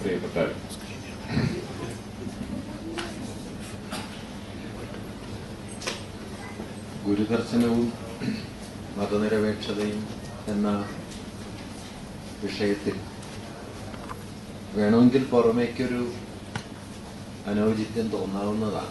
പ്രിയപ്പെട്ടവർ ഗുരുദർശനവും മതനിരപേക്ഷതയും എന്ന വിഷയത്തിൽ വേണമെങ്കിൽ പുറമേക്കൊരു അനൗചിത്യം തോന്നാവുന്നതാണ്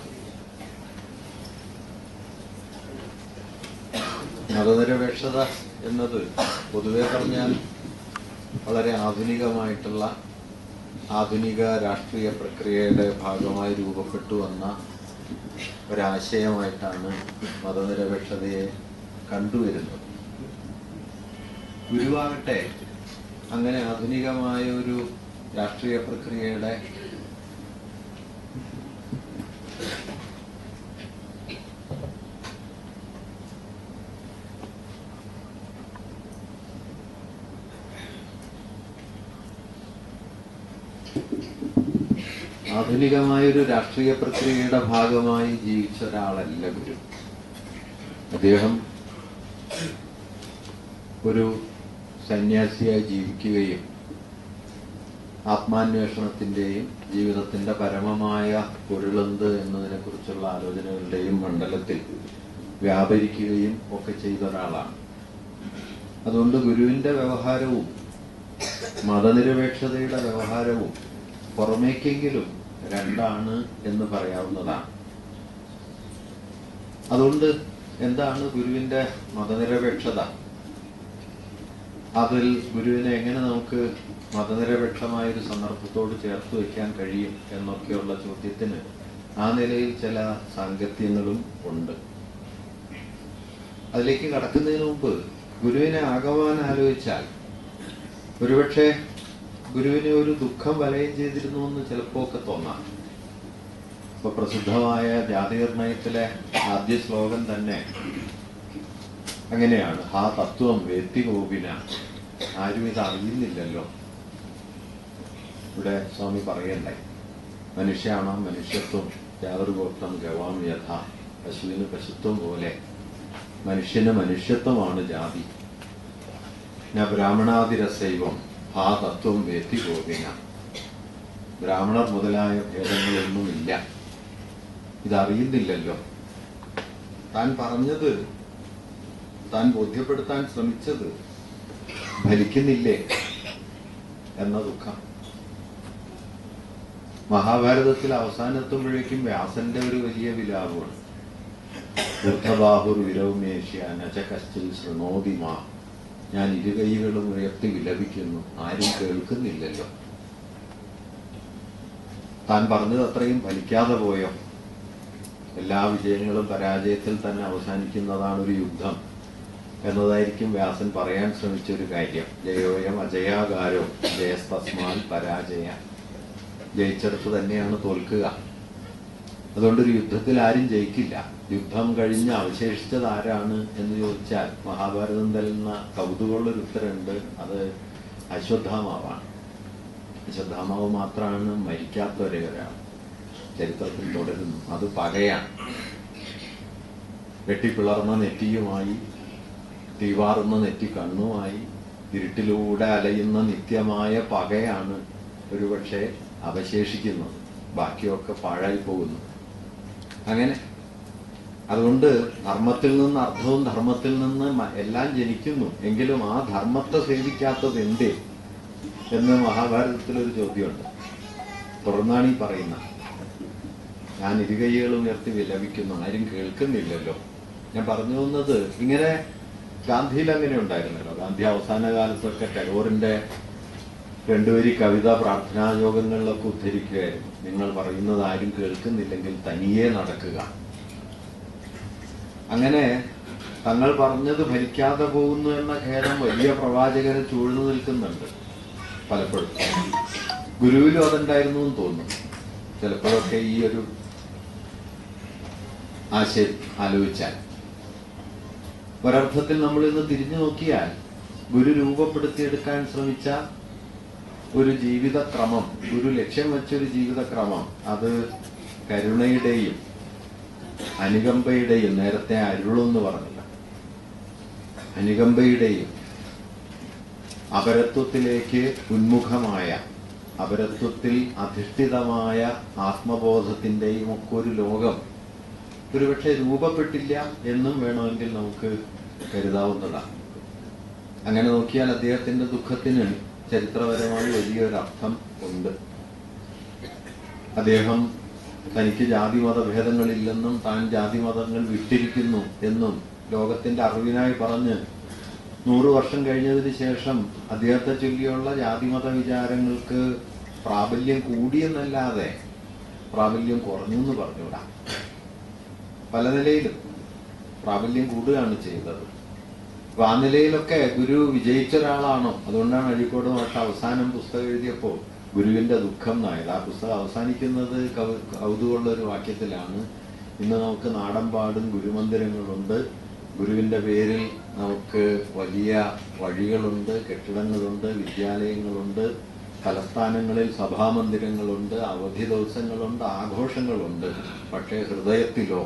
മതനിരപേക്ഷത എന്നത് പൊതുവെ പറഞ്ഞാൽ വളരെ ആധുനികമായിട്ടുള്ള ആധുനിക രാഷ്ട്രീയ പ്രക്രിയയുടെ ഭാഗമായി രൂപപ്പെട്ടു വന്ന ഒരാശയമായിട്ടാണ് മതനിരപേക്ഷതയെ കണ്ടുവരുന്നത് ഗുരുവാകട്ടെ അങ്ങനെ ആധുനികമായ ഒരു രാഷ്ട്രീയ പ്രക്രിയയുടെ ആധുനികമായൊരു രാഷ്ട്രീയ പ്രക്രിയയുടെ ഭാഗമായി ജീവിച്ച ഒരാളല്ല ഗുരു അദ്ദേഹം ഒരു സന്യാസിയായി ജീവിക്കുകയും ആത്മാന്വേഷണത്തിന്റെയും ജീവിതത്തിന്റെ പരമമായ പൊരുളെന്ത് എന്നതിനെ കുറിച്ചുള്ള ആലോചനകളുടെയും മണ്ഡലത്തിൽ വ്യാപരിക്കുകയും ഒക്കെ ചെയ്ത ഒരാളാണ് അതുകൊണ്ട് ഗുരുവിന്റെ വ്യവഹാരവും മതനിരപേക്ഷതയുടെ വ്യവഹാരവും പുറമേക്കെങ്കിലും രണ്ടാണ് എന്ന് പറയാവുന്നതാണ് അതുകൊണ്ട് എന്താണ് ഗുരുവിന്റെ മതനിരപേക്ഷത അതിൽ ഗുരുവിനെ എങ്ങനെ നമുക്ക് മതനിരപേക്ഷമായ ഒരു സന്ദർഭത്തോട് ചേർത്ത് വെക്കാൻ കഴിയും എന്നൊക്കെയുള്ള ചോദ്യത്തിന് ആ നിലയിൽ ചില സാങ്കത്യങ്ങളും ഉണ്ട് അതിലേക്ക് കടക്കുന്നതിന് മുമ്പ് ഗുരുവിനെ ആകമാൻ ആലോചിച്ചാൽ ഒരുപക്ഷെ ഗുരുവിനെ ഒരു ദുഃഖം വലയം ചെയ്തിരുന്നു എന്ന് ചിലപ്പോ ഒക്കെ തോന്നാം ഇപ്പൊ പ്രസിദ്ധമായ ജാതിനിർണയത്തിലെ ആദ്യ ശ്ലോകം തന്നെ അങ്ങനെയാണ് ഹാ തത്വം വേത്തി ഗോപിന ആരും ഇത് അറിയുന്നില്ലല്ലോ ഇവിടെ സ്വാമി പറയണ്ടായി മനുഷ്യാണോ മനുഷ്യത്വം യാതൊരുഗോത്രം ഗവാം യഥ പശുവിന് പശുത്വം പോലെ മനുഷ്യന് മനുഷ്യത്വമാണ് ജാതി ന ബ്രാഹ്മണാതിരസൈവം ഹാ തത്വം വേത്തി ഗോപിന ബ്രാഹ്മണർ മുതലായ ഭേദങ്ങളൊന്നുമില്ല ഇതറിയുന്നില്ലല്ലോ താൻ പറഞ്ഞത് താൻ ബോധ്യപ്പെടുത്താൻ ശ്രമിച്ചത് ഫലിക്കുന്നില്ലേ എന്ന ദുഃഖം മഹാഭാരതത്തിൽ അവസാനെത്തുമ്പോഴേക്കും വ്യാസന്റെ ഒരു വലിയ വിലാപമാണ് ബുദ്ധബാഹുർ വിരൗമേഷ്യ നച കശ്ചിൽ ശൃണോതി മാ ഞാൻ ഇരുകൈകളും ഉയർത്തി വിലപിക്കുന്നു ആരും കേൾക്കുന്നില്ലല്ലോ താൻ പറഞ്ഞത് അത്രയും ഫലിക്കാതെ പോയോ എല്ലാ വിജയങ്ങളും പരാജയത്തിൽ തന്നെ അവസാനിക്കുന്നതാണ് ഒരു യുദ്ധം എന്നതായിരിക്കും വ്യാസൻ പറയാൻ ശ്രമിച്ച ഒരു കാര്യം ജയോയം അജയാകാരോ ജയസ്തസ്മാൽ പരാജയ ജയിച്ചെടുത്ത് തന്നെയാണ് തോൽക്കുക അതുകൊണ്ട് ഒരു യുദ്ധത്തിൽ ആരും ജയിക്കില്ല യുദ്ധം കഴിഞ്ഞ് അവശേഷിച്ചത് ആരാണ് എന്ന് ചോദിച്ചാൽ മഹാഭാരതം തരുന്ന കൗതുകമുള്ളൊരു ഉത്തരമുണ്ട് അത് അശ്വത്ഥാമാവാണ് അശ്വത്ഥാമാവ് മാത്രമാണ് മരിക്കാത്ത ഒരേ ഒരാൾ ചരിത്രത്തിൽ തുടരുന്നു അത് പകയാണ് വെട്ടിപ്പിളർന്ന നെറ്റിയുമായി തീവാറുന്ന നെറ്റി കണ്ണുമായി ഇരുട്ടിലൂടെ അലയുന്ന നിത്യമായ പകയാണ് ഒരുപക്ഷെ അവശേഷിക്കുന്നത് ബാക്കിയൊക്കെ പാഴായി പോകുന്നു അങ്ങനെ അതുകൊണ്ട് ധർമ്മത്തിൽ നിന്ന് അർത്ഥവും ധർമ്മത്തിൽ നിന്ന് മ- എല്ലാം ജനിക്കുന്നു എങ്കിലും ആ ധർമ്മത്തെ സേവിക്കാത്തത് എന്തേ എന്ന് മഹാഭാരതത്തിൽ ഒരു ചോദ്യമുണ്ട് തുടർന്നാണ് ഈ പറയുന്ന ഞാൻ ഇരുകൈകളും ഉയർത്തി വിലപിക്കുന്നു ആരും കേൾക്കുന്നില്ലല്ലോ ഞാൻ പറഞ്ഞു വന്നത് ഇങ്ങനെ ഗാന്ധിയിൽ അങ്ങനെ ഉണ്ടായിരുന്നല്ലോ ഗാന്ധി അവസാന കാലത്തൊക്കെ ടാഗോറിന്റെ രണ്ടുപേരി കവിത പ്രാർത്ഥനാ യോഗങ്ങളിലൊക്കെ ഉദ്ധരിക്കുകയായിരുന്നു നിങ്ങൾ പറയുന്നത് ആരും കേൾക്കുന്നില്ലെങ്കിൽ തനിയെ നടക്കുക അങ്ങനെ തങ്ങൾ പറഞ്ഞത് ഫലിക്കാതെ പോകുന്നു എന്ന ഖേദം വലിയ പ്രവാചകരെ ചൂഴ്ന്നു നിൽക്കുന്നുണ്ട് പലപ്പോഴും ഗുരുവിലും അതുണ്ടായിരുന്നു എന്ന് തോന്നുന്നു ചിലപ്പോഴൊക്കെ ഈ ഒരു ആശയം ആലോചിച്ചാൽ ഒരർത്ഥത്തിൽ നമ്മൾ ഇന്ന് തിരിഞ്ഞു നോക്കിയാൽ ഗുരു രൂപപ്പെടുത്തിയെടുക്കാൻ ശ്രമിച്ച ഒരു ജീവിതക്രമം ഗുരു ലക്ഷ്യം വെച്ചൊരു ജീവിതക്രമം അത് കരുണയുടെയും അനുകമ്പയുടെയും നേരത്തെ അരുളെന്ന് പറഞ്ഞില്ല അനുകമ്പയുടെയും അപരത്വത്തിലേക്ക് ഉന്മുഖമായ അപരത്വത്തിൽ അധിഷ്ഠിതമായ ആത്മബോധത്തിന്റെയും ഒക്കെ ഒരു ലോകം ഒരുപക്ഷെ രൂപപ്പെട്ടില്ല എന്നും വേണമെങ്കിൽ നമുക്ക് കരുതാവുന്നതാണ് അങ്ങനെ നോക്കിയാൽ അദ്ദേഹത്തിന്റെ ദുഃഖത്തിന് ചരിത്രപരമായി വലിയൊരു അർത്ഥം ഉണ്ട് അദ്ദേഹം തനിക്ക് ജാതി മതഭേദങ്ങളില്ലെന്നും താൻ ജാതി മതങ്ങൾ വിട്ടിരിക്കുന്നു എന്നും ലോകത്തിന്റെ അറിവിനായി പറഞ്ഞ് നൂറു വർഷം കഴിഞ്ഞതിന് ശേഷം അദ്ദേഹത്തെ ചൊല്ലിയുള്ള ജാതിമത വിചാരങ്ങൾക്ക് പ്രാബല്യം കൂടിയെന്നല്ലാതെ പ്രാബല്യം കുറഞ്ഞു എന്ന് പറഞ്ഞുകൂടാ പല നിലയിലും പ്രാബല്യം കൂടുകയാണ് ചെയ്തത് അപ്പൊ ആ നിലയിലൊക്കെ ഗുരു വിജയിച്ച ഒരാളാണോ അതുകൊണ്ടാണ് അഴീക്കോട് മാഷ അവസാനം പുസ്തകം എഴുതിയപ്പോ ഗുരുവിന്റെ ദുഃഖം നായത് ആ പുസ്തകം അവസാനിക്കുന്നത് കൗ- കൗതുകമുള്ള ഒരു വാക്യത്തിലാണ് ഇന്ന് നമുക്ക് നാടൻപാടും ഗുരുമന്ദിരങ്ങളുണ്ട് ഗുരുവിന്റെ പേരിൽ നമുക്ക് വലിയ വഴികളുണ്ട് കെട്ടിടങ്ങളുണ്ട് വിദ്യാലയങ്ങളുണ്ട് തലസ്ഥാനങ്ങളിൽ സഭാമന്ദിരങ്ങളുണ്ട് അവധി ദിവസങ്ങളുണ്ട് ആഘോഷങ്ങളുണ്ട് പക്ഷേ ഹൃദയത്തിലോ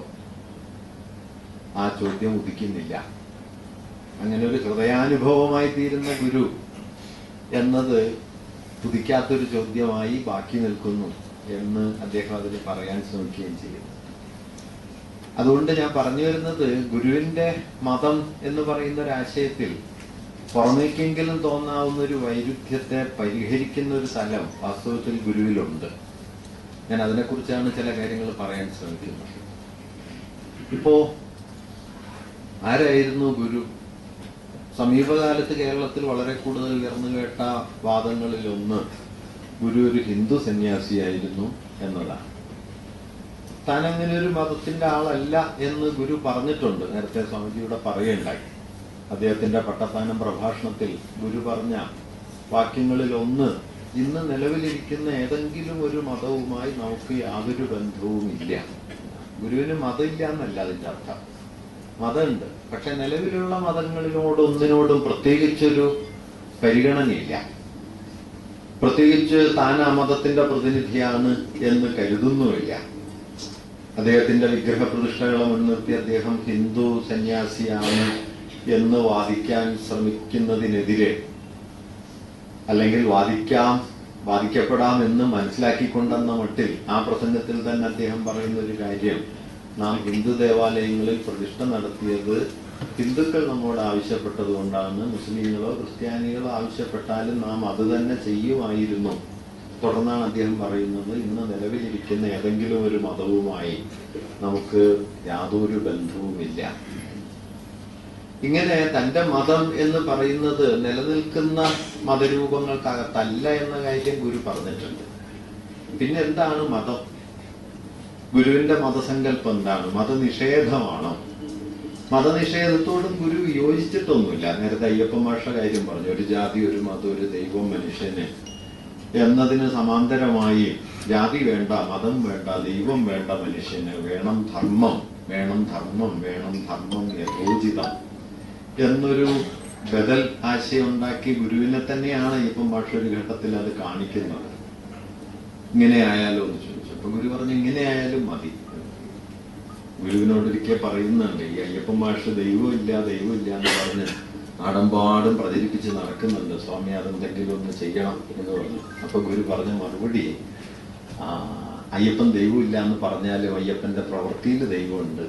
ആ ചോദ്യം ഉദിക്കുന്നില്ല അങ്ങനെ ഒരു ഹൃദയാനുഭവമായി തീരുന്ന ഗുരു എന്നത് ഉദിക്കാത്തൊരു ചോദ്യമായി ബാക്കി നിൽക്കുന്നു എന്ന് അദ്ദേഹം അതിന് പറയാൻ ശ്രമിക്കുകയും ചെയ്യുന്നു അതുകൊണ്ട് ഞാൻ പറഞ്ഞു വരുന്നത് ഗുരുവിന്റെ മതം എന്ന് പറയുന്ന ഒരു ആശയത്തിൽ പുറമേക്കെങ്കിലും തോന്നാവുന്ന ഒരു വൈരുദ്ധ്യത്തെ പരിഹരിക്കുന്ന ഒരു സ്ഥലം വാസ്തവത്തിൽ ഗുരുവിലുണ്ട് ഞാൻ അതിനെക്കുറിച്ചാണ് ചില കാര്യങ്ങൾ പറയാൻ ശ്രമിക്കുന്നത് ഇപ്പോ ആരായിരുന്നു ഗുരു സമീപകാലത്ത് കേരളത്തിൽ വളരെ കൂടുതൽ ഉയർന്നു കേട്ട വാദങ്ങളിൽ ഒന്ന് ഗുരു ഒരു ഹിന്ദു സന്യാസിയായിരുന്നു എന്നതാണ് താൻ അങ്ങനെ ഒരു മതത്തിന്റെ ആളല്ല എന്ന് ഗുരു പറഞ്ഞിട്ടുണ്ട് നേരത്തെ സ്വാമിജിയുടെ പറയുണ്ടായി അദ്ദേഹത്തിന്റെ പട്ടത്താനം പ്രഭാഷണത്തിൽ ഗുരു പറഞ്ഞ വാക്യങ്ങളിൽ ഒന്ന് ഇന്ന് നിലവിലിരിക്കുന്ന ഏതെങ്കിലും ഒരു മതവുമായി നമുക്ക് യാതൊരു ബന്ധവുമില്ല ഗുരുവിന് മതമില്ല എന്നല്ല അതിന്റെ അർത്ഥം മതമുണ്ട് പക്ഷെ നിലവിലുള്ള മതങ്ങളിനോട് ഒന്നിനോടും പ്രത്യേകിച്ചൊരു പരിഗണനയില്ല പ്രത്യേകിച്ച് താൻ ആ മതത്തിന്റെ പ്രതിനിധിയാണ് എന്ന് കരുതുന്നുമില്ല അദ്ദേഹത്തിന്റെ വിഗ്രഹ പ്രതിഷ്ഠകളെ മുൻനിർത്തി അദ്ദേഹം ഹിന്ദു സന്യാസിയാണ് എന്ന് വാദിക്കാൻ ശ്രമിക്കുന്നതിനെതിരെ അല്ലെങ്കിൽ വാദിക്കാം വാദിക്കപ്പെടാം എന്ന് മനസ്സിലാക്കിക്കൊണ്ടെന്ന മട്ടിൽ ആ പ്രസംഗത്തിൽ തന്നെ അദ്ദേഹം പറയുന്ന ഒരു കാര്യം നാം ഹിന്ദു ദേവാലയങ്ങളിൽ പ്രതിഷ്ഠ നടത്തിയത് ഹിന്ദുക്കൾ നമ്മോട് ആവശ്യപ്പെട്ടത് കൊണ്ടാണ് മുസ്ലിങ്ങളോ ക്രിസ്ത്യാനികളോ ആവശ്യപ്പെട്ടാലും നാം അത് തന്നെ ചെയ്യുമായിരുന്നു തുടർന്നാണ് അദ്ദേഹം പറയുന്നത് ഇന്ന് നിലവിലിരിക്കുന്ന ഏതെങ്കിലും ഒരു മതവുമായി നമുക്ക് യാതൊരു ബന്ധവുമില്ല ഇങ്ങനെ തന്റെ മതം എന്ന് പറയുന്നത് നിലനിൽക്കുന്ന മതരൂപങ്ങൾക്കകത്തല്ല എന്ന കാര്യം ഗുരു പറഞ്ഞിട്ടുണ്ട് പിന്നെ എന്താണ് മതം ഗുരുവിന്റെ മതസങ്കല്പം എന്താണ് മതനിഷേധമാണോ മതനിഷേധത്തോടും ഗുരു യോജിച്ചിട്ടൊന്നുമില്ല നേരത്തെ അയ്യപ്പൻ മാഷ കാര്യം പറഞ്ഞു ഒരു ജാതി ഒരു മതം ഒരു ദൈവം മനുഷ്യന് എന്നതിന് സമാന്തരമായി ജാതി വേണ്ട മതം വേണ്ട ദൈവം വേണ്ട മനുഷ്യന് വേണം ധർമ്മം വേണം ധർമ്മം വേണം ധർമ്മം യഥോചിതം എന്നൊരു ബദൽ ആശയം ഉണ്ടാക്കി ഗുരുവിനെ തന്നെയാണ് അയ്യപ്പൻ ഭാഷ ഒരു ഘട്ടത്തിൽ അത് കാണിക്കുന്നത് ഇങ്ങനെ ആയാലോ എന്ന് ചോദിച്ചു അപ്പൊ ഗുരു പറഞ്ഞു ഇങ്ങനെ ആയാലും മതി ഗുരുവിനോട് ഒരിക്കൽ പറയുന്നുണ്ട് ഈ അയ്യപ്പൻ മാഷ് ദൈവമില്ല ദൈവമില്ല എന്ന് പറഞ്ഞ് നാടമ്പാടും പ്രചരിപ്പിച്ച് നടക്കുന്നുണ്ട് സ്വാമി അതെന്തെങ്കിലും ഒന്ന് ചെയ്യണം എന്ന് പറഞ്ഞു അപ്പൊ ഗുരു പറഞ്ഞ മറുപടി ആ, അയ്യപ്പൻ ദൈവമില്ല എന്ന് പറഞ്ഞാലും അയ്യപ്പന്റെ പ്രവൃത്തിയിൽ ദൈവമുണ്ട്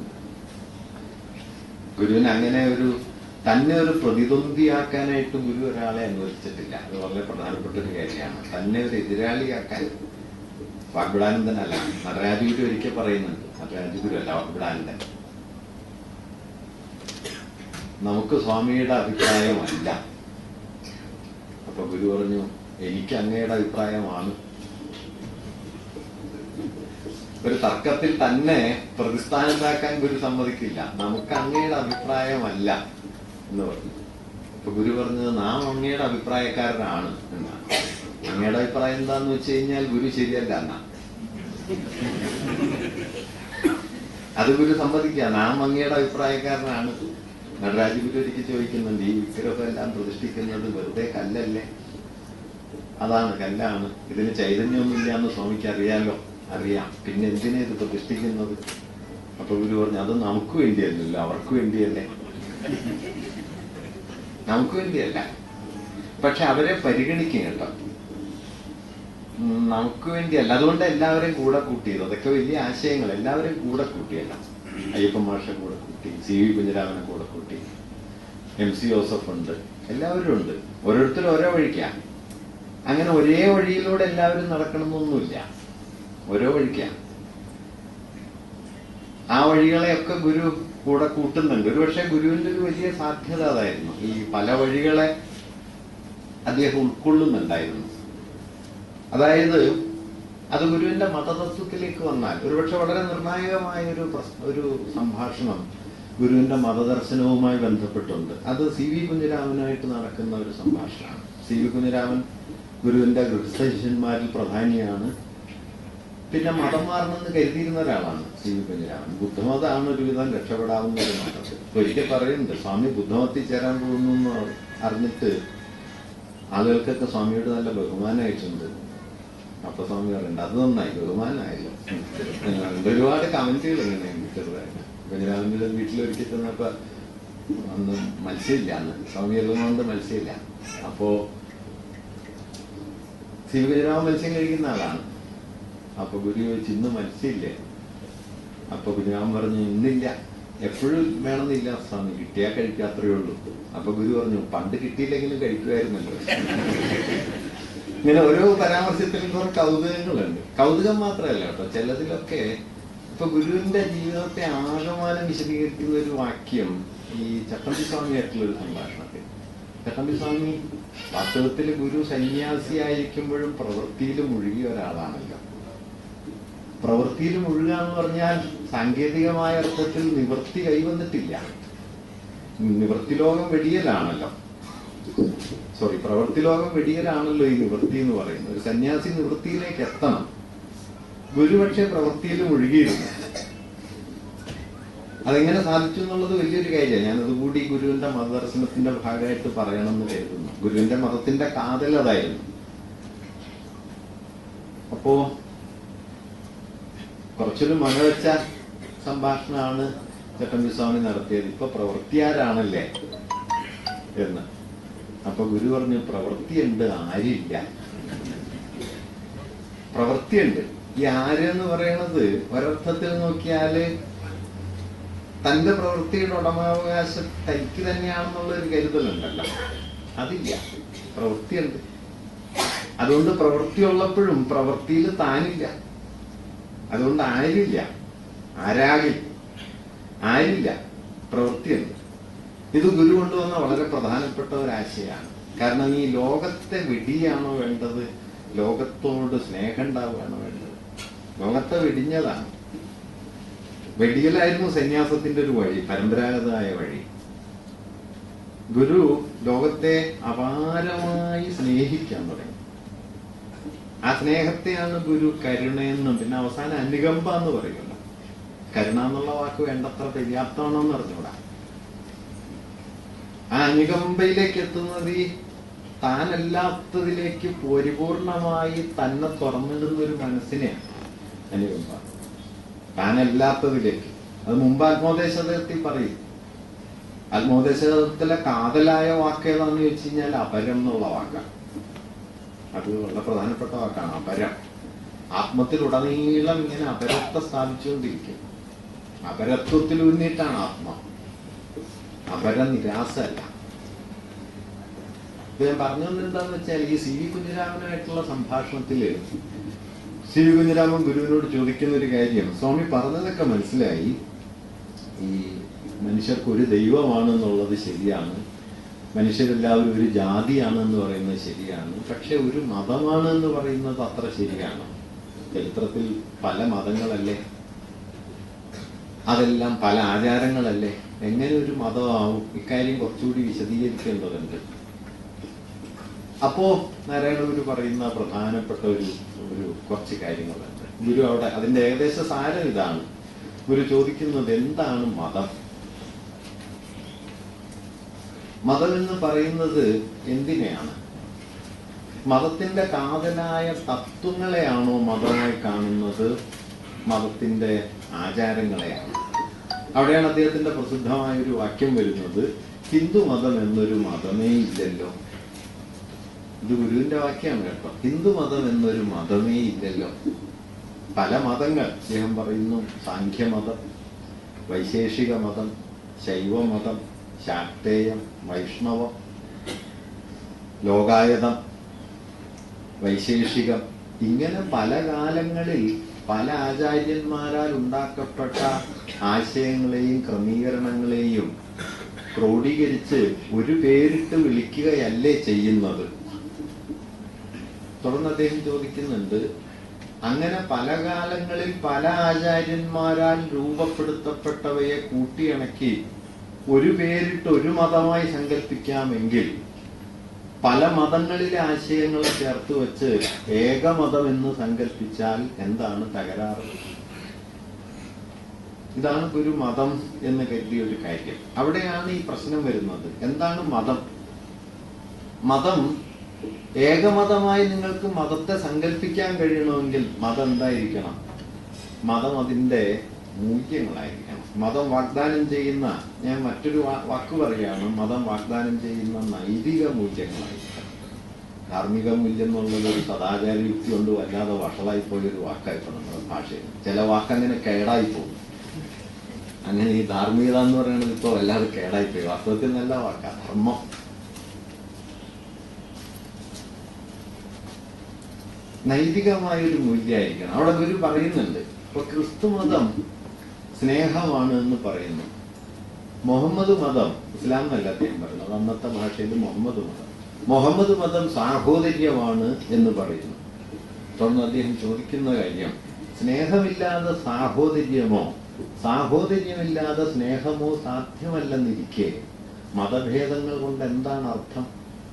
ഗുരുവിന് അങ്ങനെ ഒരു തന്നെ ഒരു പ്രതിദ്വന്ദിയാക്കാനായിട്ട് ഗുരു ഒരാളെ അനുവദിച്ചിട്ടില്ല അത് വളരെ പ്രധാനപ്പെട്ട ഒരു കാര്യമാണ് തന്നെ ഒരു എതിരാളിയാക്കാൻ വാഗ്ബിടാനന്ദനല്ല നടരാജഗുരു ഒരിക്കൽ പറയുന്നുണ്ട് നടരാജഗുരു അല്ല വാഗ്ബിടാനന്ദൻ നമുക്ക് സ്വാമിയുടെ അഭിപ്രായമല്ല അപ്പൊ ഗുരു പറഞ്ഞു എനിക്ക് അങ്ങയുടെ അഭിപ്രായമാണ് ഒരു തർക്കത്തിൽ തന്നെ പ്രതിസ്ഥാനത്താക്കാൻ ഗുരു സമ്മതിക്കില്ല നമുക്ക് അങ്ങയുടെ അഭിപ്രായമല്ല എന്ന് പറഞ്ഞു അപ്പൊ ഗുരു പറഞ്ഞത് നാം അങ്ങയുടെ അഭിപ്രായക്കാരനാണ് എന്നാണ് അങ്ങയുടെ അഭിപ്രായം എന്താന്ന് വെച്ച് കഴിഞ്ഞാൽ ഗുരു ശരിയല്ല എന്നാ അത് ഗുരു സമ്മതിക്കുക നാം അങ്ങയുടെ അഭിപ്രായക്കാരനാണ് നടരാജ ഗുരു ഒരിക്കൽ ചോദിക്കുന്നുണ്ട് ഈ വിഗ്രഹം എല്ലാം പ്രതിഷ്ഠിക്കുന്നത് വെറുതെ കല്ലല്ലേ അതാണ് കല്ലാണ് ഇതിന് ചൈതന്യമൊന്നുമില്ല എന്ന് സ്വാമിക്ക് അറിയാലോ അറിയാം പിന്നെ എന്തിനാ ഇത് പ്രതിഷ്ഠിക്കുന്നത് അപ്പൊ ഗുരു പറഞ്ഞു അത് നമുക്ക് വേണ്ടിയല്ലല്ലോ അവർക്ക് വേണ്ടിയല്ലേ നമുക്ക് വേണ്ടിയല്ല പക്ഷെ അവരെ പരിഗണിക്കും കേട്ടോ ഉം, നമുക്ക് വേണ്ടിയല്ല അതുകൊണ്ട് എല്ലാവരെയും കൂടെ കൂട്ടിയത് അതൊക്കെ വലിയ ആശയങ്ങൾ എല്ലാവരെയും കൂടെ കൂട്ടിയല്ല അയ്യപ്പൻ മാഷെ കൂടെ കൂട്ടി സി വി കുഞ്ഞിരാമനെ കൂടെ കൂട്ടി എം സി ജോസഫ് ഉണ്ട് എല്ലാവരും ഉണ്ട് ഓരോരുത്തരും ഓരോ വഴിക്കാ അങ്ങനെ ഒരേ വഴിയിലൂടെ എല്ലാവരും നടക്കണമെന്നൊന്നുമില്ല ഓരോ വഴിക്കാ ആ വഴികളെയൊക്കെ ഗുരു കൂടെ കൂട്ടുന്നുണ്ട് ഒരുപക്ഷെ ഗുരുവിന്റെ ഒരു വലിയ സാധ്യത അതായിരുന്നു ഈ പല വഴികളെ അദ്ദേഹം ഉൾക്കൊള്ളുന്നുണ്ടായിരുന്നു അതായത് അത് ഗുരുവിന്റെ മതതത്വത്തിലേക്ക് വന്നാൽ ഒരുപക്ഷെ വളരെ നിർണായകമായ ഒരു പ്രസ്- ഒരു സംഭാഷണം ഗുരുവിന്റെ മതദർശനവുമായി ബന്ധപ്പെട്ടുണ്ട് അത് സി വി കുഞ്ഞിരാമനായിട്ട് നടക്കുന്ന ഒരു സംഭാഷണമാണ് സി വി കുഞ്ഞിരാമൻ ഗുരുവിന്റെ ഗൃഹസ്ഥശിഷ്യന്മാരിൽ പ്രധാനിയാണ് പിന്നെ മതം മാറണമെന്ന് കരുതിയിരുന്ന ഒരാളാണ് സി വി കുഞ്ഞിരാമൻ ബുദ്ധമതമാണ് ഒരുവിധം രക്ഷപ്പെടാവുന്ന ഒരു മതം ഒരിക്കൽ പറയുന്നുണ്ട് സ്വാമി ബുദ്ധമത്തിൽ ചേരാൻ പോകുന്നു എന്ന് അറിഞ്ഞിട്ട് ആളുകൾക്കൊക്കെ സ്വാമിയോട് നല്ല ബഹുമാനമായിട്ടുണ്ട് അപ്പൊ സ്വാമി പറയുന്നുണ്ട് അത് നന്നായി ബഹുമാനമായല്ലോ അതുകൊണ്ട് ഒരുപാട് കമന്റുകൾ ഇങ്ങനെയുണ്ട് ചെറുതായിട്ട് കുഞ്ഞിരാമന്റെ വീട്ടിൽ ഒരിക്കൽ ചെന്നപ്പോ അന്ന് മത്സ്യമില്ല അന്ന് സ്വാമി ഉള്ളതുകൊണ്ട് മത്സ്യമില്ല അപ്പോ സി വി കുഞ്ഞിരാമൻ മത്സ്യം കഴിക്കുന്ന ആളാണ് അപ്പൊ ഗുരു ചോദിച്ചു ഇന്ന് മത്സ്യമില്ലേ അപ്പൊ കുഞ്ഞിരാമൻ പറഞ്ഞു ഇന്നില്ല എപ്പോഴും വേണമെന്നില്ല സ്വാമി കിട്ടിയാൽ കഴിക്കുക അത്രയേ ഉള്ളൂ അപ്പൊ ഗുരു പറഞ്ഞു പണ്ട് കിട്ടിയില്ലെങ്കിലും കഴിക്കുമായിരുന്നല്ലോ ഇങ്ങനെ ഓരോ പരാമർശത്തിലും കുറെ കൗതുകങ്ങളുണ്ട് കൗതുകം മാത്രമല്ല കേട്ടോ ചിലതിലൊക്കെ ഇപ്പൊ ഗുരുവിന്റെ ജീവിതത്തെ ആകമാനം വിശദീകരിക്കുന്ന ഒരു വാക്യം ഈ ചട്ടമ്പി സ്വാമിയായിട്ടുള്ള ഒരു സംഭാഷണത്തിൽ ചട്ടമ്പി സ്വാമി വാസ്തവത്തിൽ ഗുരു സന്യാസിയായിരിക്കുമ്പോഴും പ്രവൃത്തിയിൽ മുഴുകിയ ഒരാളാണല്ലോ പ്രവൃത്തിയിൽ മുഴുകുക എന്ന് പറഞ്ഞാൽ സാങ്കേതികമായ അർത്ഥത്തിൽ നിവൃത്തി കൈവന്നിട്ടില്ല നിവൃത്തി ലോകം വെടിയലാണല്ലോ സോറി പ്രവൃത്തി ലോകം വെടിയലാണല്ലോ ഈ നിവൃത്തി എന്ന് പറയുന്നത് ഒരു സന്യാസി നിവൃത്തിയിലേക്ക് എത്തണം ഗുരു പക്ഷേ പ്രവൃത്തിയിൽ മുഴുകിയിരുന്നു അതെങ്ങനെ സാധിച്ചു എന്നുള്ളത് വലിയൊരു കാര്യമാണ് ഞാനത് കൂടി ഗുരുവിന്റെ മതദർശനത്തിന്റെ ഭാഗമായിട്ട് പറയണമെന്ന് കരുതുന്നു ഗുരുവിന്റെ മതത്തിന്റെ കാതൽ അതായിരുന്നു അപ്പോ കുറച്ചൊരു മകവെച്ച സംഭാഷണമാണ് ചട്ടമ്പി സ്വാമി നടത്തിയത് ഇപ്പൊ പ്രവൃത്തിയാരാണല്ലേ എന്ന് അപ്പൊ ഗുരു പറഞ്ഞു പ്രവൃത്തിയുണ്ട് ആരില്ല പ്രവൃത്തിയുണ്ട് ഈ ആര് എന്ന് പറയണത് ഒരർത്ഥത്തിൽ നോക്കിയാല് തന്റെ പ്രവൃത്തിയുടെ ഉടമാവകാശം തനിക്ക് തന്നെയാണെന്നുള്ള ഒരു കരുതലുണ്ടല്ലോ അതില്ല പ്രവൃത്തിയുണ്ട് അതുകൊണ്ട് പ്രവൃത്തി ഉള്ളപ്പോഴും പ്രവൃത്തിയിൽ താനില്ല അതുകൊണ്ട് ആരില്ല ആരാകിൽ ആരില്ല പ്രവൃത്തിയുണ്ട് ഇത് ഗുരു കൊണ്ടുവന്ന വളരെ പ്രധാനപ്പെട്ട ഒരു ആശയമാണ് കാരണം ഈ ലോകത്തെ വെടിയാണോ വേണ്ടത് ലോകത്തോട് സ്നേഹം ഉണ്ടാവുകയാണോ വേണ്ടത് ലോകത്തെ വെടിഞ്ഞതാണ് വെടിയലായിരുന്നു സന്യാസത്തിന്റെ ഒരു വഴി പരമ്പരാഗതമായ വഴി ഗുരു ലോകത്തെ അപാരമായി സ്നേഹിക്കാൻ തുടങ്ങി ആ സ്നേഹത്തെയാണ് ഗുരു കരുണയെന്നും പിന്നെ അവസാനം അനുകമ്പ എന്ന് പറയുമല്ലോ കരുണ എന്നുള്ള വാക്ക് വേണ്ടത്ര പര്യാപ്തമാണെന്ന് അറിഞ്ഞൂടാ ആ അനുകമ്പയിലേക്ക് എത്തുന്നത് ഈ താനല്ലാത്തതിലേക്ക് പരിപൂർണമായി തന്നെ തുറന്നിടുന്ന ഒരു മനസ്സിനെയാണ് അനുകമ്പ താനല്ലാത്തതിലേക്ക് അത് മുമ്പ് ആത്മോദേശത്തിൽ പറയും ആത്മോദേശത്തിലെ കാതലായ വാക്ക് ഏതാന്ന് ചോദിച്ചു കഴിഞ്ഞാൽ അപരം എന്നുള്ള വാക്കാണ് അത് വളരെ പ്രധാനപ്പെട്ട വാക്കാണ് അപരം ആത്മത്തിലുടനീളം ഇങ്ങനെ അപരത്വം സ്ഥാപിച്ചുകൊണ്ടിരിക്കും അപരത്വത്തിൽ ഊന്നിയിട്ടാണ് ആത്മ അപര നിരാശല്ല ഇപ്പൊ ഞാൻ പറഞ്ഞു എന്താന്ന് വെച്ചാൽ ഈ സി വി കുഞ്ഞിരാമനായിട്ടുള്ള സംഭാഷണത്തില് സി വി കുഞ്ഞിരാമൻ ഗുരുവിനോട് ചോദിക്കുന്ന ഒരു കാര്യം സ്വാമി പറഞ്ഞതൊക്കെ മനസ്സിലായി ഈ മനുഷ്യർക്ക് ഒരു ദൈവമാണെന്നുള്ളത് ശരിയാണ് മനുഷ്യരെല്ലാവരും ഒരു ജാതിയാണ് എന്ന് പറയുന്നത് ശരിയാണ് പക്ഷെ ഒരു മതമാണ് എന്ന് പറയുന്നത് അത്ര ശരിയാണ് ചരിത്രത്തിൽ പല മതങ്ങളല്ലേ അതെല്ലാം പല ആചാരങ്ങളല്ലേ എങ്ങനെ ഒരു മതമാവും ഇക്കാര്യം കുറച്ചുകൂടി വിശദീകരിക്കേണ്ടതുണ്ട് അപ്പോ നാരായണ ഗുരു പറയുന്ന പ്രധാനപ്പെട്ട ഒരു ഒരു കുറച്ച് കാര്യങ്ങളുണ്ട് ഗുരു അവിടെ അതിന്റെ ഏകദേശ സാരം ഇതാണ് ഗുരു ചോദിക്കുന്നത് എന്താണ് മതം മതം എന്ന് പറയുന്നത് എന്തിനെയാണ് മതത്തിന്റെ കാതലായ തത്വങ്ങളെയാണോ മതമായി കാണുന്നത് മതത്തിന്റെ ആചാരങ്ങളെയാണ് അവിടെയാണ് അദ്ദേഹത്തിന്റെ പ്രസിദ്ധമായ ഒരു വാക്യം വരുന്നത് ഹിന്ദു മതം എന്നൊരു മതമേ ഇല്ലല്ലോ ഇത് ഗുരുവിന്റെ വാക്യാണ് കേട്ടോ ഹിന്ദുമതം എന്നൊരു മതമേ ഇല്ലല്ലോ പല മതങ്ങൾ അദ്ദേഹം പറയുന്നു സാഖ്യമതം വൈശേഷിക മതം ശൈവമതം ശാക്തേയം വൈഷ്ണവം ലോകായതം വൈശേഷികം ഇങ്ങനെ പല കാലങ്ങളിൽ പല ആചാര്യന്മാരാൽ ഉണ്ടാക്കപ്പെട്ട ആശയങ്ങളെയും ക്രമീകരണങ്ങളെയും ക്രോഡീകരിച്ച് ഒരു പേരിട്ട് വിളിക്കുകയല്ലേ ചെയ്യുന്നത് തുടർന്ന് അദ്ദേഹം ചോദിക്കുന്നുണ്ട് അങ്ങനെ പല കാലങ്ങളിൽ പല ആചാര്യന്മാരാൽ രൂപപ്പെടുത്തപ്പെട്ടവയെ കൂട്ടിയിണക്കി ഒരു പേരിട്ട് ഒരു മതമായി സങ്കല്പിക്കാമെങ്കിൽ പല മതങ്ങളിലെ ആശയങ്ങളെ ചേർത്ത് വെച്ച് ഏകമതം എന്ന് സങ്കല്പിച്ചാൽ എന്താണ് തകരാറ് ഇതാണ് ഒരു മതം എന്ന് കരുതിയ ഒരു കാര്യം അവിടെയാണ് ഈ പ്രശ്നം വരുന്നത് എന്താണ് മതം മതം ഏകമതമായി നിങ്ങൾക്ക് മതത്തെ സങ്കല്പിക്കാൻ കഴിയണമെങ്കിൽ മതം എന്തായിരിക്കണം മതം അതിന്റെ മൂല്യങ്ങളായിരിക്കണം മതം വാഗ്ദാനം ചെയ്യുന്ന ഞാൻ മറ്റൊരു വാ- വാക്ക് പറയാണ് മതം വാഗ്ദാനം ചെയ്യുന്ന നൈതിക മൂല്യങ്ങളായിരിക്കണം ധാർമ്മിക മൂല്യം എന്നുള്ളത് ഒരു സദാചാര യുക്തി കൊണ്ട് വല്ലാതെ വഷളായി പോയൊരു വാക്കായിപ്പോ നമ്മുടെ ഭാഷയിൽ ചില വാക്ക് അങ്ങനെ കേടായി പോകും അങ്ങനെ ഈ ധാർമ്മികത എന്ന് പറയുന്നത് ഇപ്പൊ വല്ലാതെ കേടായി പോയി വാസ്തവത്തിൽ നല്ല വാക്കാ ധർമ്മം നൈതികമായ ഒരു മൂല്യമായിരിക്കണം അവിടെ ഗുരു പറയുന്നുണ്ട് ഇപ്പൊ ക്രിസ്തു മതം സ്നേഹമാണ് എന്ന് പറയുന്നു മുഹമ്മദ് മതം ഇസ്ലാം എന്നല്ല അദ്ദേഹം പറയുന്നത് അന്നത്തെ ഭാഷയിൽ മുഹമ്മദ് മതം മുഹമ്മദ് മതം സാഹോദര്യമാണ് എന്ന് പറയുന്നു തുടർന്ന് അദ്ദേഹം ചോദിക്കുന്ന കാര്യം സ്നേഹമില്ലാതെ സാഹോദര്യമോ സാഹോദര്യമില്ലാതെ സ്നേഹമോ സാധ്യമല്ലെന്നിരിക്കെ മതഭേദങ്ങൾ കൊണ്ട് എന്താണ് അർത്ഥം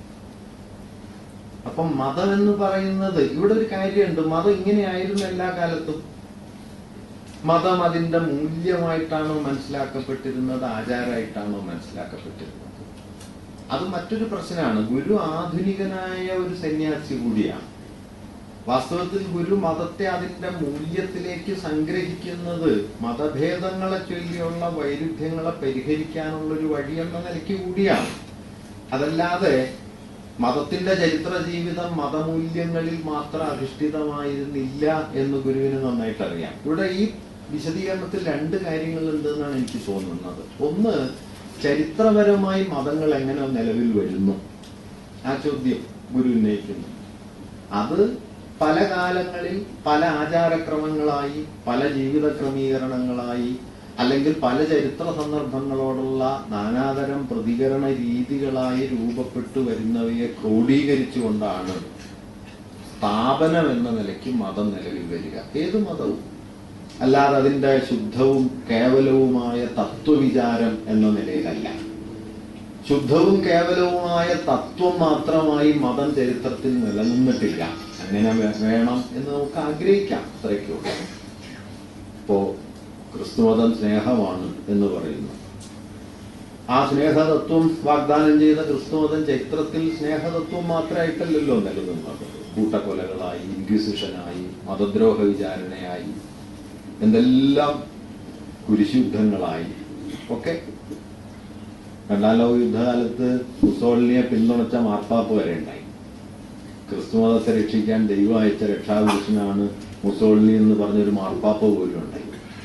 അപ്പം മതം എന്ന് പറയുന്നത് ഇവിടെ ഒരു കാര്യമുണ്ട് മതം ഇങ്ങനെയായിരുന്നു എല്ലാ കാലത്തും മതം അതിന്റെ മൂല്യമായിട്ടാണോ മനസ്സിലാക്കപ്പെട്ടിരുന്നത് ആചാരമായിട്ടാണോ മനസ്സിലാക്കപ്പെട്ടിരുന്നത് അത് മറ്റൊരു പ്രശ്നമാണ് ഗുരു ആധുനികനായ ഒരു സന്യാസി കൂടിയാണ് വാസ്തവത്തിൽ ഗുരു മതത്തെ അതിന്റെ മൂല്യത്തിലേക്ക് സംഗ്രഹിക്കുന്നത് മതഭേദങ്ങളെ ചൊല്ലിയുള്ള വൈരുദ്ധ്യങ്ങളെ പരിഹരിക്കാനുള്ള ഒരു വഴി എന്ന നിലയ്ക്ക് കൂടിയാണ് അതല്ലാതെ മതത്തിന്റെ ചരിത്ര ജീവിതം മതമൂല്യങ്ങളിൽ മാത്രം അധിഷ്ഠിതമായിരുന്നില്ല എന്ന് ഗുരുവിന് നന്നായിട്ട് അറിയാം ഇവിടെ ഈ വിശദീകരണത്തിൽ രണ്ട് കാര്യങ്ങളുണ്ട് എന്നാണ് എനിക്ക് തോന്നുന്നത് ഒന്ന് ചരിത്രപരമായി മതങ്ങൾ എങ്ങനെ നിലവിൽ വരുന്നു ആ ചോദ്യം ഗുരു ഉന്നയിക്കുന്നു അത് പല കാലങ്ങളിൽ പല ആചാരക്രമങ്ങളായി പല ജീവിത ക്രമീകരണങ്ങളായി അല്ലെങ്കിൽ പല ചരിത്ര സന്ദർഭങ്ങളോടുള്ള നാനാതരം പ്രതികരണ രീതികളായി രൂപപ്പെട്ടു വരുന്നവയെ ക്രോഡീകരിച്ചുകൊണ്ടാണ് സ്ഥാപനം എന്ന നിലയ്ക്ക് മതം നിലവിൽ വരിക ഏത് മതവും അല്ലാതെ അതിന്റെ ശുദ്ധവും കേവലവുമായ തത്വവിചാരം എന്ന നിലയിലല്ല ശുദ്ധവും കേവലവുമായ തത്വം മാത്രമായി മതം ചരിത്രത്തിൽ നിലനിന്നിട്ടില്ല അങ്ങനെ വേ- വേണം എന്ന് നമുക്ക് ആഗ്രഹിക്കാം അത്രയ്ക്കുള്ളൂ ഇപ്പോ ക്രിസ്തുമതം സ്നേഹമാണ് എന്ന് പറയുന്നു ആ സ്നേഹതത്വം വാഗ്ദാനം ചെയ്ത ക്രിസ്തുമതം ചരിത്രത്തിൽ സ്നേഹതത്വം മാത്രമായിട്ടല്ലല്ലോ നിലനിന്നത് കൂട്ടക്കൊലകളായി ഇൻക്വിസിഷനായി മതദ്രോഹ വിചാരണയായി എന്തെല്ലാം കുരിശുദ്ധങ്ങളായി ഒക്കെ രണ്ടാം ലോക യുദ്ധകാലത്ത് മുസോളിനിയെ പിന്തുണച്ച മാർപ്പാപ്പ് വരെ ഉണ്ടായി ക്രിസ്തുമതത്തെ രക്ഷിക്കാൻ ദൈവം അയച്ച രക്ഷാപുരുഷനാണ് മുസോളിനി എന്ന് പറഞ്ഞൊരു മാർപ്പാപ്പ പോലും ഉണ്ടായി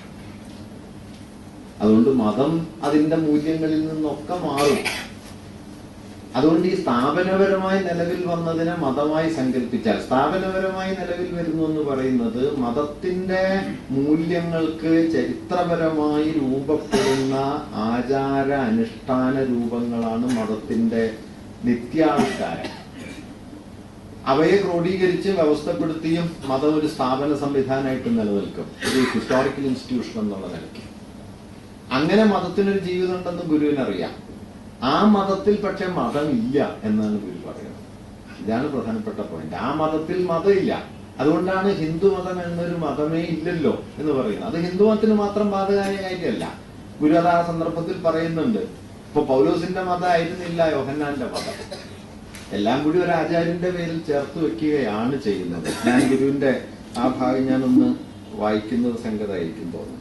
അതുകൊണ്ട് മതം അതിന്റെ മൂല്യങ്ങളിൽ നിന്നൊക്കെ മാറും അതുകൊണ്ട് ഈ സ്ഥാപനപരമായി നിലവിൽ വന്നതിനെ മതമായി സങ്കല്പിച്ചാൽ സ്ഥാപനപരമായി നിലവിൽ വരുന്നു എന്ന് പറയുന്നത് മതത്തിന്റെ മൂല്യങ്ങൾക്ക് ചരിത്രപരമായി രൂപപ്പെടുന്ന ആചാര അനുഷ്ഠാന രൂപങ്ങളാണ് മതത്തിന്റെ നിത്യാവിഷ്കാരം അവയെ ക്രോഡീകരിച്ച് വ്യവസ്ഥപ്പെടുത്തിയും മതം ഒരു സ്ഥാപന സംവിധാനമായിട്ട് നിലനിൽക്കും ഒരു ഹിസ്റ്റോറിക്കൽ ഇൻസ്റ്റിറ്റ്യൂഷൻ എന്നുള്ള നിലയ്ക്ക് അങ്ങനെ മതത്തിനൊരു ജീവിതം ഉണ്ടെന്ന് ഗുരുവിനറിയാം ആ മതത്തിൽ പക്ഷെ മതമില്ല എന്നാണ് ഗുരു പറയുന്നത് ഇതാണ് പ്രധാനപ്പെട്ട പോയിന്റ് ആ മതത്തിൽ മതമില്ല അതുകൊണ്ടാണ് ഹിന്ദു മതം എന്നൊരു മതമേ ഇല്ലല്ലോ എന്ന് പറയുന്നത് അത് ഹിന്ദു മതത്തിന് മാത്രം ബാധകമായ കാര്യമല്ല ഗുരു അത് ആ സന്ദർഭത്തിൽ പറയുന്നുണ്ട് ഇപ്പൊ പൗലോസിന്റെ മതം ആയിരുന്നില്ല യോഹന്നാന്റെ മതം എല്ലാം കൂടി ഒരു ആചാര്യന്റെ പേരിൽ ചേർത്ത് വെക്കുകയാണ് ചെയ്യുന്നത് ഞാൻ ഗുരുവിന്റെ ആ ഭാഗം ഞാനൊന്ന് വായിക്കുന്നത് സംഗതമായിരിക്കും തോന്നുന്നു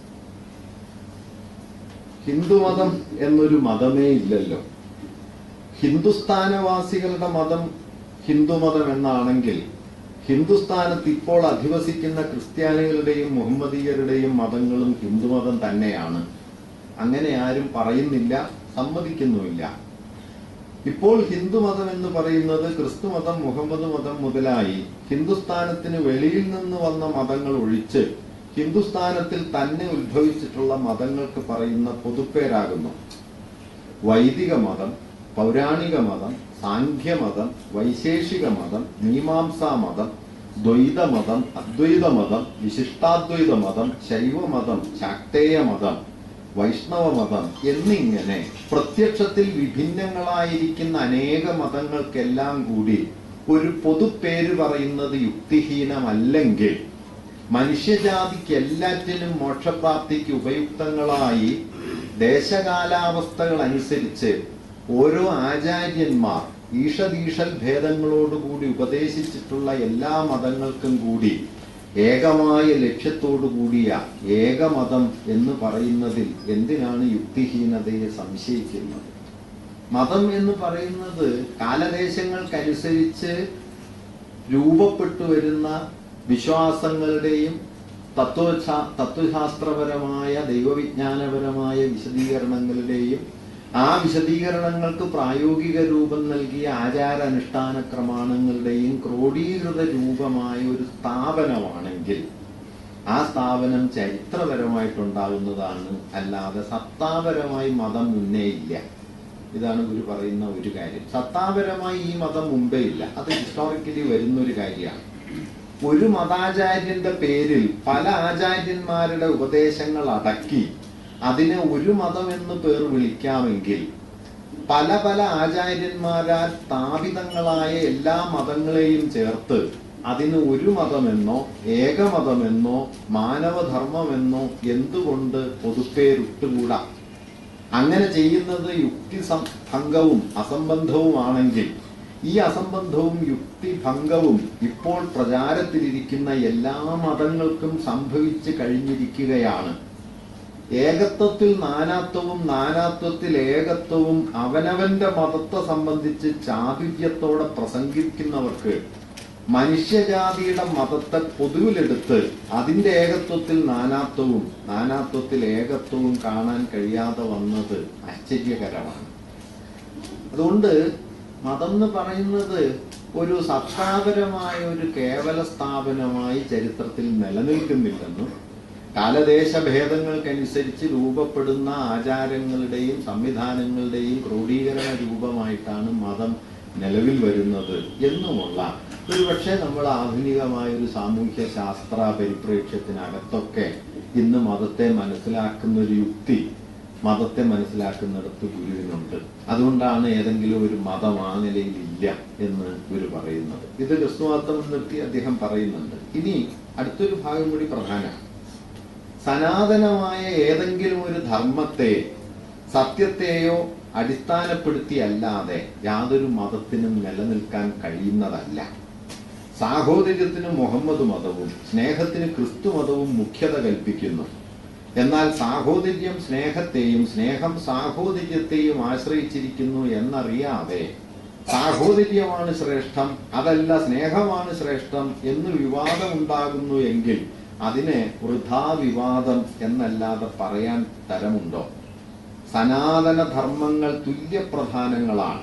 ഹിന്ദുമതം എന്നൊരു മതമേ ഇല്ലല്ലോ ഹിന്ദുസ്ഥാനവാസികളുടെ മതം ഹിന്ദുമതം എന്നാണെങ്കിൽ ഹിന്ദുസ്ഥാനത്ത് ഇപ്പോൾ അധിവസിക്കുന്ന ക്രിസ്ത്യാനികളുടെയും മുഹമ്മദീയരുടെയും മതങ്ങളും ഹിന്ദുമതം തന്നെയാണ് അങ്ങനെ ആരും പറയുന്നില്ല സമ്മതിക്കുന്നുമില്ല ഇപ്പോൾ ഹിന്ദുമതം എന്ന് പറയുന്നത് ക്രിസ്തുമതം മുഹമ്മദ് മതം മുതലായി ഹിന്ദുസ്ഥാനത്തിന് വെളിയിൽ നിന്ന് വന്ന മതങ്ങൾ ഒഴിച്ച് ഹിന്ദുസ്ഥാനത്തിൽ തന്നെ ഉത്ഭവിച്ചിട്ടുള്ള മതങ്ങൾക്ക് പറയുന്ന പൊതുപ്പേരാകുന്നു വൈദിക മതം പൗരാണിക മതം സാഖ്യമതം വൈശേഷിക മതം മീമാംസാ മതം ദ്വൈതമതം അദ്വൈതമതം വിശിഷ്ടാദ്വൈത മതം ശൈവമതം ശാക്തേയ മതം വൈഷ്ണവ മതം എന്നിങ്ങനെ പ്രത്യക്ഷത്തിൽ വിഭിന്നങ്ങളായിരിക്കുന്ന അനേക മതങ്ങൾക്കെല്ലാം കൂടി ഒരു പൊതുപ്പേര് പറയുന്നത് യുക്തിഹീനമല്ലെങ്കിൽ മനുഷ്യജാതിക്ക് എല്ലാറ്റിനും മോക്ഷപ്രാപ്തിക്ക് ഉപയുക്തങ്ങളായി ദേശകാലാവസ്ഥകൾ അനുസരിച്ച് ഓരോ ആചാര്യന്മാർ ഈഷദീഷൽ ഭേദങ്ങളോടുകൂടി ഉപദേശിച്ചിട്ടുള്ള എല്ലാ മതങ്ങൾക്കും കൂടി ഏകമായ ലക്ഷ്യത്തോടു കൂടിയ ഏകമതം എന്ന് പറയുന്നതിൽ എന്തിനാണ് യുക്തിഹീനതയെ സംശയിക്കുന്നത് മതം എന്ന് പറയുന്നത് കാലദേശങ്ങൾക്കനുസരിച്ച് രൂപപ്പെട്ടു വരുന്ന വിശ്വാസങ്ങളുടെയും തത്വശാ തത്വശാസ്ത്രപരമായ ദൈവവിജ്ഞാനപരമായ വിശദീകരണങ്ങളുടെയും ആ വിശദീകരണങ്ങൾക്ക് പ്രായോഗിക രൂപം നൽകിയ ആചാരാനുഷ്ഠാന ക്രമാണങ്ങളുടെയും ക്രോഡീകൃത രൂപമായ ഒരു സ്ഥാപനമാണെങ്കിൽ ആ സ്ഥാപനം ചരിത്രപരമായിട്ടുണ്ടാകുന്നതാണ് അല്ലാതെ സത്താപരമായി മതം മുന്നേ ഇല്ല ഇതാണ് ഗുരു പറയുന്ന ഒരു കാര്യം സത്താപരമായി ഈ മതം മുമ്പേ ഇല്ല അത് ഹിസ്റ്റോറിക്കലി വരുന്ന ഒരു കാര്യമാണ് ഒരു മതാചാര്യന്റെ പേരിൽ പല ആചാര്യന്മാരുടെ ഉപദേശങ്ങൾ അടക്കി അതിനെ ഒരു മതം എന്ന് പേർ വിളിക്കാമെങ്കിൽ പല പല ആചാര്യന്മാരാൽ സ്ഥാപിതങ്ങളായ എല്ലാ മതങ്ങളെയും ചേർത്ത് അതിന് ഒരു മതമെന്നോ ഏകമതമെന്നോ മാനവധർമ്മമെന്നോ എന്തുകൊണ്ട് പൊതുപ്പേരിട്ടുകൂടാ അങ്ങനെ ചെയ്യുന്നത് യുക്തി സം- ഭംഗവും അസംബന്ധവുമാണെങ്കിൽ ഈ അസംബന്ധവും യുക്തിഭംഗവും ഇപ്പോൾ പ്രചാരത്തിലിരിക്കുന്ന എല്ലാ മതങ്ങൾക്കും സംഭവിച്ചു കഴിഞ്ഞിരിക്കുകയാണ് ഏകത്വത്തിൽ നാനാത്വവും നാനാത്വത്തിൽ ഏകത്വവും അവനവന്റെ മതത്തെ സംബന്ധിച്ച് ചാതുര്യത്തോടെ പ്രസംഗിക്കുന്നവർക്ക് മനുഷ്യജാതിയുടെ മതത്തെ പൊതുവിലെടുത്ത് അതിന്റെ ഏകത്വത്തിൽ നാനാത്വവും നാനാത്വത്തിൽ ഏകത്വവും കാണാൻ കഴിയാതെ വന്നത് ആശ്ചര്യകരമാണ് അതുകൊണ്ട് മതം എന്ന് പറയുന്നത് ഒരു സത്താപരമായ ഒരു കേവല സ്ഥാപനമായി ചരിത്രത്തിൽ നിലനിൽക്കുന്നില്ലെന്നും കാലദേശ ഭേദങ്ങൾക്കനുസരിച്ച് രൂപപ്പെടുന്ന ആചാരങ്ങളുടെയും സംവിധാനങ്ങളുടെയും ക്രോഡീകരണ രൂപമായിട്ടാണ് മതം നിലവിൽ വരുന്നത് എന്നുമുള്ള ഒരുപക്ഷെ നമ്മൾ ആധുനികമായ ഒരു സാമൂഹ്യ ശാസ്ത്ര പരിപ്രേക്ഷ്യത്തിനകത്തൊക്കെ ഇന്ന് മതത്തെ മനസ്സിലാക്കുന്ന ഒരു യുക്തി മതത്തെ മനസ്സിലാക്കുന്നിടത്ത് ഗുരുവിനുണ്ട് അതുകൊണ്ടാണ് ഏതെങ്കിലും ഒരു മതം ആ നിലയിൽ ഇല്ല എന്ന് ഗുരു പറയുന്നത് ഇത് ക്രിസ്തുമതം നിർത്തി അദ്ദേഹം പറയുന്നുണ്ട് ഇനി അടുത്തൊരു ഭാഗം കൂടി പ്രധാനമാണ് സനാതനമായ ഏതെങ്കിലും ഒരു ധർമ്മത്തെ സത്യത്തെയോ അടിസ്ഥാനപ്പെടുത്തി അല്ലാതെ യാതൊരു മതത്തിനും നിലനിൽക്കാൻ കഴിയുന്നതല്ല സാഹോദര്യത്തിന് മുഹമ്മദ് മതവും സ്നേഹത്തിന് ക്രിസ്തു മതവും മുഖ്യത കൽപ്പിക്കുന്നു എന്നാൽ സാഹോദര്യം സ്നേഹത്തെയും സ്നേഹം സാഹോദര്യത്തെയും ആശ്രയിച്ചിരിക്കുന്നു എന്നറിയാതെ സാഹോദര്യമാണ് ശ്രേഷ്ഠം അതല്ല സ്നേഹമാണ് ശ്രേഷ്ഠം എന്ന് വിവാദമുണ്ടാകുന്നു എങ്കിൽ അതിനെ വൃഥാ വിവാദം എന്നല്ലാതെ പറയാൻ തരമുണ്ടോ സനാതന ധർമ്മങ്ങൾ തുല്യപ്രധാനങ്ങളാണ്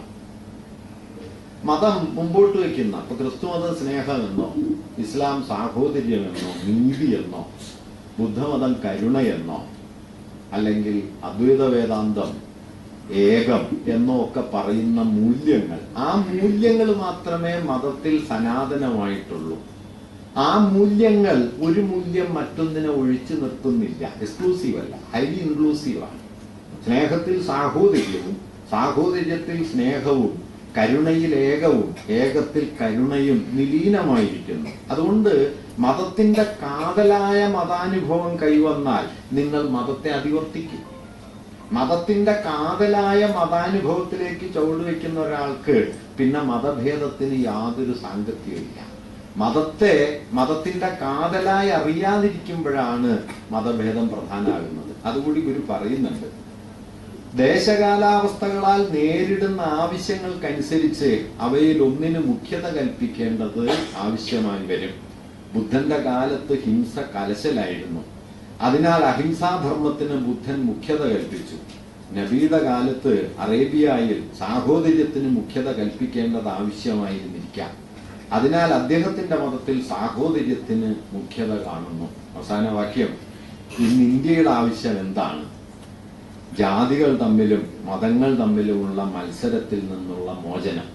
മതം മുമ്പോട്ട് വയ്ക്കുന്ന ഇപ്പൊ ക്രിസ്തുമതം സ്നേഹമെന്നോ ഇസ്ലാം സാഹോദര്യമെന്നോ നീതിയെന്നോ ബുദ്ധമതം കരുണയെന്നോ അല്ലെങ്കിൽ അദ്വൈത വേദാന്തം ഏകം എന്നോ ഒക്കെ പറയുന്ന മൂല്യങ്ങൾ ആ മൂല്യങ്ങൾ മാത്രമേ മതത്തിൽ സനാതനമായിട്ടുള്ളൂ ആ മൂല്യങ്ങൾ ഒരു മൂല്യം മറ്റൊന്നിനെ ഒഴിച്ചു നിർത്തുന്നില്ല എക്സ്ക്ലൂസീവ് അല്ല ഹൈലി ഇൻക്ലൂസീവ് ആണ് സ്നേഹത്തിൽ സാഹോദര്യവും സാഹോദര്യത്തിൽ സ്നേഹവും കരുണയിൽ ഏകവും ഏകത്തിൽ കരുണയും നിലീനമായിരിക്കുന്നു അതുകൊണ്ട് മതത്തിന്റെ കാതലായ മതാനുഭവം കൈവന്നാൽ നിങ്ങൾ മതത്തെ അതിവർത്തിക്കും മതത്തിന്റെ കാതലായ മതാനുഭവത്തിലേക്ക് ചുവടുവെക്കുന്ന ഒരാൾക്ക് പിന്നെ മതഭേദത്തിന് യാതൊരു സാങ്കത്യമില്ല മതത്തെ മതത്തിന്റെ കാതലായി അറിയാതിരിക്കുമ്പോഴാണ് മതഭേദം പ്രധാനമാകുന്നത് അതുകൂടി ഗുരു പറയുന്നുണ്ട് ദേശകാലാവസ്ഥകളാൽ നേരിടുന്ന ആവശ്യങ്ങൾക്കനുസരിച്ച് അവയിൽ ഒന്നിന് മുഖ്യത കൽപ്പിക്കേണ്ടത് ആവശ്യമായി വരും ബുദ്ധന്റെ കാലത്ത് ഹിംസ കലശലായിരുന്നു അതിനാൽ അഹിംസാധർമ്മത്തിന് ബുദ്ധൻ മുഖ്യത കൽപ്പിച്ചു നബീയുടെ കാലത്ത് അറേബ്യയിൽ സാഹോദര്യത്തിന് മുഖ്യത കൽപ്പിക്കേണ്ടത് ആവശ്യമായിരുന്നിരിക്കാം അതിനാൽ അദ്ദേഹത്തിന്റെ മതത്തിൽ സാഹോദര്യത്തിന് മുഖ്യത കാണുന്നു അവസാന വാക്യം ഇന്ന് ഇന്ത്യയുടെ ആവശ്യം എന്താണ് ജാതികൾ തമ്മിലും മതങ്ങൾ തമ്മിലുമുള്ള മത്സരത്തിൽ നിന്നുള്ള മോചനം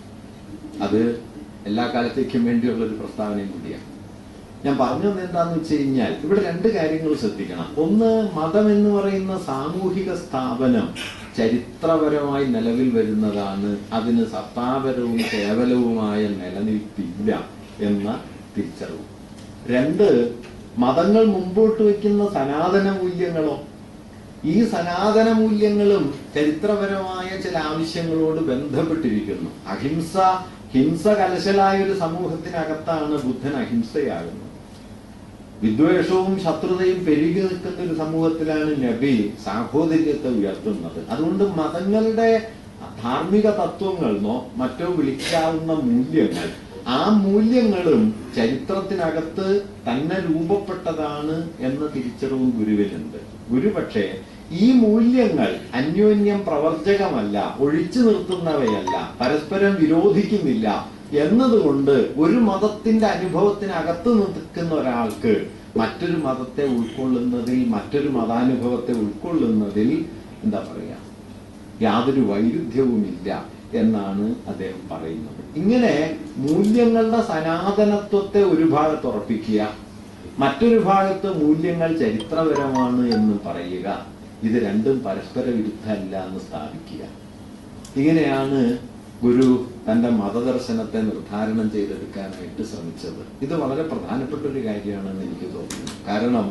അത് എല്ലാ കാലത്തേക്കും വേണ്ടിയുള്ള ഒരു പ്രസ്താവനയും കൂടിയാണ് ഞാൻ പറഞ്ഞത് എന്താന്ന് വെച്ച് കഴിഞ്ഞാൽ ഇവിടെ രണ്ട് കാര്യങ്ങൾ ശ്രദ്ധിക്കണം ഒന്ന് മതം എന്ന് പറയുന്ന സാമൂഹിക സ്ഥാപനം ചരിത്രപരമായി നിലവിൽ വരുന്നതാണ് അതിന് സത്താപരവും കേവലവുമായ നിലനിൽപ്പില്ല എന്ന തിരിച്ചറിവ് രണ്ട് മതങ്ങൾ മുമ്പോട്ട് വയ്ക്കുന്ന സനാതന മൂല്യങ്ങളോ ഈ സനാതന മൂല്യങ്ങളും ചരിത്രപരമായ ചില ആവശ്യങ്ങളോട് ബന്ധപ്പെട്ടിരിക്കുന്നു അഹിംസ ഹിംസ കലശലായ ഒരു സമൂഹത്തിനകത്താണ് ബുദ്ധൻ അഹിംസയാകുന്നത് വിദ്വേഷവും ശത്രുതയും പെരുകി നിൽക്കുന്ന ഒരു സമൂഹത്തിലാണ് നബി സാഹോദര്യത്തെ ഉയർത്തുന്നത് അതുകൊണ്ട് മതങ്ങളുടെ ധാർമ്മിക തത്വങ്ങളെന്നോ മറ്റോ വിളിക്കാവുന്ന മൂല്യങ്ങൾ ആ മൂല്യങ്ങളും ചരിത്രത്തിനകത്ത് തന്നെ രൂപപ്പെട്ടതാണ് എന്ന തിരിച്ചറിവ് ഗുരുവിനുണ്ട് ഗുരു പക്ഷേ ഈ മൂല്യങ്ങൾ അന്യോന്യം പ്രവർജകമല്ല ഒഴിച്ചു നിർത്തുന്നവയല്ല പരസ്പരം വിരോധിക്കുന്നില്ല എന്നതുകൊണ്ട് ഒരു മതത്തിന്റെ അനുഭവത്തിനകത്ത് നിൽക്കുന്ന ഒരാൾക്ക് മറ്റൊരു മതത്തെ ഉൾക്കൊള്ളുന്നതിൽ മറ്റൊരു മതാനുഭവത്തെ ഉൾക്കൊള്ളുന്നതിൽ എന്താ പറയാ യാതൊരു വൈരുദ്ധ്യവുമില്ല എന്നാണ് അദ്ദേഹം പറയുന്നത് ഇങ്ങനെ മൂല്യങ്ങളുടെ സനാതനത്വത്തെ ഒരു ഭാഗത്ത് ഉറപ്പിക്കുക മറ്റൊരു ഭാഗത്ത് മൂല്യങ്ങൾ ചരിത്രപരമാണ് എന്ന് പറയുക ഇത് രണ്ടും പരസ്പര വിരുദ്ധമല്ല എന്ന് സ്ഥാപിക്കുക ഇങ്ങനെയാണ് ഗുരു തന്റെ മതദർശനത്തെ നിർദ്ധാരണം ചെയ്തെടുക്കാനായിട്ട് ശ്രമിച്ചത് ഇത് വളരെ പ്രധാനപ്പെട്ട ഒരു കാര്യമാണെന്ന് എനിക്ക് തോന്നുന്നു കാരണം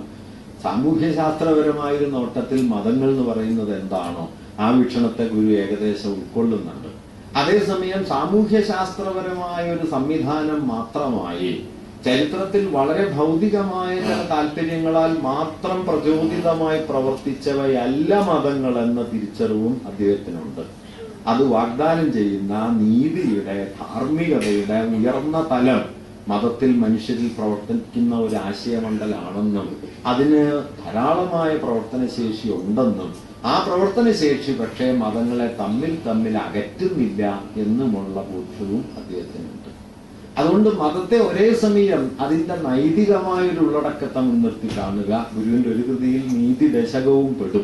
സാമൂഹ്യശാസ്ത്രപരമായ ഒരു നോട്ടത്തിൽ മതങ്ങൾ എന്ന് പറയുന്നത് എന്താണോ ആ വീക്ഷണത്തെ ഗുരു ഏകദേശം ഉൾക്കൊള്ളുന്നുണ്ട് അതേസമയം സാമൂഹ്യശാസ്ത്രപരമായ ഒരു സംവിധാനം മാത്രമായി ചരിത്രത്തിൽ വളരെ ഭൗതികമായ ചില താല്പര്യങ്ങളാൽ മാത്രം പ്രചോദിതമായി പ്രവർത്തിച്ചവയല്ല മതങ്ങൾ എന്ന തിരിച്ചറിവും അദ്ദേഹത്തിനുണ്ട് അത് വാഗ്ദാനം ചെയ്യുന്ന നീതിയുടെ ധാർമ്മികതയുടെ ഉയർന്ന തലം മതത്തിൽ മനുഷ്യരിൽ പ്രവർത്തിക്കുന്ന ഒരു ആശയമണ്ഡലാണെന്നും അതിന് ധാരാളമായ പ്രവർത്തനശേഷി ഉണ്ടെന്നും ആ പ്രവർത്തനശേഷി പക്ഷേ മതങ്ങളെ തമ്മിൽ തമ്മിൽ അകറ്റുന്നില്ല എന്നുമുള്ള ബോധ്യവും അദ്ദേഹത്തിനുണ്ട് അതുകൊണ്ട് മതത്തെ ഒരേ സമയം അതിന്റെ നൈതികമായ ഒരു ഉള്ളടക്കത്തെ മുൻനിർത്തി കാണുക ഗുരുവിന്റെ ഒരു കൃതിയിൽ നീതി ദശകവും പെടും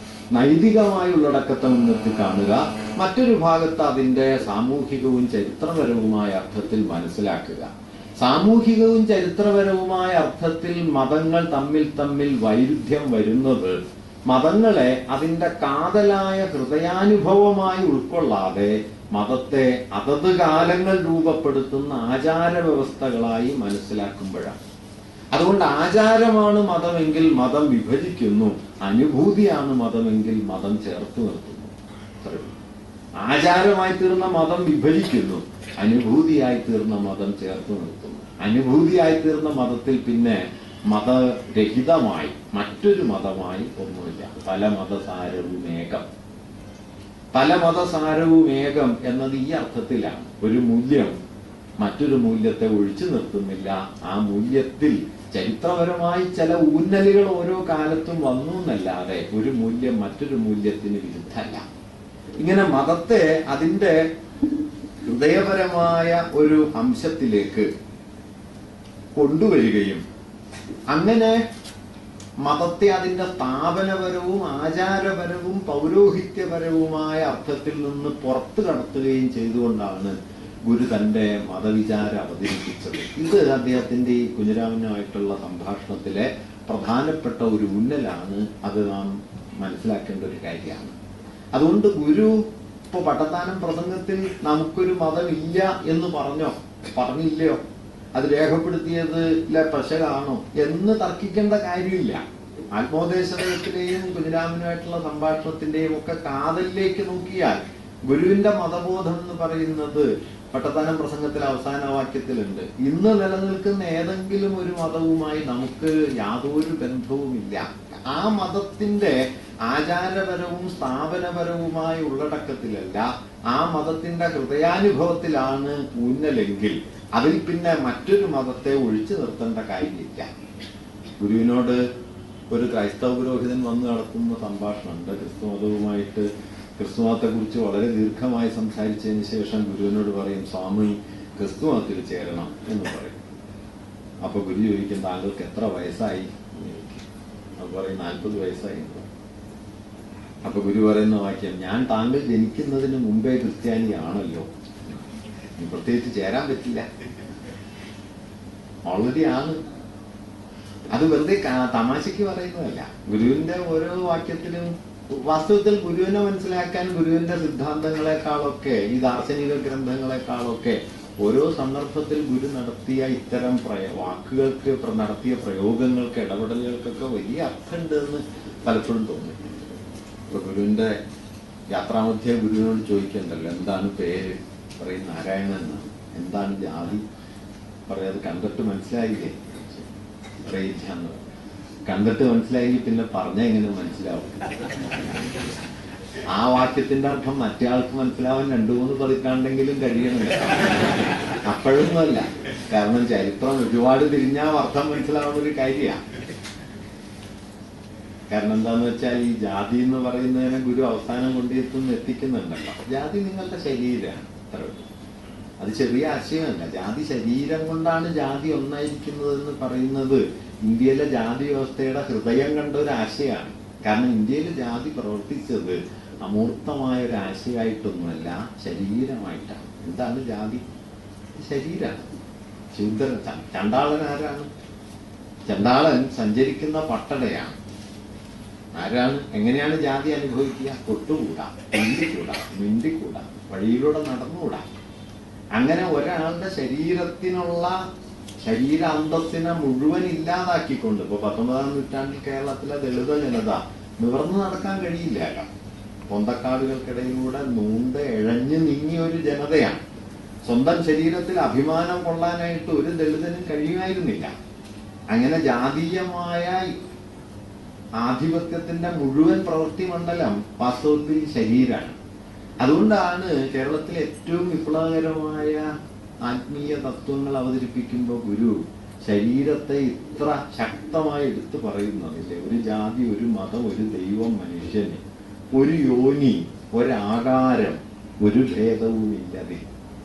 നൈതികമായ ഉള്ളടക്കത്തെ മുൻനിർത്തി കാണുക മറ്റൊരു ഭാഗത്ത് അതിന്റെ സാമൂഹികവും ചരിത്രപരവുമായ അർത്ഥത്തിൽ മനസ്സിലാക്കുക സാമൂഹികവും ചരിത്രപരവുമായ അർത്ഥത്തിൽ മതങ്ങൾ തമ്മിൽ തമ്മിൽ വൈരുദ്ധ്യം വരുന്നത് മതങ്ങളെ അതിന്റെ കാതലായ ഹൃദയാനുഭവമായി ഉൾക്കൊള്ളാതെ മതത്തെ അതത് കാലങ്ങൾ രൂപപ്പെടുത്തുന്ന ആചാര വ്യവസ്ഥകളായി മനസ്സിലാക്കുമ്പോഴാണ് അതുകൊണ്ട് ആചാരമാണ് മതമെങ്കിൽ മതം വിഭജിക്കുന്നു അനുഭൂതിയാണ് മതമെങ്കിൽ മതം ചേർത്ത് നിർത്തുന്നു അത്രയേ ഉള്ളൂ. ആചാരമായി തീർന്ന മതം വിഭജിക്കുന്നു അനുഭൂതിയായി തീർന്ന മതം ചേർത്ത് നിർത്തുന്നു അനുഭൂതിയായി തീർന്ന മതത്തിൽ പിന്നെ മതരഹിതമായി മറ്റൊരു മതമായി ഒന്നുമില്ല പല മതസാരവും ഏകം പല മതസാരവും ഏകം എന്നത് ഈ അർത്ഥത്തിലാണ് ഒരു മൂല്യം മറ്റൊരു മൂല്യത്തെ ഒഴിച്ചു നിർത്തുന്നില്ല ആ മൂല്യത്തിൽ ചരിത്രപരമായി ചില ഊന്നലുകൾ ഓരോ കാലത്തും വന്നു എന്നല്ലാതെ ഒരു മൂല്യം മറ്റൊരു മൂല്യത്തിന് വിരുദ്ധമല്ല ഇങ്ങനെ മതത്തെ അതിന്റെ ഹൃദയപരമായ ഒരു അംശത്തിലേക്ക് കൊണ്ടുവരികയും അങ്ങനെ മതത്തെ അതിന്റെ സ്ഥാപനപരവും ആചാരപരവും പൗരോഹിത്യപരവുമായ അർത്ഥത്തിൽ നിന്ന് പുറത്തു കടത്തുകയും ചെയ്തുകൊണ്ടാണ് ഗുരു തന്റെ മതവിചാരം അവതരിപ്പിച്ചത് ഇത് അദ്ദേഹത്തിന്റെ ഈ കുഞ്ഞിരാമനുമായിട്ടുള്ള സംഭാഷണത്തിലെ പ്രധാനപ്പെട്ട ഒരു ഊന്നലാണ് അത് നാം മനസ്സിലാക്കേണ്ട ഒരു കാര്യമാണ് അതുകൊണ്ട് ഗുരു ഇപ്പൊ പട്ടത്താനം പ്രസംഗത്തിൽ നമുക്കൊരു മതമില്ല എന്ന് പറഞ്ഞോ പറഞ്ഞില്ലയോ അത് രേഖപ്പെടുത്തിയതിലെ പ്രശകാണോ എന്ന് തർക്കിക്കേണ്ട കാര്യമില്ല ആത്മോപദേശത്തിലെയും കുഞ്ഞിരാമനുമായിട്ടുള്ള സംഭാഷണത്തിന്റെയും ഒക്കെ കാതലിലേക്ക് നോക്കിയാൽ ഗുരുവിന്റെ മതബോധം എന്ന് പറയുന്നത് പട്ടത്താനം പ്രസംഗത്തിൽ അവസാന വാക്യത്തിലുണ്ട് ഇന്ന് നിലനിൽക്കുന്ന ഏതെങ്കിലും ഒരു മതവുമായി നമുക്ക് യാതൊരു ബന്ധവുമില്ല ആ മതത്തിന്റെ ആചാരപരവും സ്ഥാപനപരവുമായ ഉള്ളടക്കത്തിലല്ല ആ മതത്തിന്റെ ഹൃദയാനുഭവത്തിലാണ് ഊന്നലെങ്കിൽ അതിൽ പിന്നെ മറ്റൊരു മതത്തെ ഒഴിച്ചു നിർത്തേണ്ട കാര്യമില്ല ഗുരുവിനോട് ഒരു ക്രൈസ്തവ പുരോഹിതൻ വന്ന് നടത്തുന്ന സംഭാഷണമുണ്ട് ക്രിസ്തുമതവുമായിട്ട് ക്രിസ്തുമതത്തെ കുറിച്ച് വളരെ ദീർഘമായി സംസാരിച്ചതിന് ശേഷം ഗുരുവിനോട് പറയും സ്വാമി ക്രിസ്തുമതത്തിൽ ചേരണം എന്ന് പറയും അപ്പൊ ഗുരു ചോദിക്കും താങ്കൾക്ക് എത്ര വയസ്സായി എന്ന് ചോദിക്കും. അപ്പൊ പറയും നാൽപ്പത് വയസ്സായി എന്ന് പറയും. അപ്പൊ ഗുരു പറയുന്ന വാക്യം ഞാൻ താങ്കൾ ജനിക്കുന്നതിന് മുമ്പേ ക്രിസ്ത്യാനിയാണല്ലോ ഇനി പ്രത്യേകിച്ച് ചേരാൻ പറ്റില്ല ഓൾറെഡി ആണ് അത് വെറുതെ കാ- തമാശക്ക് പറയുന്നതല്ല ഗുരുവിന്റെ ഓരോ വാക്യത്തിലും വാസ്തവത്തിൽ ഗുരുവിനെ മനസ്സിലാക്കാൻ ഗുരുവിന്റെ സിദ്ധാന്തങ്ങളെക്കാളൊക്കെ ഈ ദാർശനിക ഗ്രന്ഥങ്ങളെക്കാളൊക്കെ ഓരോ സന്ദർഭത്തിൽ ഗുരു നടത്തിയ ഇത്തരം പ്രയ- വാക്കുകൾക്ക് പ്ര- നടത്തിയ പ്രയോഗങ്ങൾക്ക് ഇടപെടലുകൾക്കൊക്കെ വലിയ അർത്ഥമുണ്ട് എന്ന് പലപ്പോഴും തോന്നി ഇപ്പൊ ഗുരുവിന്റെ യാത്രാമധ്യ ഗുരുവിനോട് ചോദിക്കണ്ടല്ലോ എന്താണ് പേര് പറയും നാരായണൻ എന്നാണ് എന്താണ് ജാതി പറയാത് കണ്ടിട്ട് മനസ്സിലായില്ലേ പറയില്ല എന്ന് പറയും. കണ്ടിട്ട് മനസ്സിലായി പിന്നെ പറഞ്ഞ എങ്ങനെ മനസ്സിലാവും ആ വാക്യത്തിന്റെ അർത്ഥം മറ്റേ ആൾക്ക് മനസ്സിലാവാൻ രണ്ടു മൂന്ന് പതിറ്റാണ്ടെങ്കിലും കഴിയണമില്ല അപ്പോഴൊന്നുമല്ല കാരണം ചരിത്രം ഒരുപാട് തിരിഞ്ഞാൽ അർത്ഥം മനസ്സിലാവുന്ന ഒരു കാര്യമാണ് കാരണം എന്താന്ന് വെച്ചാൽ ഈ ജാതി എന്ന് പറയുന്നതിനെ ഗുരു അവസാനം കൊണ്ടെത്തുന്ന എത്തിക്കുന്നുണ്ടല്ലോ ജാതി നിങ്ങളുടെ ശരീരമാണ് അത്ര ഉള്ളൂ. അത് ചെറിയ ആശയമല്ല ജാതി ശരീരം കൊണ്ടാണ് ജാതി ഒന്നായിരിക്കുന്നത് എന്ന് പറയുന്നത് ഇന്ത്യയിലെ ജാതി വ്യവസ്ഥയുടെ ഹൃദയം കണ്ട ഒരു ആശയമാണ് കാരണം ഇന്ത്യയിൽ ജാതി പ്രവർത്തിച്ചത് അമൂർത്തമായ ഒരു ആശയമായിട്ടൊന്നുമല്ല ശരീരമായിട്ടാണ് എന്താണ് ജാതി ശരീരമാണ് ശൂദ്രൻ ച- ചണ്ടാളൻ ആരാണ് ചണ്ടാളൻ സഞ്ചരിക്കുന്ന പട്ടടയാണ് ആരാണ് എങ്ങനെയാണ് ജാതി അനുഭവിക്കുക കൊട്ടുകൂടാ മിണ്ടിക്കൂടാ മിണ്ടിക്കൂടാ വഴിയിലൂടെ നടന്നുകൂടാ അങ്ങനെ ഒരാളുടെ ശരീരത്തിനുള്ള ശരീരാന്തസ്സിനെ മുഴുവൻ ഇല്ലാതാക്കിക്കൊണ്ട് ഇപ്പൊ പത്തൊമ്പതാം നൂറ്റാണ്ടിൽ കേരളത്തിലെ ദളിത ജനത നിവർന്നു നടക്കാൻ കഴിയില്ല പൊന്തക്കാടുകൾക്കിടയിലൂടെ നൂണ്ട് ഇഴഞ്ഞു നീങ്ങിയ ഒരു ജനതയാണ് സ്വന്തം ശരീരത്തിൽ അഭിമാനം കൊള്ളാനായിട്ട് ഒരു ദളിതനും കഴിയുമായിരുന്നില്ല അങ്ങനെ ജാതീയമായ ആധിപത്യത്തിന്റെ മുഴുവൻ പ്രവൃത്തി മണ്ഡലം വാസ്തവത്തിൽ ശരീരമാണ് അതുകൊണ്ടാണ് കേരളത്തിലെ ഏറ്റവും വിപ്ലവകരമായ ആത്മീയ തത്വങ്ങൾ അവതരിപ്പിക്കുമ്പോൾ ഗുരു ശരീരത്തെ ഇത്ര ശക്തമായി എടുത്തു പറയുന്നതില്ലേ ഒരു ജാതി ഒരു മതം ഒരു ദൈവം മനുഷ്യന് ഒരു യോനി ഒരാകാരം ഒരു ഭേദവുമില്ലതെ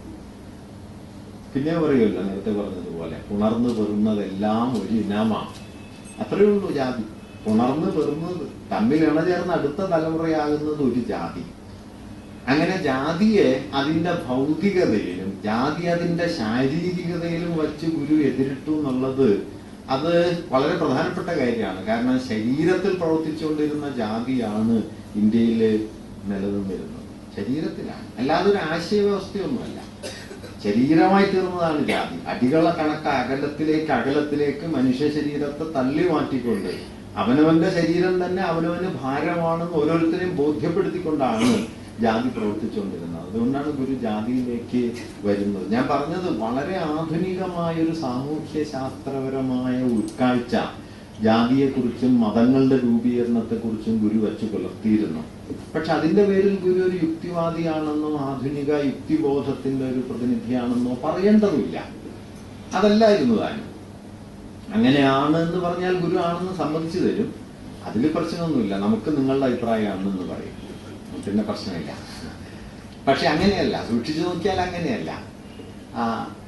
പിന്നെ പറയുമല്ലോ നേരത്തെ പറഞ്ഞതുപോലെ ഉണർന്നു പെറുന്നതെല്ലാം ഒരു ഇനമാണ് അത്രയേ ഉള്ളൂ ജാതി ഉണർന്നു പെറുന്നത് തമ്മിൽ ഇണചേർന്ന് അടുത്ത തലമുറയാകുന്നത് ഒരു ജാതി അങ്ങനെ ജാതിയെ അതിന്റെ ഭൗതികതയിലും ജാതി അതിന്റെ ശാരീരികതയിലും വച്ച് ഗുരു എതിരിട്ടു എന്നുള്ളത് അത് വളരെ പ്രധാനപ്പെട്ട കാര്യമാണ് കാരണം ശരീരത്തിൽ പ്രവർത്തിച്ചുകൊണ്ടിരുന്ന ജാതിയാണ് ഇന്ത്യയിൽ നിലനിന്നിരുന്നത് ശരീരത്തിലാണ് അല്ലാതെ ഒരു ആശയവ്യവസ്ഥയൊന്നുമല്ല ശരീരമായി തീർന്നതാണ് ജാതി അടികള കണക്ക് അകലത്തിലേക്ക് അകലത്തിലേക്ക് മനുഷ്യ ശരീരത്തെ തള്ളി മാറ്റിക്കൊണ്ട് അവനവന്റെ ശരീരം തന്നെ അവനവന് ഭാരമാണെന്ന് ഓരോരുത്തരെയും ബോധ്യപ്പെടുത്തിക്കൊണ്ടാണ് ജാതി പ്രവർത്തിച്ചുകൊണ്ടിരുന്നത് അതുകൊണ്ടാണ് ഗുരു ജാതിയിലേക്ക് വരുന്നത് ഞാൻ പറഞ്ഞത് വളരെ ആധുനികമായ ഒരു സാമൂഹ്യ ശാസ്ത്രപരമായ ഉൾക്കാഴ്ച ജാതിയെക്കുറിച്ചും മതങ്ങളുടെ രൂപീകരണത്തെക്കുറിച്ചും ഗുരു വച്ചു പുലർത്തിയിരുന്നു പക്ഷെ അതിന്റെ പേരിൽ ഗുരു ഒരു യുക്തിവാദിയാണെന്നോ ആധുനിക യുക്തിബോധത്തിന്റെ ഒരു പ്രതിനിധിയാണെന്നോ പറയേണ്ടതുമില്ല അതല്ലായിരുന്നു താനും അങ്ങനെയാണ് എന്ന് പറഞ്ഞാൽ ഗുരു ആണെന്ന് സമ്മതിച്ചു തരും അതിൽ പ്രശ്നമൊന്നുമില്ല നമുക്ക് നിങ്ങളുടെ അഭിപ്രായമാണെന്ന് പറയും പിന്നെ പ്രശ്നമില്ല പക്ഷെ അങ്ങനെയല്ല സൂക്ഷിച്ചു നോക്കിയാൽ അങ്ങനെയല്ല ആ,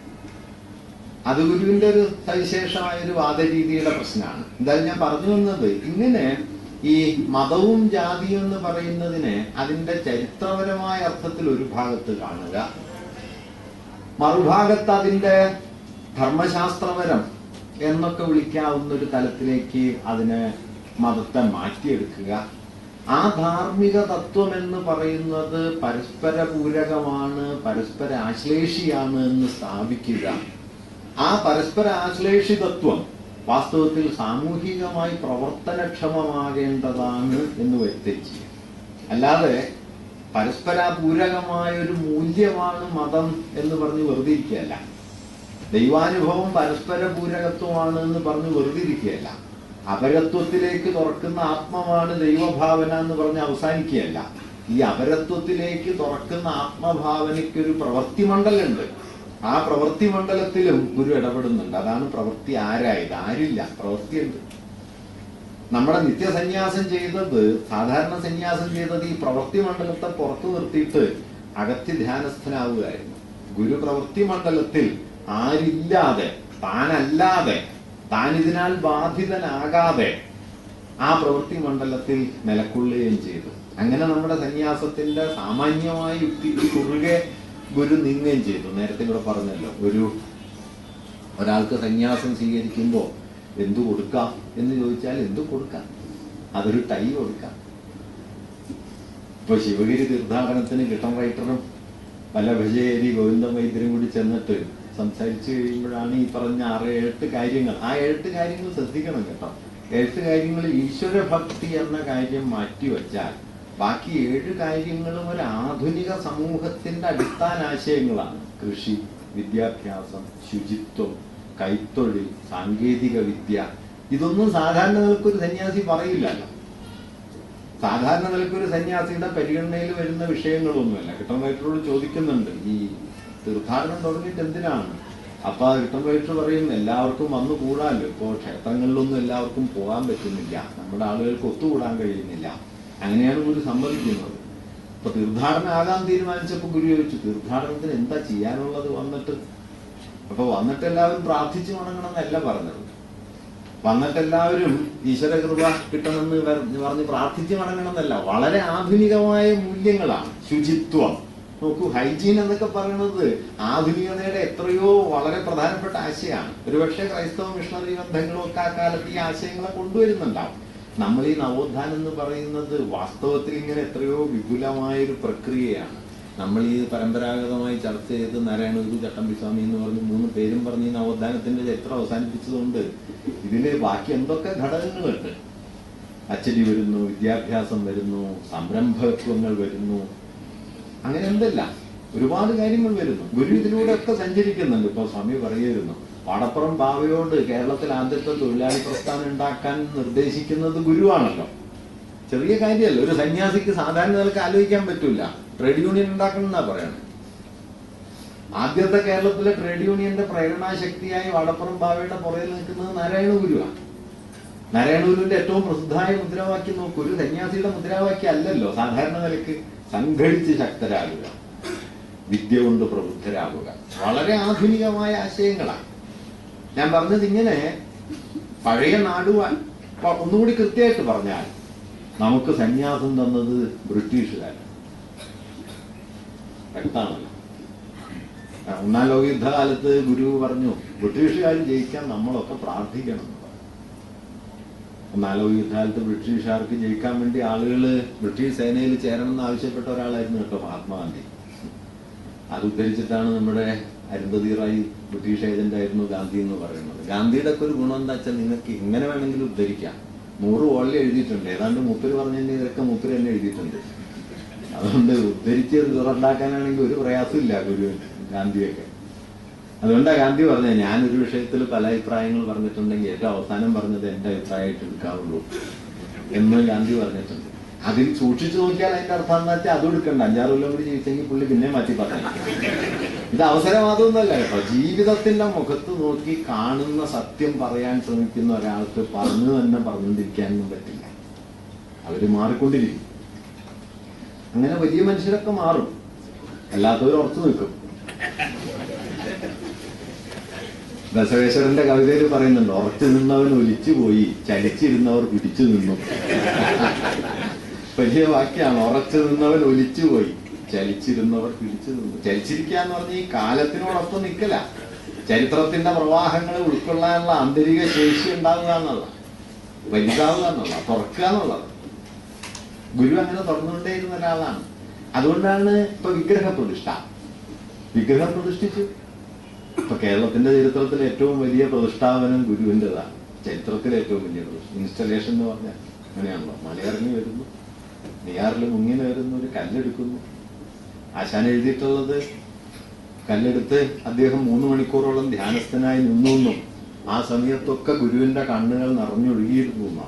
അത് ഗുരുവിന്റെ ഒരു സവിശേഷമായ ഒരു വാദരീതിയുടെ പ്രശ്നമാണ് എന്തായാലും ഞാൻ പറഞ്ഞു വന്നത് ഇങ്ങനെ ഈ മതവും ജാതിയും എന്ന് പറയുന്നതിനെ അതിന്റെ ചരിത്രപരമായ അർത്ഥത്തിൽ ഒരു ഭാഗത്ത് കാണുക മറുഭാഗത്ത് അതിന്റെ ധർമ്മശാസ്ത്രപരം എന്നൊക്കെ വിളിക്കാവുന്ന ഒരു തലത്തിലേക്ക് അതിനെ മതത്തെ മാറ്റിയെടുക്കുക ആ ധാർമ്മിക തത്വം എന്ന് പറയുന്നത് പരസ്പര പൂരകമാണ് പരസ്പര ആശ്ലേഷിയാണ് എന്ന് സ്ഥാപിക്കുക ആ പരസ്പര ആശ്ലേഷി തത്വം വാസ്തവത്തിൽ സാമൂഹികമായി പ്രവർത്തനക്ഷമമാകേണ്ടതാണ് എന്ന് വരുത്തിച്ച് അല്ലാതെ പരസ്പര പൂരകമായ ഒരു മൂല്യമാണ് മതം എന്ന് പറഞ്ഞ് വെറുതെ ഇരിക്കുകയല്ല ദൈവാനുഭവം പരസ്പര പൂരകത്വമാണ് എന്ന് പറഞ്ഞ് വെറുതെ ഇരിക്കുകയല്ല അപരത്വത്തിലേക്ക് തുറക്കുന്ന ആത്മമാണ് ദൈവഭാവന എന്ന് പറഞ്ഞ് അവസാനിക്കുകയല്ല ഈ അപരത്വത്തിലേക്ക് തുറക്കുന്ന ആത്മഭാവനയ്ക്ക് ഒരു പ്രവൃത്തി മണ്ഡലമുണ്ട് ആ പ്രവൃത്തി മണ്ഡലത്തിലും ഗുരു ഇടപെടുന്നുണ്ട് അതാണ് പ്രവൃത്തി ആരായത് ആരില്ല പ്രവൃത്തിയുണ്ട് നമ്മുടെ നിത്യസന്യാസം ചെയ്തത് സാധാരണ സന്യാസം ചെയ്തത് ഈ പ്രവൃത്തി മണ്ഡലത്തെ പുറത്തു നിർത്തിയിട്ട് അകത്തി ധ്യാനസ്ഥനാവുകയായിരുന്നു ഗുരു പ്രവൃത്തി മണ്ഡലത്തിൽ ആരില്ലാതെ താനല്ലാതെ താൻ ഇതിനാൽ ബാധിതനാകാതെ ആ പ്രവൃത്തി മണ്ഡലത്തിൽ നിലക്കൊള്ളുകയും ചെയ്തു അങ്ങനെ നമ്മുടെ സന്യാസത്തിന്റെ സാമാന്യമായ യുക്തിക്ക് കുറുകെ ഗുരു നീങ്ങുകയും ചെയ്തു നേരത്തെ ഇവിടെ പറഞ്ഞല്ലോ ഒരു ഒരാൾക്ക് സന്യാസം സ്വീകരിക്കുമ്പോൾ എന്തു കൊടുക്കാം എന്ന് ചോദിച്ചാൽ എന്തു കൊടുക്കാം അതൊരു ടൈ കൊടുക്കാം ഇപ്പൊ ശിവഗിരി തീർത്ഥാടനത്തിന് കിട്ടം റൈറ്ററും വല്ലഭജേരി ഗോവിന്ദ വൈദ്യരും കൂടി ചെന്നിട്ട് സംസാരിച്ചു കഴിയുമ്പോഴാണ് ഈ പറഞ്ഞ ആറ് എട്ട് കാര്യങ്ങൾ ആ എട്ട് കാര്യങ്ങൾ ശ്രദ്ധിക്കണം കേട്ടോ എട്ട് കാര്യങ്ങളിൽ ഈശ്വര ഭക്തി എന്ന കാര്യം മാറ്റിവെച്ചാൽ ബാക്കി ഏഴ് കാര്യങ്ങളും ഒരു ആധുനിക സമൂഹത്തിന്റെ അടിസ്ഥാന ആശയങ്ങളാണ് കൃഷി വിദ്യാഭ്യാസം ശുചിത്വം കൈത്തൊഴിൽ സാങ്കേതിക വിദ്യ ഇതൊന്നും സാധാരണ നിലക്കൊരു സന്യാസി പറയില്ലല്ലോ സാധാരണ നിലക്കൊരു സന്യാസിയുടെ പരിഗണനയിൽ വരുന്ന വിഷയങ്ങളൊന്നുമല്ല കിട്ടംവയറ്ററോട് ചോദിക്കുന്നുണ്ട് ഈ തീർത്ഥാടനം തുടങ്ങിയിട്ട് എന്തിനാണ് അപ്പൊ ആ കിട്ടംവയറ്റർ പറയും എല്ലാവർക്കും വന്നു കൂടാല്ലോ ഇപ്പോ ക്ഷേത്രങ്ങളിലൊന്നും എല്ലാവർക്കും പോകാൻ പറ്റുന്നില്ല നമ്മുടെ ആളുകൾക്ക് ഒത്തുകൂടാൻ കഴിയുന്നില്ല അങ്ങനെയാണ് ഗുരു സമ്മതിക്കുന്നത് ഇപ്പൊ തീർത്ഥാടനം ആകാൻ തീരുമാനിച്ചപ്പോ ഗുരു ചോദിച്ചു തീർത്ഥാടനത്തിന് എന്താ ചെയ്യാനുള്ളത് വന്നിട്ട് അപ്പൊ വന്നിട്ട് എല്ലാവരും പ്രാർത്ഥിച്ചു വണങ്ങണമെന്നല്ല പറഞ്ഞത് വന്നിട്ട് എല്ലാവരും ഈശ്വര കൃപ കിട്ടണമെന്ന് പറഞ്ഞ് പറഞ്ഞ് പ്രാർത്ഥിച്ച് മടങ്ങണമെന്നല്ല വളരെ ആധുനികമായ മൂല്യങ്ങളാണ് ശുചിത്വം നോക്കൂ ഹൈജീൻ എന്നൊക്കെ പറയുന്നത് ആധുനികതയുടെ എത്രയോ വളരെ പ്രധാനപ്പെട്ട ആശയമാണ് ഒരുപക്ഷെ ക്രൈസ്തവ മിഷണറി ബന്ധങ്ങളും ഒക്കെ ആ കാലത്ത് ഈ ആശയങ്ങളെ കൊണ്ടുവരുന്നുണ്ടാവും നമ്മൾ ഈ നവോത്ഥാനം എന്ന് പറയുന്നത് വാസ്തവത്തിൽ ഇങ്ങനെ എത്രയോ വിപുലമായ ഒരു പ്രക്രിയയാണ് നമ്മൾ ഈ പരമ്പരാഗതമായി ചർച്ച ചെയ്ത് നാരായണഗുരു ചട്ടമ്പി സ്വാമി എന്ന് പറഞ്ഞ് മൂന്ന് പേരും പറഞ്ഞ് ഈ നവോത്ഥാനത്തിന്റെ ചരിത്രം അവസാനിപ്പിച്ചതുകൊണ്ട് ഇതില് ബാക്കി എന്തൊക്കെ ഘടകങ്ങളുണ്ട് അച്ചടി വരുന്നു വിദ്യാഭ്യാസം വരുന്നു സംരംഭത്വങ്ങൾ വരുന്നു അങ്ങനെ എന്തല്ല ഒരുപാട് കാര്യങ്ങൾ വരുന്നു ഗുരു ഇതിലൂടെ ഒക്കെ സഞ്ചരിക്കുന്നുണ്ട് ഇപ്പൊ സ്വാമി പറയുമായിരുന്നു പാടപ്പുറം ബാവയോട് കേരളത്തിൽ ആദ്യത്തെ തൊഴിലാളി പ്രസ്ഥാനം ഉണ്ടാക്കാൻ നിർദ്ദേശിക്കുന്നത് ഗുരുവാണല്ലോ ചെറിയ കാര്യമല്ല ഒരു സന്യാസിക്ക് സാധാരണ നിലക്ക് ആലോചിക്കാൻ പറ്റൂല ട്രേഡ് യൂണിയൻ ഉണ്ടാക്കണം എന്നാ പറയണത് ആദ്യത്തെ കേരളത്തിലെ ട്രേഡ് യൂണിയന്റെ പ്രേരണാശക്തിയായി വടപ്പുറം ബാവയുടെ പുറകിൽ നിൽക്കുന്നത് നാരായണ ഗുരുവാണ് നാരായണ ഗുരുവിന്റെ ഏറ്റവും പ്രസിദ്ധമായ മുദ്രാവാക്യം നോക്കൂ ഒരു സന്യാസിയുടെ മുദ്രാവാക്യം അല്ലല്ലോ സാധാരണ നിലക്ക് സംഘടിച്ച് ശക്തരാകുക വിദ്യ കൊണ്ട് പ്രബുദ്ധരാകുക വളരെ ആധുനികമായ ആശയങ്ങളാണ് ഞാൻ പറഞ്ഞത് ഇങ്ങനെ പഴയ നാടുവാൻ ഒന്നുകൂടി കൃത്യമായിട്ട് പറഞ്ഞാൽ നമുക്ക് സന്യാസം തന്നത് ബ്രിട്ടീഷുകാരാണ് വ്യക്തമാണല്ലോ ആ, ഒന്നാം ലോക യുദ്ധകാലത്ത് ഗുരു പറഞ്ഞു ബ്രിട്ടീഷുകാർ ജയിക്കാൻ നമ്മളൊക്കെ പ്രാർത്ഥിക്കണം എന്ന് പറഞ്ഞു. ഒന്നാം ലോക യുദ്ധകാലത്ത് ബ്രിട്ടീഷുകാർക്ക് ജയിക്കാൻ വേണ്ടി ആളുകൾ ബ്രിട്ടീഷ് സേനയിൽ ചേരണം എന്ന് ആവശ്യപ്പെട്ട ഒരാളായിരുന്നു കേട്ടോ മഹാത്മാഗാന്ധി അത് ഉദ്ധരിച്ചിട്ടാണ് നമ്മുടെ അരുന്ധതി റായി ബ്രിട്ടീഷ് ഏജന്റ് ആയിരുന്നു ഗാന്ധി എന്ന് പറയുന്നത് ഗാന്ധിയുടെ ഒക്കെ ഒരു ഗുണം എന്താ വെച്ചാൽ നിങ്ങൾക്ക് എങ്ങനെ വേണമെങ്കിലും ഉദ്ധരിക്കാം നൂറ് വോളിൽ എഴുതിയിട്ടുണ്ട് ഏതാണ്ട് മൂപ്പര് പറഞ്ഞതിന്റെ ഇതൊക്കെ മൂപ്പര് തന്നെ എഴുതിയിട്ടുണ്ട് അതുകൊണ്ട് ഉദ്ധരിച്ച് തുറണ്ടാക്കാനാണെങ്കിൽ ഒരു പ്രയാസമില്ല ഗുരു ഗാന്ധിയൊക്കെ അതുകൊണ്ടാണ് ഗാന്ധി പറഞ്ഞത് ഞാനൊരു വിഷയത്തിൽ പല അഭിപ്രായങ്ങൾ പറഞ്ഞിട്ടുണ്ടെങ്കിൽ ഏറ്റവും അവസാനം പറഞ്ഞത് എന്റെ അഭിപ്രായമായിട്ട് എടുക്കാവുള്ളൂ എന്ന് ഗാന്ധി പറഞ്ഞിട്ടുണ്ട് അതിൽ സൂക്ഷിച്ചു നോക്കിയാൽ അതിന്റെ അർത്ഥം എന്താ വെച്ചാൽ അതും എടുക്കണ്ട അഞ്ചാറ് കൊല്ലം കൂടി ജീവിച്ചെങ്കിൽ പുള്ളി പിന്നെ മാറ്റി പറഞ്ഞു ഇത് അവസരവാദമൊന്നുമല്ല കേട്ടോ ജീവിതത്തിന്റെ മുഖത്ത് നോക്കി കാണുന്ന സത്യം പറയാൻ ശ്രമിക്കുന്ന ഒരാൾക്ക് പറഞ്ഞു തന്നെ പറഞ്ഞുകൊണ്ടിരിക്കാനൊന്നും പറ്റില്ല അവര് മാറിക്കൊണ്ടിരിക്കും അങ്ങനെ വലിയ മനുഷ്യരൊക്കെ മാറും അല്ലാത്തവർ ഉറച്ചു നിൽക്കും ബസവേശ്വരന്റെ കവിതയിൽ പറയുന്നുണ്ട് ഉറച്ചു നിന്നവൻ ഒലിച്ചു പോയി ചലിച്ചിരുന്നവർ പിടിച്ചു നിന്നു വലിയ വാക്യാണ് ഉറച്ചു നിന്നവൻ ഒലിച്ചു പോയി ചലിച്ചിരുന്നവർ പിടിച്ചു നിന്നു ചലിച്ചിരിക്കുക എന്ന് പറഞ്ഞ ഈ കാലത്തിനോടൊപ്പം നിൽക്കല ചരിത്രത്തിന്റെ പ്രവാഹങ്ങളെ ഉൾക്കൊള്ളാനുള്ള ആന്തരിക ശേഷി ഉണ്ടാവുക എന്നുള്ള വലുതാവുക എന്നുള്ള തുറക്കുക എന്നുള്ളത് ഗുരു അങ്ങനെ തുറന്നുകൊണ്ടേയിരുന്ന ഒരാളാണ് അതുകൊണ്ടാണ് ഇപ്പൊ വിഗ്രഹ പ്രതിഷ്ഠ വിഗ്രഹം പ്രതിഷ്ഠിച്ചു ഇപ്പൊ കേരളത്തിന്റെ ചരിത്രത്തിലെ ഏറ്റവും വലിയ പ്രതിഷ്ഠാപനം ഗുരുവിൻ്റെതാണ് ചരിത്രത്തിലെ ഏറ്റവും വലിയ പ്രതിഷ്ഠ ഇൻസ്റ്റലേഷൻ എന്ന് പറഞ്ഞാൽ അങ്ങനെയാണല്ലോ മലയിറങ്ങി വരുന്നു നെയ്യാറിൽ മുങ്ങിന് വരുന്നു ഒരു കല്ലെടുക്കുന്നു ആശാൻ എഴുതിയിട്ടുള്ളത് കല്ലെടുത്ത് അദ്ദേഹം മൂന്ന് മണിക്കൂറോളം ധ്യാനസ്ഥനായി നിന്നു എന്നും ആ സമയത്തൊക്കെ ഗുരുവിന്റെ കണ്ണുകൾ നിറഞ്ഞൊഴുകിയിരുന്നു എന്നാണ്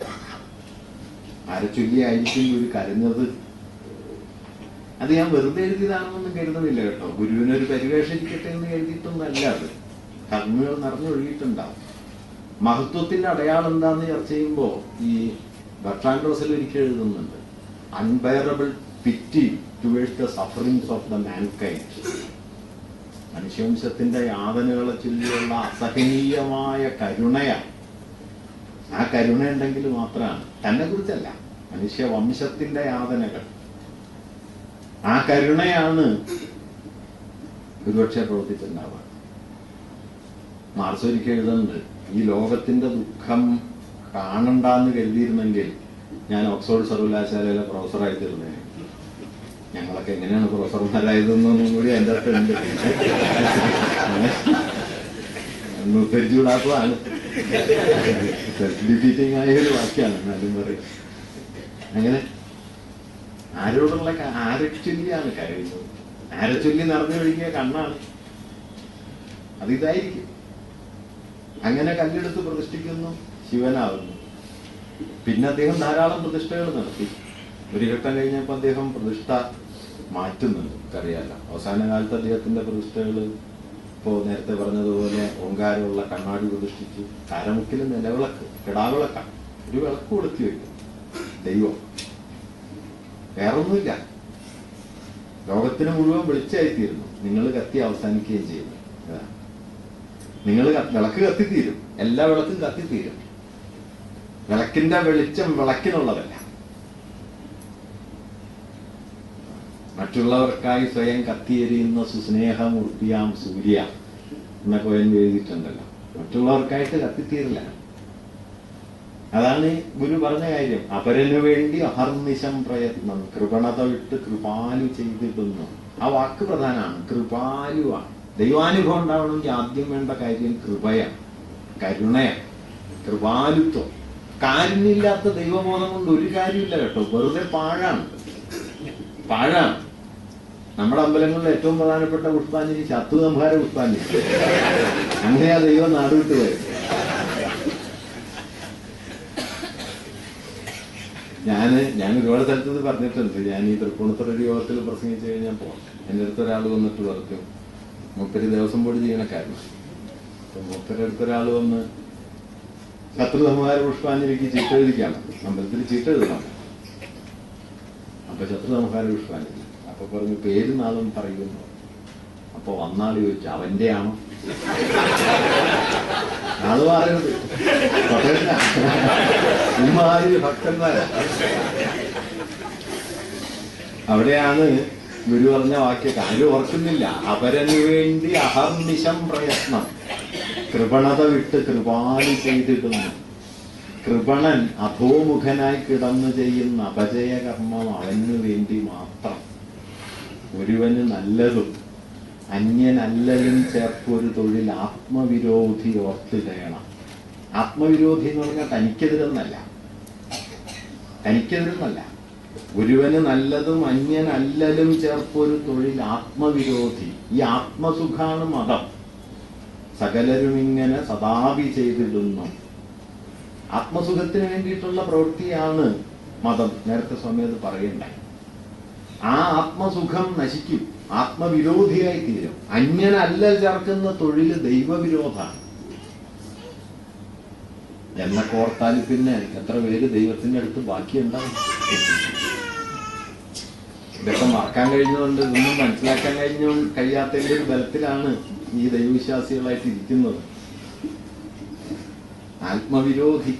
ആരെ ചൊല്ലിയായിരിക്കും ഗുരു കരഞ്ഞത് അത് ഞാൻ വെറുതെ എഴുതിയതാണെന്നൊന്നും കരുതുന്നില്ല കേട്ടോ ഗുരുവിനൊരു പരിവേഷിക്കട്ടെ എന്ന് എഴുതിയിട്ടൊന്നല്ല അത് കണ്ണുകൾ നിറഞ്ഞൊഴുകിയിട്ടുണ്ടാവും മഹത്വത്തിന്റെ അടയാളം എന്താന്ന് ചർച്ച ചെയ്യുമ്പോൾ ഈ ബർട്രാൻഡ് റോസൽ ഒരിക്കൽ എഴുതുന്നുണ്ട് unbearable pity towards the sufferings of the mankind മനുഷ്യവംശത്തിന്റെ യാതനകളെ ചൊല്ലിയുള്ള അസഹനീയമായ കരുണയാണ് ആ കരുണ ഉണ്ടെങ്കിൽ മാത്രമാണ് തന്നെ കുറിച്ചല്ല മനുഷ്യവംശത്തിന്റെ യാതനകൾ ആ കരുണയാണ് ഒരുപക്ഷെ പ്രവർത്തിച്ചിട്ടുണ്ടാവുക മാർസ് ഒരിക്കൽ എഴുതുന്നുണ്ട് ഈ ലോകത്തിന്റെ ദുഃഖം കാണണ്ടെന്ന് കരുതിയിരുന്നെങ്കിൽ ഞാൻ ഓക്സ്ഫോർഡ് സർവകലാശാലയിലെ പ്രൊഫസറായി തീർന്നേനെ ഞങ്ങളൊക്കെ എങ്ങനെയാണ് പ്രൊഫസർമാരായതെന്നൊന്നും കൂടി എൻ്റെ അടുത്തുണ്ട് ഒന്ന് ഉദ്ധരിച്ചു വിടാത്തതാണ് സെൽഫ് ഡിഫീറ്റിംഗ് ആയ ഒരു വാക്യാണ് എന്നാലും പറയും അങ്ങനെ ആരോടുള്ള ക- ആരെ ചൊല്ലിയാണ് കരയുന്നത് ആരെ ചൊല്ലി നിറഞ്ഞൊഴുകിയ കണ്ണാണ് അതിതായിരിക്കും അങ്ങനെ കല്ലെടുത്ത് പ്രതിഷ്ഠിക്കുന്നു ശിവനാവുന്നു പിന്നെ അദ്ദേഹം ധാരാളം പ്രതിഷ്ഠകൾ നടത്തി ഒരു ഘട്ടം കഴിഞ്ഞപ്പോൾ അദ്ദേഹം പ്രതിഷ്ഠ മാറ്റുന്നുണ്ട് നമുക്കറിയാലോ അവസാന കാലത്ത് അദ്ദേഹത്തിന്റെ പ്രതിഷ്ഠകൾ ഇപ്പോൾ നേരത്തെ പറഞ്ഞതുപോലെ ഓങ്കാരമുള്ള കണ്ണാടി പ്രതിഷ്ഠിച്ചു കാരമുക്കിൽ നിലവിളക്ക് കിടാവിളക്കാണ് ഒരു വിളക്ക് കൊടുത്തി വയ്ക്കും ദൈവം വേറൊന്നുമില്ല ലോകത്തിന് മുഴുവൻ വെളിച്ചായിത്തീരുന്നു നിങ്ങൾ കത്തി അവസാനിക്കുകയും ചെയ്യുന്നു അതാണ്. നിങ്ങൾ വിളക്ക് കത്തിത്തീരും എല്ലാ വിളക്കും കത്തിത്തീരും വിളക്കിന്റെ വെളിച്ചം വിളക്കിനുള്ളതല്ല മറ്റുള്ളവർക്കായി സ്വയം കത്തിയെരിയുന്ന സുസ്നേഹമൂർത്തിയാം സൂര്യ എന്നൊക്കെ കോയൻ എഴുതിയിട്ടുണ്ടല്ലോ മറ്റുള്ളവർക്കായിട്ട് കത്തിത്തീരില്ല അതാണ് ഗുരു പറഞ്ഞ കാര്യം അപരനു വേണ്ടി അഹർനിശം പ്രയത്നം കൃപണത വിട്ട് കൃപാലു ചെയ്തിടുന്നു ആ വാക്ക് പ്രധാനമാണ് കൃപാലുവാണ് ദൈവാനുഭവം ഉണ്ടാവണമെങ്കിൽ ആദ്യം വേണ്ട കാര്യം കൃപയാണ് കരുണയാണ് കൃപാലുത്വം കാരുണ്യമില്ലാത്ത ദൈവബോധം കൊണ്ട് ഒരു കാര്യമില്ല കേട്ടോ വെറുതെ പാഴാണ് പാഴാണ് നമ്മുടെ അമ്പലങ്ങളിൽ ഏറ്റവും പ്രധാനപ്പെട്ട പുഷ്പാഞ്ജലി ശത്രുസംഹാര പുഷ്പാഞ്ജലി അങ്ങനെയാ ദൈവം നാടുവിട്ട് പോയത് ഞാന് ഞാൻ ഒരുപാട് സ്ഥലത്ത് ഇത് പറഞ്ഞിട്ടുണ്ട് ഞാൻ ഈ തൃപ്പൂണിത്തുറ ഒരു യോഗത്തിൽ പ്രസംഗിച്ചു കഴിഞ്ഞാൽ പോകാം എൻ്റെ അടുത്ത് ഒരാൾ വന്നിട്ട് പറഞ്ഞു മുപ്പര് ദേവസ്വം ബോർഡ് ജീവനക്കാരനാണ് അപ്പൊ മൂപ്പരുടെ അടുത്ത് ഒരാൾ വന്ന് ശത്രു സമുദായ പുഷ്പാഞ്ജലിക്ക് ചീട്ടെഴുതിക്കാണ് അമ്പലത്തിൽ ചീട്ടെഴുതണം അപ്പൊ ശത്രു സമുദായ പുഷ്പാഞ്ജലി അപ്പൊ പറഞ്ഞു പേര് നാളും പറയുന്നു അപ്പൊ വന്നാൾ ചോദിച്ചു അവന്റെ ആണോ ആള് പറയരുത് കൊട്ടേഷനാ. ഇമ്മാതിരി ഭക്തന്മാരാ അവിടെയാണ് ഗുരു പറഞ്ഞ വാക്യ കാര്യം ഓർക്കുന്നില്ല അവരന് വേണ്ടി അഹർനിശം പ്രയത്നം കൃപണത വിട്ട് കൃപാലി ചെയ്തിടുന്നു കൃപണൻ അധോമുഖനായി കിടന്നു ചെയ്യുന്ന അപജയകർമ്മം അവന് വേണ്ടി മാത്രം ഒരുവന് നല്ലതും അന്യനല്ലലും ചേർപ്പൊരു തൊഴിൽ ആത്മവിരോധി ഓർത്തിടയണം ആത്മവിരോധി എന്ന് പറഞ്ഞാൽ തനിക്കെതിരെന്നല്ല തനിക്കെതിരെന്നല്ല ഒരുവന് നല്ലതും അന്യനല്ലലും ചേർപ്പൊരു തൊഴിൽ ആത്മവിരോധി ഈ ആത്മസുഖാണ് മതം സകലരും ഇങ്ങനെ സദാപി ചെയ്തിടുന്നു ആത്മസുഖത്തിന് വേണ്ടിയിട്ടുള്ള പ്രവൃത്തിയാണ് മതം നേരത്തെ സ്വാമി അത് പറയണ്ടായി ആ ആത്മസുഖം നശിക്കും ആത്മവിരോധിയായി തീരും അന്യനല്ല ചേർക്കുന്ന തൊഴിൽ ദൈവവിരോധാണ് എന്നൊക്കെ ഓർത്താൽ പിന്നെ എത്ര പേര് ദൈവത്തിന്റെ അടുത്ത് ബാക്കിയുണ്ടാവും ഇതൊക്കെ മറക്കാൻ കഴിഞ്ഞതുകൊണ്ട് ഇതൊന്നും മനസ്സിലാക്കാൻ കഴിഞ്ഞ കഴിയാത്തതിന്റെ ഒരു ബലത്തിലാണ് ഈ ദൈവവിശ്വാസികളായിട്ട് ഇരിക്കുന്നത് ആത്മവിരോധി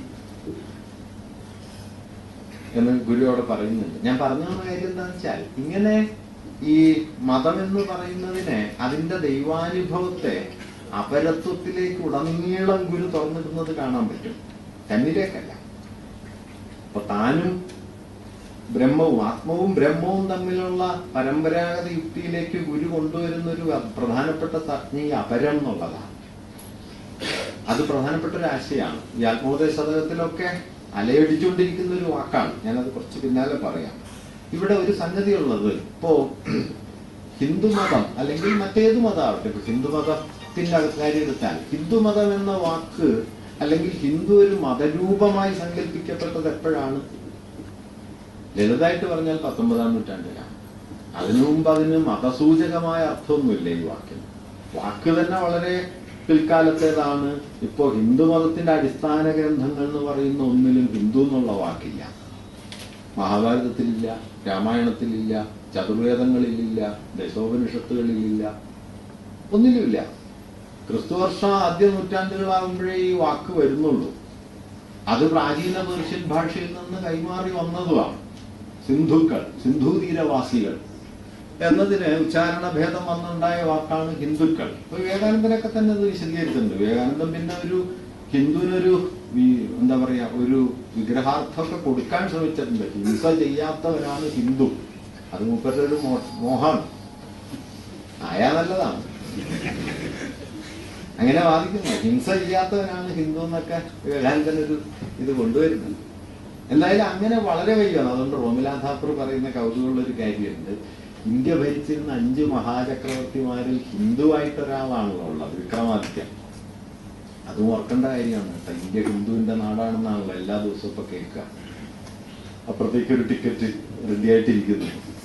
എന്ന് ഗുരു അവിടെ പറയുന്നുണ്ട് ഞാൻ പറഞ്ഞു തന്ന കാര്യം എന്താണെന്ന് വെച്ചാൽ ഇങ്ങനെ ഈ മതം എന്ന് പറയുന്നതിനെ അതിന്റെ ദൈവാനുഭവത്തെ അപരത്വത്തിലേക്ക് ഉടനീളം ഗുരു തുറന്നിടുന്നത് കാണാൻ പറ്റും തന്നിലേക്കല്ല അപ്പൊ താനും ബ്രഹ്മവും ആത്മവും ബ്രഹ്മവും തമ്മിലുള്ള പരമ്പരാഗത യുക്തിയിലേക്ക് ഗുരു കൊണ്ടുവരുന്ന ഒരു പ്രധാനപ്പെട്ട സംജ്ഞ ഈ അപരം എന്നുള്ളതാണ് അത് പ്രധാനപ്പെട്ട ഒരു ആശയമാണ് ഈ ആത്മോദയ ശതകത്തിലൊക്കെ അലയടിച്ചുകൊണ്ടിരിക്കുന്ന ഒരു വാക്കാണ് ഞാനത് കുറച്ച് പിന്നാലെ പറയാം ഇവിടെ ഒരു സംഗതി ഉള്ളത് ഇപ്പോ ഹിന്ദുമതം അല്ലെങ്കിൽ മറ്റേത് മതമാവട്ടെ ഇപ്പൊ ഹിന്ദുമതം മതത്തിന്റെ കാര്യം എടുത്താൽ ഹിന്ദുമതം എന്ന വാക്ക് അല്ലെങ്കിൽ ഹിന്ദു ഒരു മതരൂപമായി സങ്കല്പിക്കപ്പെട്ടത് എപ്പോഴാണ് ലളിതായിട്ട് പറഞ്ഞാൽ പത്തൊമ്പതാം നൂറ്റാണ്ടിലാണ് അതിനു മുമ്പ് അതിന് മതസൂചകമായ അർത്ഥമൊന്നുമില്ല ഈ വാക്കിന് വാക്ക് തന്നെ വളരെ പിൽക്കാലത്തേതാണ് ഇപ്പോ ഹിന്ദു മതത്തിന്റെ അടിസ്ഥാന ഗ്രന്ഥങ്ങൾ എന്ന് പറയുന്ന ഒന്നിലും ഹിന്ദു എന്നുള്ള വാക്കില്ല മഹാഭാരതത്തിലില്ല രാമായണത്തിലില്ല ചതുർവേദങ്ങളിലില്ല ദശോപനിഷത്തുകളിലില്ല ഒന്നിലുമില്ല ക്രിസ്തുവർഷം ആദ്യ നൂറ്റാണ്ടുകളാകുമ്പോഴേ ഈ വാക്ക് വരുന്നുള്ളൂ അത് പ്രാചീന പേർഷ്യൻ ഭാഷയിൽ നിന്ന് കൈമാറി വന്നതുമാണ് സിന്ധുക്കൾ സിന്ധു തീരവാസികൾ എന്നതിന് ഉച്ചാരണ ഭേദം വന്നുണ്ടായ വാക്കാണ് ഹിന്ദുക്കൾ ഇപ്പൊ വിവേകാനന്ദനൊക്കെ തന്നെ അത് വിശദീകരിച്ചിട്ടുണ്ട് വിവേകാനന്ദൻ പിന്നെ ഒരു ഹിന്ദുവിനൊരു വി- എന്താ പറയാ ഒരു വിഗ്രഹാർത്ഥമൊക്കെ കൊടുക്കാൻ ശ്രമിച്ചിട്ടുണ്ട് ഹിംസ ചെയ്യാത്തവനാണ് ഹിന്ദു അത് മൂപ്പരുടെ ഒരു മോ- മോഹമാണ് ആയാ നല്ലതാണ് അങ്ങനെ വാദിക്കുന്നു ഹിംസ ചെയ്യാത്തവനാണ് ഹിന്ദു എന്നൊക്കെ വിവേകാനന്ദൻ ഒരു ഇത് കൊണ്ടുവരുന്നത് എന്തായാലും അങ്ങനെ വളരെ വയ്യാണ് അതുകൊണ്ട് റോമിലാ ഥാപ്പർ പറയുന്ന കൗതുകമുള്ള ഒരു കാര്യമുണ്ട് ഇന്ത്യ ഭരിച്ചിരുന്ന അഞ്ച് മഹാചക്രവർത്തിമാരിൽ ഹിന്ദുവായിട്ട് ഒരാളാണല്ലോ ഉള്ളത് വിക്രമാദിത്യൻ അതും ഓർക്കേണ്ട കാര്യമാണ് കേട്ടോ ഇന്ത്യ ഹിന്ദുവിന്റെ നാടാണെന്നാണല്ലോ എല്ലാ ദിവസവും ഇപ്പൊ കേൾക്കുക അപ്പുറത്തേക്ക് ഒരു ടിക്കറ്റ് റെഡി ആയിട്ടിരിക്കുന്നു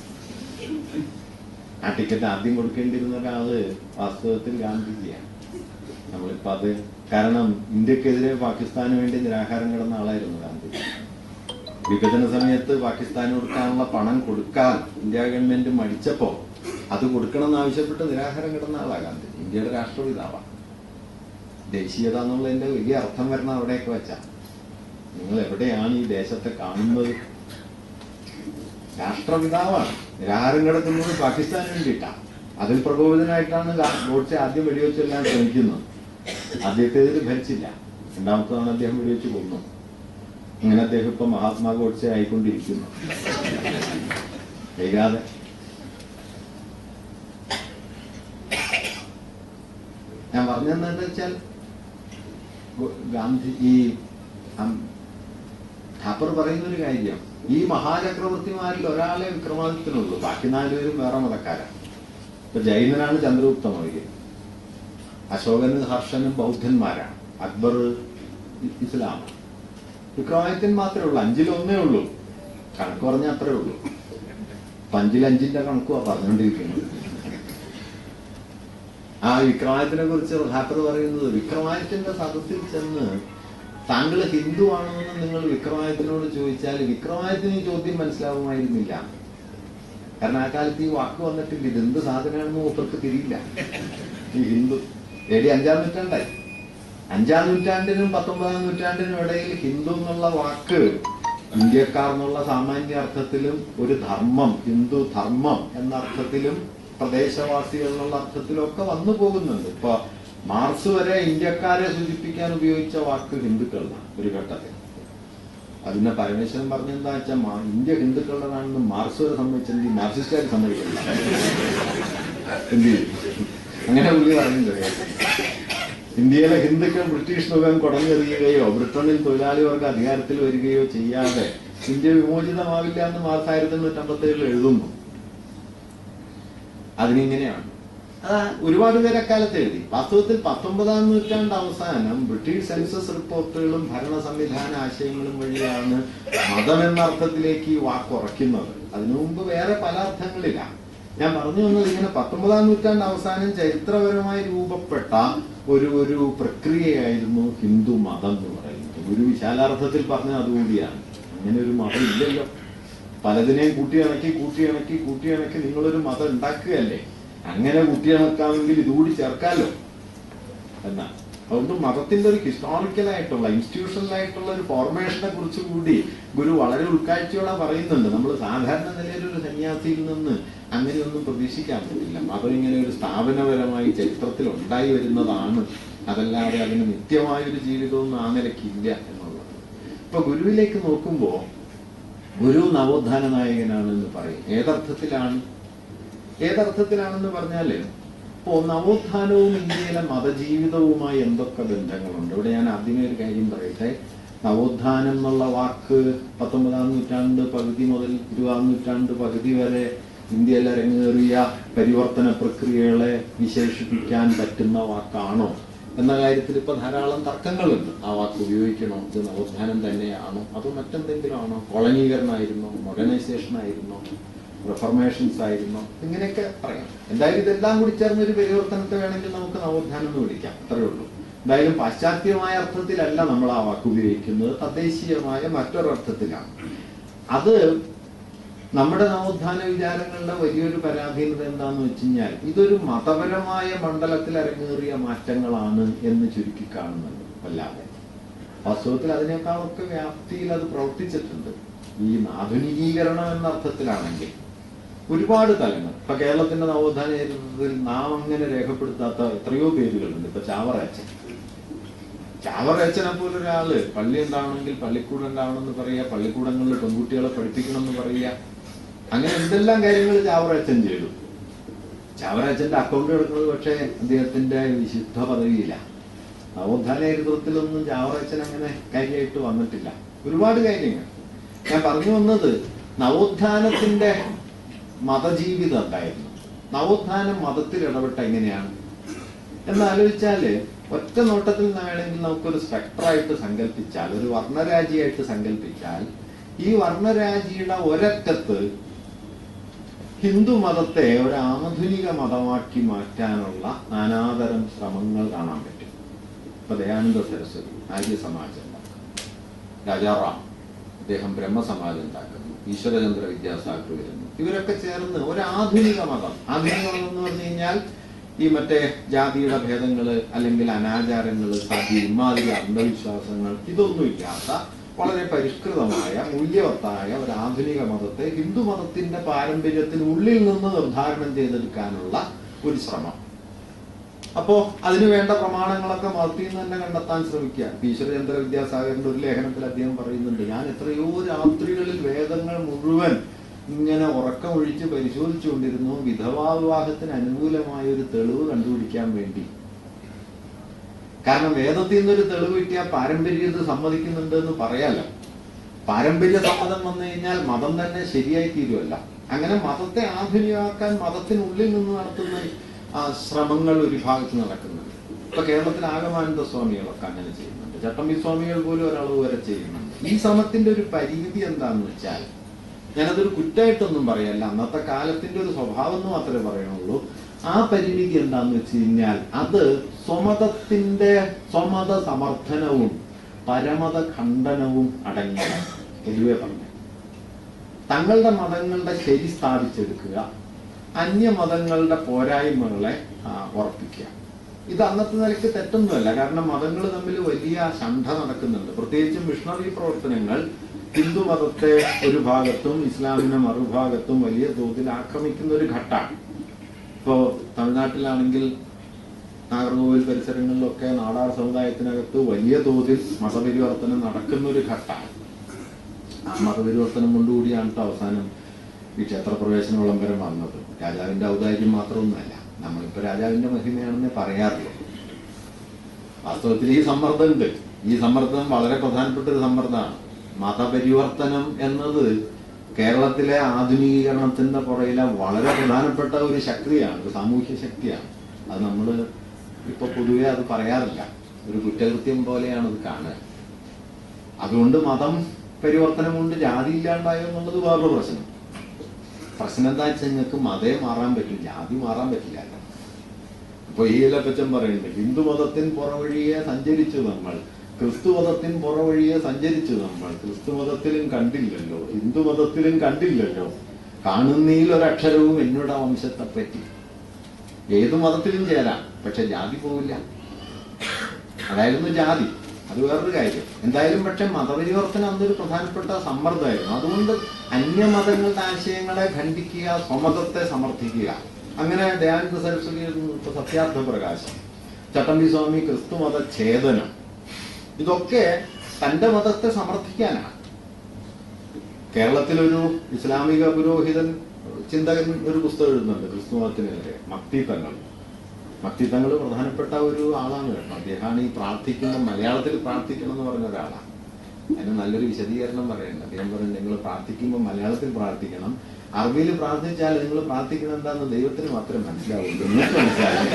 ആ ടിക്കറ്റ് ആദ്യം കൊടുക്കേണ്ടിരുന്ന ഒരാള് വാസ്തവത്തിൽ ഗാന്ധിജിയാണ് നമ്മളിപ്പോ അത് കാരണം ഇന്ത്യക്കെതിരെ പാകിസ്ഥാന് വേണ്ടി നിരാഹാരം കിടന്ന ആളായിരുന്നു ഗാന്ധിജി വിഭജന സമയത്ത് പാകിസ്ഥാന് കൊടുക്കാനുള്ള പണം കൊടുക്കാൻ ഇന്ത്യ ഗവൺമെന്റ് മടിച്ചപ്പോ അത് കൊടുക്കണം എന്ന് ആവശ്യപ്പെട്ട് നിരാഹാരം കിടന്ന ആളാ ഗാന്ധി ഇന്ത്യയുടെ രാഷ്ട്രപിതാവാണ് ദേശീയത എന്നുള്ളതിന്റെ വലിയ അർത്ഥം വരുന്ന അവിടെയൊക്കെ വെച്ചാ നിങ്ങൾ എവിടെയാണ് ഈ ദേശത്തെ കാണുന്നത് രാഷ്ട്രപിതാവാണ് നിരാഹാരം കിടക്കുന്നത് പാകിസ്ഥാന് വേണ്ടിയിട്ടാണ് അതിൽ പ്രകോപിതനായിട്ടാണ് ഗാ- ഗോഡ്സെ ആദ്യം വെടിവെച്ചെല്ലാം ശ്രമിക്കുന്നത് ആദ്യത്തേതിൽ ഭരിച്ചില്ല രണ്ടാമത്തതാണ് അദ്ദേഹം വെടിവെച്ച് കൊന്നു അങ്ങനെ അദ്ദേഹം ഇപ്പൊ മഹാത്മാ ഗോഡ്സെ ആയിക്കൊണ്ടിരിക്കുന്നു വൈകാതെ ഞാൻ പറഞ്ഞതെന്താ വെച്ചാൽ ഗോ- ഗാന്ധി ഈ അം- ഥാപ്പർ പറയുന്ന ഒരു കാര്യം ഈ മഹാചക്രവർത്തിമാരിൽ ഒരാളെ വിക്രമാദിത്യനുള്ളൂ ബാക്കി നാലുപേരും വേറെ മതക്കാരാണ് ഇപ്പൊ ജൈനനാണ് ചന്ദ്രഗുപ്ത മൗര്യ അശോകനും ഹർഷനും ബൗദ്ധന്മാരാണ് അക്ബർ ഇ- ഇസ്ലാമാണ് വിക്രമാദിത്യൻ മാത്രമേ ഉള്ളൂ അഞ്ചിൽ ഒന്നേ ഉള്ളൂ കണക്ക് പറഞ്ഞാൽ അത്രേ ഉള്ളൂ അപ്പൊ അഞ്ചിൽ അഞ്ചിന്റെ കണക്കുവാ പറഞ്ഞുകൊണ്ടിരിക്കുന്നത് ആ വിക്രമാദിത്യനെ കുറിച്ച് ഹാപ്പർ പറയുന്നത് വിക്രമാദിത്യന്റെ സദസ്സിൽ ചെന്ന് താങ്കൾ ഹിന്ദു ആണോ എന്ന് നിങ്ങൾ വിക്രമാദിത്യനോട് ചോദിച്ചാൽ വിക്രമാദിത്യന് ഈ ചോദ്യം മനസ്സിലാവുമായിരുന്നില്ല കാരണം ആ കാലത്ത് ഈ വാക്ക് വന്നിട്ടില്ല ഇത് എന്ത് സാധനമാണെന്ന് മൂപ്പർക്ക് തിരിയില്ല ഈ ഹിന്ദു ഏടി അഞ്ചാം നൂറ്റാണ്ടായി അഞ്ചാം നൂറ്റാണ്ടിനും പത്തൊമ്പതാം നൂറ്റാണ്ടിനും ഇടയിൽ ഹിന്ദു എന്നുള്ള വാക്ക് ഇന്ത്യക്കാർ എന്നുള്ള സാമാന്യ അർത്ഥത്തിലും ഒരു ധർമ്മം ഹിന്ദു ധർമ്മം എന്ന അർത്ഥത്തിലും പ്രദേശവാസികൾ എന്നുള്ള അർത്ഥത്തിലും ഒക്കെ വന്നു പോകുന്നുണ്ട് ഇപ്പൊ മാർസ് വരെ ഇന്ത്യക്കാരെ സൂചിപ്പിക്കാൻ ഉപയോഗിച്ച വാക്ക് ഹിന്ദുക്കളാണ് ഒരു ഘട്ടത്തിൽ അതിനെ പരമേശ്വരൻ പറഞ്ഞെന്താ വെച്ചാൽ ഇന്ത്യ ഹിന്ദുക്കളുടേതാണെന്ന് മാർസ് വരെ സമ്മതിച്ചെങ്കിൽ മാർക്സിസ്റ്റുകാർ സമ്മതിക്കില്ല എന്ത് ചെയ്യും? അങ്ങനെ പുള്ളി പറയുന്നത് ഇന്ത്യയിലെ ഹിന്ദുക്കൾ ബ്രിട്ടീഷ് മുഖം കുടഞ്ഞെറിയുകയോ ബ്രിട്ടനിൽ തൊഴിലാളി വർഗ അധികാരത്തിൽ വരികയോ ചെയ്യാതെ ഇന്ത്യ വിമോചിതമാവില്ല എന്ന് മാർച്ച് ആയിരത്തി എണ്ണൂറ്റി അമ്പത്തി ഏഴിൽ എഴുതുന്നു അതിനിങ്ങനെയാണ് അതാ ഒരുപാട് പേര് അക്കാലത്ത് എഴുതി വാസ്തവത്തിൽ പത്തൊമ്പതാം നൂറ്റാണ്ട് അവസാനം ബ്രിട്ടീഷ് സെൻസസ് റിപ്പോർട്ടുകളും ഭരണ സംവിധാന ആശയങ്ങളും വഴിയാണ് മതം എന്ന അർത്ഥത്തിലേക്ക് ഈ വാക്ക് ഉറയ്ക്കുന്നത് അതിനു മുമ്പ് വേറെ പല അർത്ഥങ്ങളില്ല ഞാൻ പറഞ്ഞു വന്നത് ഇങ്ങനെ പത്തൊമ്പതാം നൂറ്റാണ്ട് അവസാനം ചരിത്രപരമായി രൂപപ്പെട്ട ഒരു ഒരു പ്രക്രിയയായിരുന്നു ഹിന്ദു മതം എന്ന് പറയുന്നത് ഒരു വിശാലാർത്ഥത്തിൽ പറഞ്ഞ അതുകൂടിയാണ് അങ്ങനെ ഒരു മതം ഇല്ലല്ലോ പലതിനെയും കൂട്ടിയിണക്കി കൂട്ടിയിണക്കി കൂട്ടിയിണക്കി നിങ്ങളൊരു മതം ഉണ്ടാക്കുകയല്ലേ അങ്ങനെ കൂട്ടിയിണക്കാമെങ്കിൽ ഇതുകൂടി ചേർക്കാലോ എന്നാ അതുകൊണ്ട് മതത്തിന്റെ ഒരു ഹിസ്റ്റോറിക്കൽ ആയിട്ടുള്ള ഇൻസ്റ്റിറ്റ്യൂഷണൽ ആയിട്ടുള്ള ഒരു ഫോർമേഷനെ കുറിച്ച് കൂടി ഗുരു വളരെ ഉൾക്കാഴ്ചയോടെ പറയുന്നുണ്ട് നമ്മൾ സാധാരണ നിലയിൽ ഒരു സന്യാസിയിൽ നിന്ന് അങ്ങനെയൊന്നും പ്രതീക്ഷിക്കാൻ പറ്റില്ല മതം ഇങ്ങനെ ഒരു സ്ഥാപനപരമായി ചരിത്രത്തിൽ ഉണ്ടായി വരുന്നതാണ് അതല്ലാതെ അതിന് നിത്യമായൊരു ജീവിതമൊന്നും ആ നിലയ്ക്കില്ല എന്നുള്ളത് ഇപ്പൊ ഗുരുവിലേക്ക് നോക്കുമ്പോ ഗുരു നവോത്ഥാന നായകനാണെന്ന് പറയും ഏതർത്ഥത്തിലാണ് ഏതർത്ഥത്തിലാണെന്ന് പറഞ്ഞാല് ഇപ്പോ നവോത്ഥാനവും ഇന്ത്യയിലെ മതജീവിതവുമായി എന്തൊക്കെ ബന്ധങ്ങളുണ്ട് ഇവിടെ ഞാൻ ആദ്യമേ ഒരു കാര്യം പറയട്ടെ നവോത്ഥാനം എന്നുള്ള വാക്ക് പത്തൊമ്പതാം നൂറ്റാണ്ട് പകുതി മുതൽ ഇരുപതാം നൂറ്റാണ്ട് പകുതി വരെ ഇന്ത്യയിൽ അരങ്ങേറിയ പരിവർത്തന പ്രക്രിയകളെ വിശേഷിപ്പിക്കാൻ പറ്റുന്ന വാക്കാണോ എന്ന കാര്യത്തിൽ ഇപ്പൊ ധാരാളം തർക്കങ്ങളുണ്ട് ആ വാക്ക് ഉപയോഗിക്കണോ ഇത് നവോത്ഥാനം തന്നെയാണോ അതോ മറ്റെന്തെങ്കിലും ആണോ കോളനീകരണമായിരുന്നോ മോഡേണൈസേഷൻ ആയിരുന്നോ റിഫർമേഷൻസ് ആയിരുന്നോ ഇങ്ങനെയൊക്കെ പറയാം എന്തായാലും ഇതെല്ലാം കൂടി ചേർന്ന ഒരു പരിവർത്തനത്തെ വേണമെങ്കിൽ നമുക്ക് നവോത്ഥാനം എന്ന് വിളിക്കാം അത്രയേ ഉള്ളൂ എന്തായാലും പാശ്ചാത്യമായ അർത്ഥത്തിലല്ല നമ്മൾ ആ വാക്ക് ഉപയോഗിക്കുന്നത് തദ്ദേശീയമായ മറ്റൊരർത്ഥത്തിലാണ് അത് നമ്മുടെ നവോത്ഥാന വിചാരങ്ങളുടെ വലിയൊരു പരാധീനത എന്താന്ന് വെച്ച് കഴിഞ്ഞാൽ ഇതൊരു മതപരമായ മണ്ഡലത്തിൽ അരങ്ങേറിയ മാറ്റങ്ങളാണ് എന്ന് ചുരുക്കി കാണുന്നുണ്ട് വല്ലാതെ വാസ്തവത്തിൽ അതിനേക്കാളൊക്കെ വ്യാപ്തിയിൽ അത് പ്രവർത്തിച്ചിട്ടുണ്ട് ഈ ആധുനികീകരണം എന്ന അർത്ഥത്തിലാണെങ്കിൽ ഒരുപാട് തലങ്ങൾ ഇപ്പൊ കേരളത്തിന്റെ നവോത്ഥാന ചരിത്രത്തിൽ നാം അങ്ങനെ രേഖപ്പെടുത്താത്ത എത്രയോ പേരുകളുണ്ട് ഇപ്പൊ ചാവറയച്ചൻ ചാവറയച്ചനെ പോലെ ഒരാള് പള്ളി ഉണ്ടാവണമെങ്കിൽ പള്ളിക്കൂടം ഉണ്ടാവണമെന്ന് പറയുക പള്ളിക്കൂടങ്ങളിൽ പെൺകുട്ടികളെ പഠിപ്പിക്കണം എന്ന് പറയുക അങ്ങനെ എന്തെല്ലാം കാര്യങ്ങൾ ചാവറയച്ചൻ ചെയ്തു ചാവറയച്ചന്റെ അക്കൗണ്ട് എടുക്കുന്നത് പക്ഷേ അദ്ദേഹത്തിന്റെ വിശുദ്ധ പദവിയില്ല നവോത്ഥാന ചരിത്രത്തിലൊന്നും ചാവറയച്ചൻ അങ്ങനെ കാര്യമായിട്ട് വന്നിട്ടില്ല ഒരുപാട് കാര്യങ്ങൾ ഞാൻ പറഞ്ഞു വന്നത് നവോത്ഥാനത്തിന്റെ മതജീവിതം ഉണ്ടായിരുന്നു നവോത്ഥാനം മതത്തിൽ ഇടപെട്ട എങ്ങനെയാണ് എന്നാലോചിച്ചാല് ഒറ്റ നോട്ടത്തിൽ നിന്ന് വേണമെങ്കിൽ നമുക്കൊരു സ്പെക്ട്രായിട്ട് സങ്കല്പിച്ചാൽ ഒരു വർണ്ണരാജിയായിട്ട് സങ്കല്പിച്ചാൽ ഈ വർണ്ണരാജിയുടെ ഒരറ്റത്ത് ഹിന്ദു മതത്തെ ഒരു ആധുനിക മതമാക്കി മാറ്റാനുള്ള നാനാതരം ശ്രമങ്ങൾ കാണാൻ പറ്റും ഇപ്പൊ ദയാനന്ദ സരസ്വതി ആര്യ സമാജം ഉണ്ടാക്കും രാജാറാം അദ്ദേഹം ബ്രഹ്മസമാജം ഉണ്ടാക്കുന്നു ഈശ്വരചന്ദ്ര വിദ്യാസാഗർ വരുന്നു ഇവരൊക്കെ ചേർന്ന് ഒരു ആധുനിക മതം ആധുനിക മതം എന്ന് പറഞ്ഞു കഴിഞ്ഞാൽ ഈ മറ്റേ ജാതിയുടെ ഭേദങ്ങള് അല്ലെങ്കിൽ അനാചാരങ്ങള് സതി ഇമാതിരി അന്ധവിശ്വാസങ്ങൾ ഇതൊന്നും ഇല്ലാത്ത വളരെ പരിഷ്കൃതമായ മൂല്യവത്തായ ഒരു ആധുനിക മതത്തെ ഹിന്ദു മതത്തിന്റെ പാരമ്പര്യത്തിനുള്ളിൽ നിന്ന് നിർദ്ധാരണം ചെയ്തെടുക്കാനുള്ള ഒരു ശ്രമം അപ്പോ അതിനു വേണ്ട പ്രമാണങ്ങളൊക്കെ മതത്തിൽ നിന്ന് തന്നെ കണ്ടെത്താൻ ശ്രമിക്കുക ഈശ്വരചന്ദ്ര വിദ്യാസാഗറിന്റെ ഒരു ലേഖനത്തിൽ അദ്ദേഹം പറയുന്നുണ്ട് ഞാൻ എത്രയോ രാത്രികളിൽ വേദങ്ങൾ മുഴുവൻ ഇങ്ങനെ ഉറക്കമൊഴിച്ച് പരിശോധിച്ചുകൊണ്ടിരുന്നു വിധവാ വിവാഹത്തിന് അനുകൂലമായ ഒരു തെളിവ് കണ്ടുപിടിക്കാൻ വേണ്ടി കാരണം വേദത്തിൽ നിന്നൊരു തെളിവ് കിട്ടിയാൽ പാരമ്പര്യം ഇത് സമ്മതിക്കുന്നുണ്ട് എന്ന് പറയാലോ പാരമ്പര്യ സമ്മതം വന്നു കഴിഞ്ഞാൽ മതം തന്നെ ശരിയായി തീരുമല്ല അങ്ങനെ മതത്തെ ആധുനികമാക്കാൻ മതത്തിനുള്ളിൽ നിന്ന് നടത്തുന്ന ആ, ശ്രമങ്ങൾ ഒരു ഭാഗത്ത് നടക്കുന്നുണ്ട് ഇപ്പൊ കേരളത്തിൽ ആഗമാനന്ദ സ്വാമികളൊക്കെ അങ്ങനെ ചെയ്യുന്നുണ്ട് ചട്ടമ്പി സ്വാമികൾ പോലും ഒരളവ് വരെ ചെയ്യുന്നുണ്ട് ഈ ശ്രമത്തിന്റെ ഒരു പരിമിതി എന്താന്ന് വെച്ചാൽ ഞാനതൊരു കുറ്റമായിട്ടൊന്നും പറയല്ല അന്നത്തെ കാലത്തിന്റെ ഒരു സ്വഭാവം എന്ന് മാത്രമേ പറയണുള്ളൂ ആ പരിമിതി എന്താന്ന് വെച്ച് കഴിഞ്ഞാൽ അത് സ്വമതത്തിന്റെ സ്വമത സമർത്ഥനവും പരമത ഖണ്ഡനവും അടങ്ങിയ പൊതുവെ പറഞ്ഞു തങ്ങളുടെ മതങ്ങളുടെ ശരി സ്ഥാപിച്ചെടുക്കുക അന്യമതങ്ങളുടെ പോരായ്മകളെ ആ, ഉറപ്പിക്കുക ഇത് അന്നത്തെ നിലയ്ക്ക് തെറ്റൊന്നുമല്ല കാരണം മതങ്ങൾ തമ്മിൽ വലിയ ശണ്ഠ നടക്കുന്നുണ്ട് പ്രത്യേകിച്ചും മിഷണറി പ്രവർത്തനങ്ങൾ ഹിന്ദു മതത്തെ ഒരു ഭാഗത്തും ഇസ്ലാമിനെ മറുഭാഗത്തും വലിയ തോതിൽ ആക്രമിക്കുന്ന ഒരു ഘട്ടമാണ് ഇപ്പോ തമിഴ്നാട്ടിലാണെങ്കിൽ നാഗർകോവിൽ പരിസരങ്ങളിലൊക്കെ നാടാർ സമുദായത്തിനകത്ത് വലിയ തോതിൽ മതപരിവർത്തനം നടക്കുന്ന ഒരു ഘട്ടമാണ് ആ മതപരിവർത്തനം കൊണ്ടുകൂടിയാണ് ട്ടോ അവസാനം ഈ ക്ഷേത്രപ്രവേശന വിളംബരം വന്നത് രാജാവിന്റെ ഔദാര്യം മാത്രമൊന്നുമല്ല നമ്മളിപ്പോ രാജാവിന്റെ മഹിമയാണെന്നേ പറയാറുള്ളൂ വാസ്തവത്തിൽ ഈ സമ്മർദ്ദം ഉണ്ട് ഈ സമ്മർദ്ദം വളരെ പ്രധാനപ്പെട്ട ഒരു സമ്മർദ്ദമാണ് മതപരിവർത്തനം എന്നത് കേരളത്തിലെ ആധുനികീകരണത്തിന്റെ പുറയിലെ വളരെ പ്രധാനപ്പെട്ട ഒരു ശക്തിയാണ് ഒരു സാമൂഹ്യ ശക്തിയാണ് അത് നമ്മൾ ഇപ്പൊ പൊതുവെ അത് പറയാറില്ല ഒരു കുറ്റകൃത്യം പോലെയാണ് അത് കാണുക അതുകൊണ്ട് മതം പരിവർത്തനം കൊണ്ട് ജാതി ഇല്ലാണ്ടായോ എന്നുള്ളത് വേറൊരു പ്രശ്നം പ്രശ്നം എന്താ വെച്ചാൽ നിങ്ങൾക്ക് മതേ മാറാൻ പറ്റും ജാതി മാറാൻ പറ്റില്ല അപ്പൊ ഈ ഇലപ്പച്ചൻ പറയുന്നുണ്ട് ഹിന്ദു മതത്തിൻ പുറവഴിയെ സഞ്ചരിച്ചു നമ്മൾ ക്രിസ്തു മതത്തിൻ പുറവഴിയെ സഞ്ചരിച്ചു നമ്മൾ ക്രിസ്തു മതത്തിലും കണ്ടില്ലല്ലോ ഹിന്ദു മതത്തിലും കണ്ടില്ലല്ലോ കാണുന്നതിൽ ഒരക്ഷരവും എന്നോട് വംശത്തെ പറ്റി ഏത് മതത്തിലും ചേരാം പക്ഷെ ജാതി പോവില്ല അതായിരുന്നു ജാതി അത് വേറൊരു കാര്യം എന്തായാലും പക്ഷെ മതപരിവർത്തനം അന്നൊരു പ്രധാനപ്പെട്ട സമ്മർദ്ദമായിരുന്നു അതുകൊണ്ട് അന്യമതങ്ങളുടെ ആശയങ്ങളെ ഖണ്ഡിക്കുക സ്വമതത്തെ സമർത്ഥിക്കുക അങ്ങനെ ദയാനന്ദ സരസ്വതി ഇപ്പൊ സത്യാർത്ഥ പ്രകാശം ചട്ടമ്പി സ്വാമി ക്രിസ്തു മത ഛേദനം ഇതൊക്കെ തന്റെ മതത്തെ സമർത്ഥിക്കാനാണ് കേരളത്തിലൊരു ഇസ്ലാമിക പുരോഹിതൻ ചിന്തകൻ ഒരു പുസ്തകം എഴുതുന്നുണ്ട് ക്രിസ്തു മതത്തിനെതിരെ മക്തിത്തങ്ങൾ മക്തിത്തങ്ങൾ പ്രധാനപ്പെട്ട ഒരു ആളാണ് കേട്ടോ അദ്ദേഹമാണ് ഈ പ്രാർത്ഥിക്കുന്ന മലയാളത്തിൽ പ്രാർത്ഥിക്കണം എന്ന് പറഞ്ഞ ഒരാളാണ് അതിന് നല്ലൊരു വിശദീകരണം പറയുന്നുണ്ട് അദ്ദേഹം പറയുന്നത് നിങ്ങൾ പ്രാർത്ഥിക്കുമ്പോൾ മലയാളത്തിൽ പ്രാർത്ഥിക്കണം അറബിയിൽ പ്രാർത്ഥിച്ചാൽ നിങ്ങൾ പ്രാർത്ഥിക്കുന്നത് എന്താന്ന് ദൈവത്തിന് മാത്രമേ മനസ്സിലാവുള്ളൂ നിങ്ങൾക്ക് മനസ്സിലാവില്ല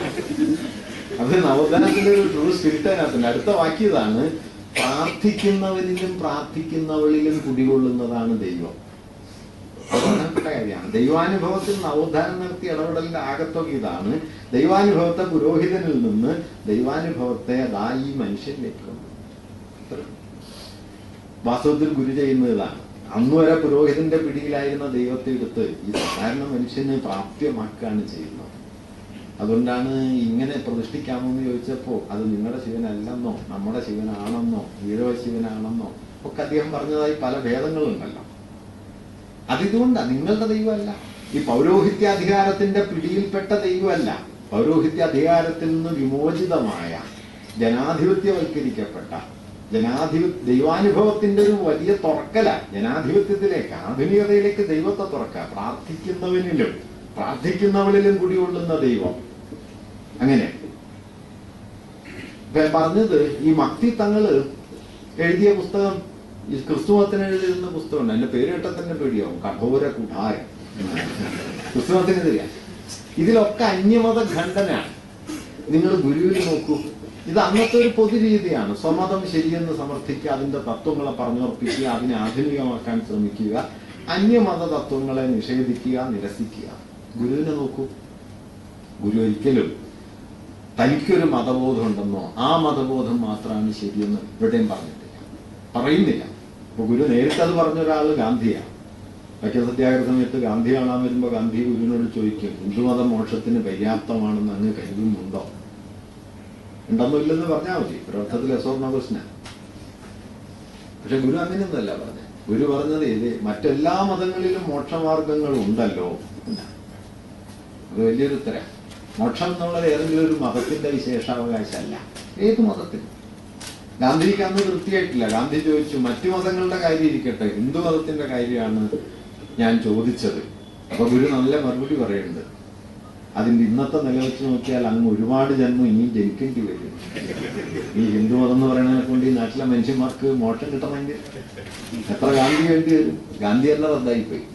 അത് നവോത്ഥാനത്തിന്റെ ഒരു ട്രൂ സ്പിരിറ്റ് അതിനകത്തുണ്ട് അടുത്ത വാക്യതാണ് പ്രാർത്ഥിക്കുന്നവരിലും പ്രാർത്ഥിക്കുന്നവളിലും കുടികൊള്ളുന്നതാണ് ദൈവം അത് പ്രധാനപ്പെട്ട കാര്യമാണ് ദൈവാനുഭവത്തിൽ നവോത്ഥാനം നടത്തിയ ഇടപെടലിന്റെ ആകത്തൊക്കെ ഇതാണ് ദൈവാനുഭവത്തെ പുരോഹിതനിൽ നിന്ന് ദൈവാനുഭവത്തെ അതാ ഈ മനുഷ്യനിലേക്ക് കൊണ്ടുവന്നു. ഇത്രയും. വാസ്തവത്തിൽ ഗുരു ചെയ്യുന്നത് ഇതാണ് അന്ന് വരെ പുരോഹിതന്റെ പിടിയിലായിരുന്ന ദൈവത്തെ എടുത്ത് ഈ സാധാരണ മനുഷ്യന് പ്രാപ്യമാക്കുകയാണ് ചെയ്യുന്നത് അതുകൊണ്ടാണ് ഇങ്ങനെ പ്രതിഷ്ഠിക്കാമോ എന്ന് ചോദിച്ചപ്പോ അത് നിങ്ങളുടെ ശിവനല്ലെന്നോ നമ്മുടെ ശിവനാണെന്നോ ഈഴവ ശിവനാണെന്നോ ഒക്കെ അദ്ദേഹം പറഞ്ഞതായി പല ഭേദങ്ങളുണ്ടല്ലോ അതിതുകൊണ്ടാണ് നിങ്ങളുടെ ദൈവമല്ല ഈ പൗരോഹിത്യ അധികാരത്തിന്റെ പിടിയിൽപ്പെട്ട ദൈവമല്ല പൗരോഹിത്യ അധികാരത്തിൽ നിന്ന് വിമോചിതമായ ജനാധിപത്യവൽക്കരിക്കപ്പെട്ട ജനാധിപ ദൈവാനുഭവത്തിന്റെ ഒരു വലിയ തുറക്കല ജനാധിപത്യത്തിലേക്ക് ആധുനികതയിലേക്ക് ദൈവത്തെ തുറക്കുക പ്രാർത്ഥിക്കുന്നവനിലും പ്രാർത്ഥിക്കുന്നവളിലും കുടികൊള്ളുന്ന ദൈവം അങ്ങനെ ഇപ്പൊ ഞാൻ പറഞ്ഞത് ഈ മക്തി തങ്ങള് എഴുതിയ പുസ്തകം ഈ ക്രിസ്തുമത്തിന് എഴുതിയിരുന്ന പുസ്തകമുണ്ട് അതിന്റെ പേര് കേട്ടാൽ തന്നെ പേടിയാവും കഠോര കുഠാരം ക്രിസ്തുമത്തിനെതിരെ ഇതിലൊക്കെ അന്യമത ഖണ്ഡനാണ് നിങ്ങൾ ഗുരുവിൽ നോക്കൂ ഇത് അന്നത്തെ ഒരു പൊതുരീതിയാണ് സ്വമതം ശരിയെന്ന് സമർത്ഥിക്കുക അതിന്റെ തത്വങ്ങളെ പറഞ്ഞുറപ്പിക്കുക അതിനെ ആധുനികമാക്കാൻ ശ്രമിക്കുക അന്യമത തത്വങ്ങളെ നിഷേധിക്കുക നിരസിക്കുക ഗുരുവിനെ നോക്കൂ ഗുരു ഒരിക്കലും തനിക്കൊരു മതബോധം ഉണ്ടെന്നോ ആ മതബോധം മാത്രമാണ് ശരിയെന്ന് ഇവിടെയും പറഞ്ഞിട്ടില്ല പറയുന്നില്ല ഇപ്പൊ ഗുരു നേരിട്ട് അത് പറഞ്ഞ ഒരാൾ ഗാന്ധിയാണ് വൈക്കം സത്യാഗ്രഹ സമയത്ത് ഗാന്ധി കാണാൻ വരുമ്പോ ഗാന്ധി ഗുരുവിനോട് ചോദിക്കും ഹിന്ദുമതം മോക്ഷത്തിന് പര്യാപ്തമാണെന്ന് അങ്ങ് കരുതുന്നുണ്ടോ ഉണ്ടെന്നോ ഇല്ലെന്ന് പറഞ്ഞാൽ മതി ഒരർത്ഥത്തിൽ അസ്വർണ പ്രശ്ന പക്ഷെ ഗുരു അങ്ങനെയൊന്നല്ല പറഞ്ഞത് ഗുരു പറഞ്ഞത് ഇത് മറ്റെല്ലാ മതങ്ങളിലും മോക്ഷമാർഗങ്ങൾ ഉണ്ടല്ലോ എന്നാണ്. അത് വലിയൊരു ഉത്തരം മോക്ഷം എന്നുള്ളത് ഏതെങ്കിലും ഒരു മതത്തിന്റെ വിശേഷാവകാശമല്ല ഏത് മതത്തിനും ഗാന്ധിക്ക് അന്ന് തൃപ്തിയായിട്ടില്ല ഗാന്ധി ചോദിച്ചു മറ്റു മതങ്ങളുടെ കാര്യം ഇരിക്കട്ടെ ഹിന്ദു മതത്തിന്റെ കാര്യമാണ് ഞാൻ ചോദിച്ചത് അപ്പൊ ഗുരു നല്ല മറുപടി പറയുന്നുണ്ട് അതിന്റെ ഇന്നത്തെ നില വെച്ച് നോക്കിയാൽ അങ്ങ് ഒരുപാട് ജന്മം ഇനിയും ജനിക്കേണ്ടി വരും ഈ ഹിന്ദു മതം എന്ന് പറയുന്നതിനെ കൊണ്ട് ഈ നാട്ടിലെ മനുഷ്യന്മാർക്ക് മോക്ഷം കിട്ടണമെങ്കിൽ എത്ര ഗാന്ധി വേണ്ടി വരും ഗാന്ധി എല്ലാം റദ്ദായിപ്പോയി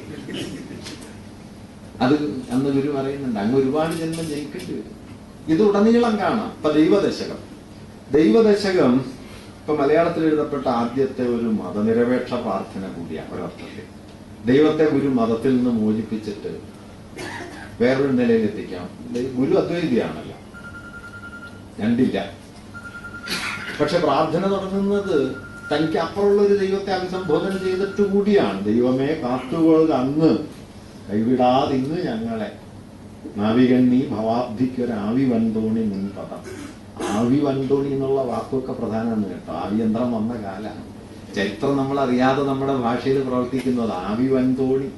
അത് അന്ന് ഗുരു പറയുന്നുണ്ട് അങ്ങ് ഒരുപാട് ജന്മം ജനിക്കേണ്ടി വരും ഇത് ഉടനീളം കാണാം ഇപ്പൊ ദൈവദശകം ദൈവദശകം ഇപ്പൊ മലയാളത്തിൽ എഴുതപ്പെട്ട ആദ്യത്തെ ഒരു മതനിരപേക്ഷ പ്രാർത്ഥന കൂടിയാണ് ഒരർത്ഥത്തിൽ ദൈവത്തെ ഗുരു മതത്തിൽ നിന്ന് മോചിപ്പിച്ചിട്ട് വേറൊരു നിലയിൽ എത്തിക്കാം ദൈ- ഗുരു അദ്വൈതിയാണല്ലോ രണ്ടില്ല പക്ഷെ പ്രാർത്ഥന തുടങ്ങുന്നത് തനിക്ക് അപ്പുറമുള്ള ഒരു ദൈവത്തെ അഭിസംബോധന ചെയ്തിട്ട് കൂടിയാണ് ദൈവമേ കാത്തുകൊള്ളുക അങ്ങ് കൈവിടാതിങ്ങ് ഞങ്ങളെ നാവികണ്ണി ഭവാബ്ധിക്കൊരാവി വൻതോണി മുൻപദം ആവി വൻതോണി എന്നുള്ള വാക്കൊക്കെ പ്രധാനമാണ് കേട്ടോ ആവി യന്ത്രം വന്ന കാലാണ് ചരിത്രം നമ്മൾ അറിയാതെ നമ്മുടെ ഭാഷയിൽ പ്രവർത്തിക്കുന്നത് ആവി വൻതോണി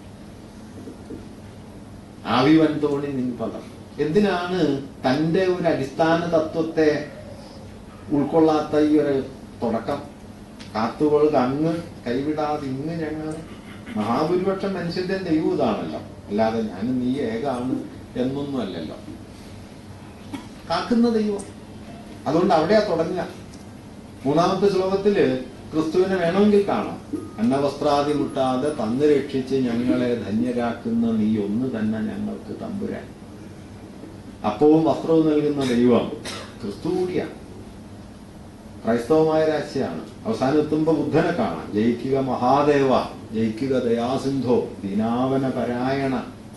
ആവി വൻതോണി നിൻപദം എന്തിനാണ് തന്റെ ഒരു അടിസ്ഥാന തത്വത്തെ ഉൾക്കൊള്ളാത്ത ഈ ഒരു തുടക്കം കാത്തുകൊള്ളുക അങ്ങ് കൈവിടാതെ ഇന്ന് ഞങ്ങൾ മഹാഭൂരിപക്ഷം മനുഷ്യന്റെ ദൈവം ഇതാണല്ലോ അല്ലാതെ ഞാൻ നീ ഏകാണ് എന്നൊന്നും അല്ലല്ലോ കാക്കുന്ന ദൈവം അതുകൊണ്ട് അവിടെയാ തുടങ്ങുക മൂന്നാമത്തെ ശ്ലോകത്തില് ക്രിസ്തുവിനെ വേണമെങ്കിൽ കാണാം അന്നവസ്ത്രാദി മുട്ടാതെ തന്ന് രക്ഷിച്ച് ഞങ്ങളെ ധന്യരാക്കുന്ന നീ ഒന്ന് തന്നെ ഞങ്ങൾക്ക് തമ്പുരാൻ അപ്പവും വസ്ത്രവും നൽകുന്ന ദൈവം ക്രിസ്തു കൂടിയാണ് ക്രൈസ്തവമായ രാശിയാണ് അവസാനം എത്തുമ്പോ ബുദ്ധനെ കാണാം ജയിക്കുക മഹാദേവ ജയിക്കുക ദയാസിന്ധോ ദീനാവന പരായണ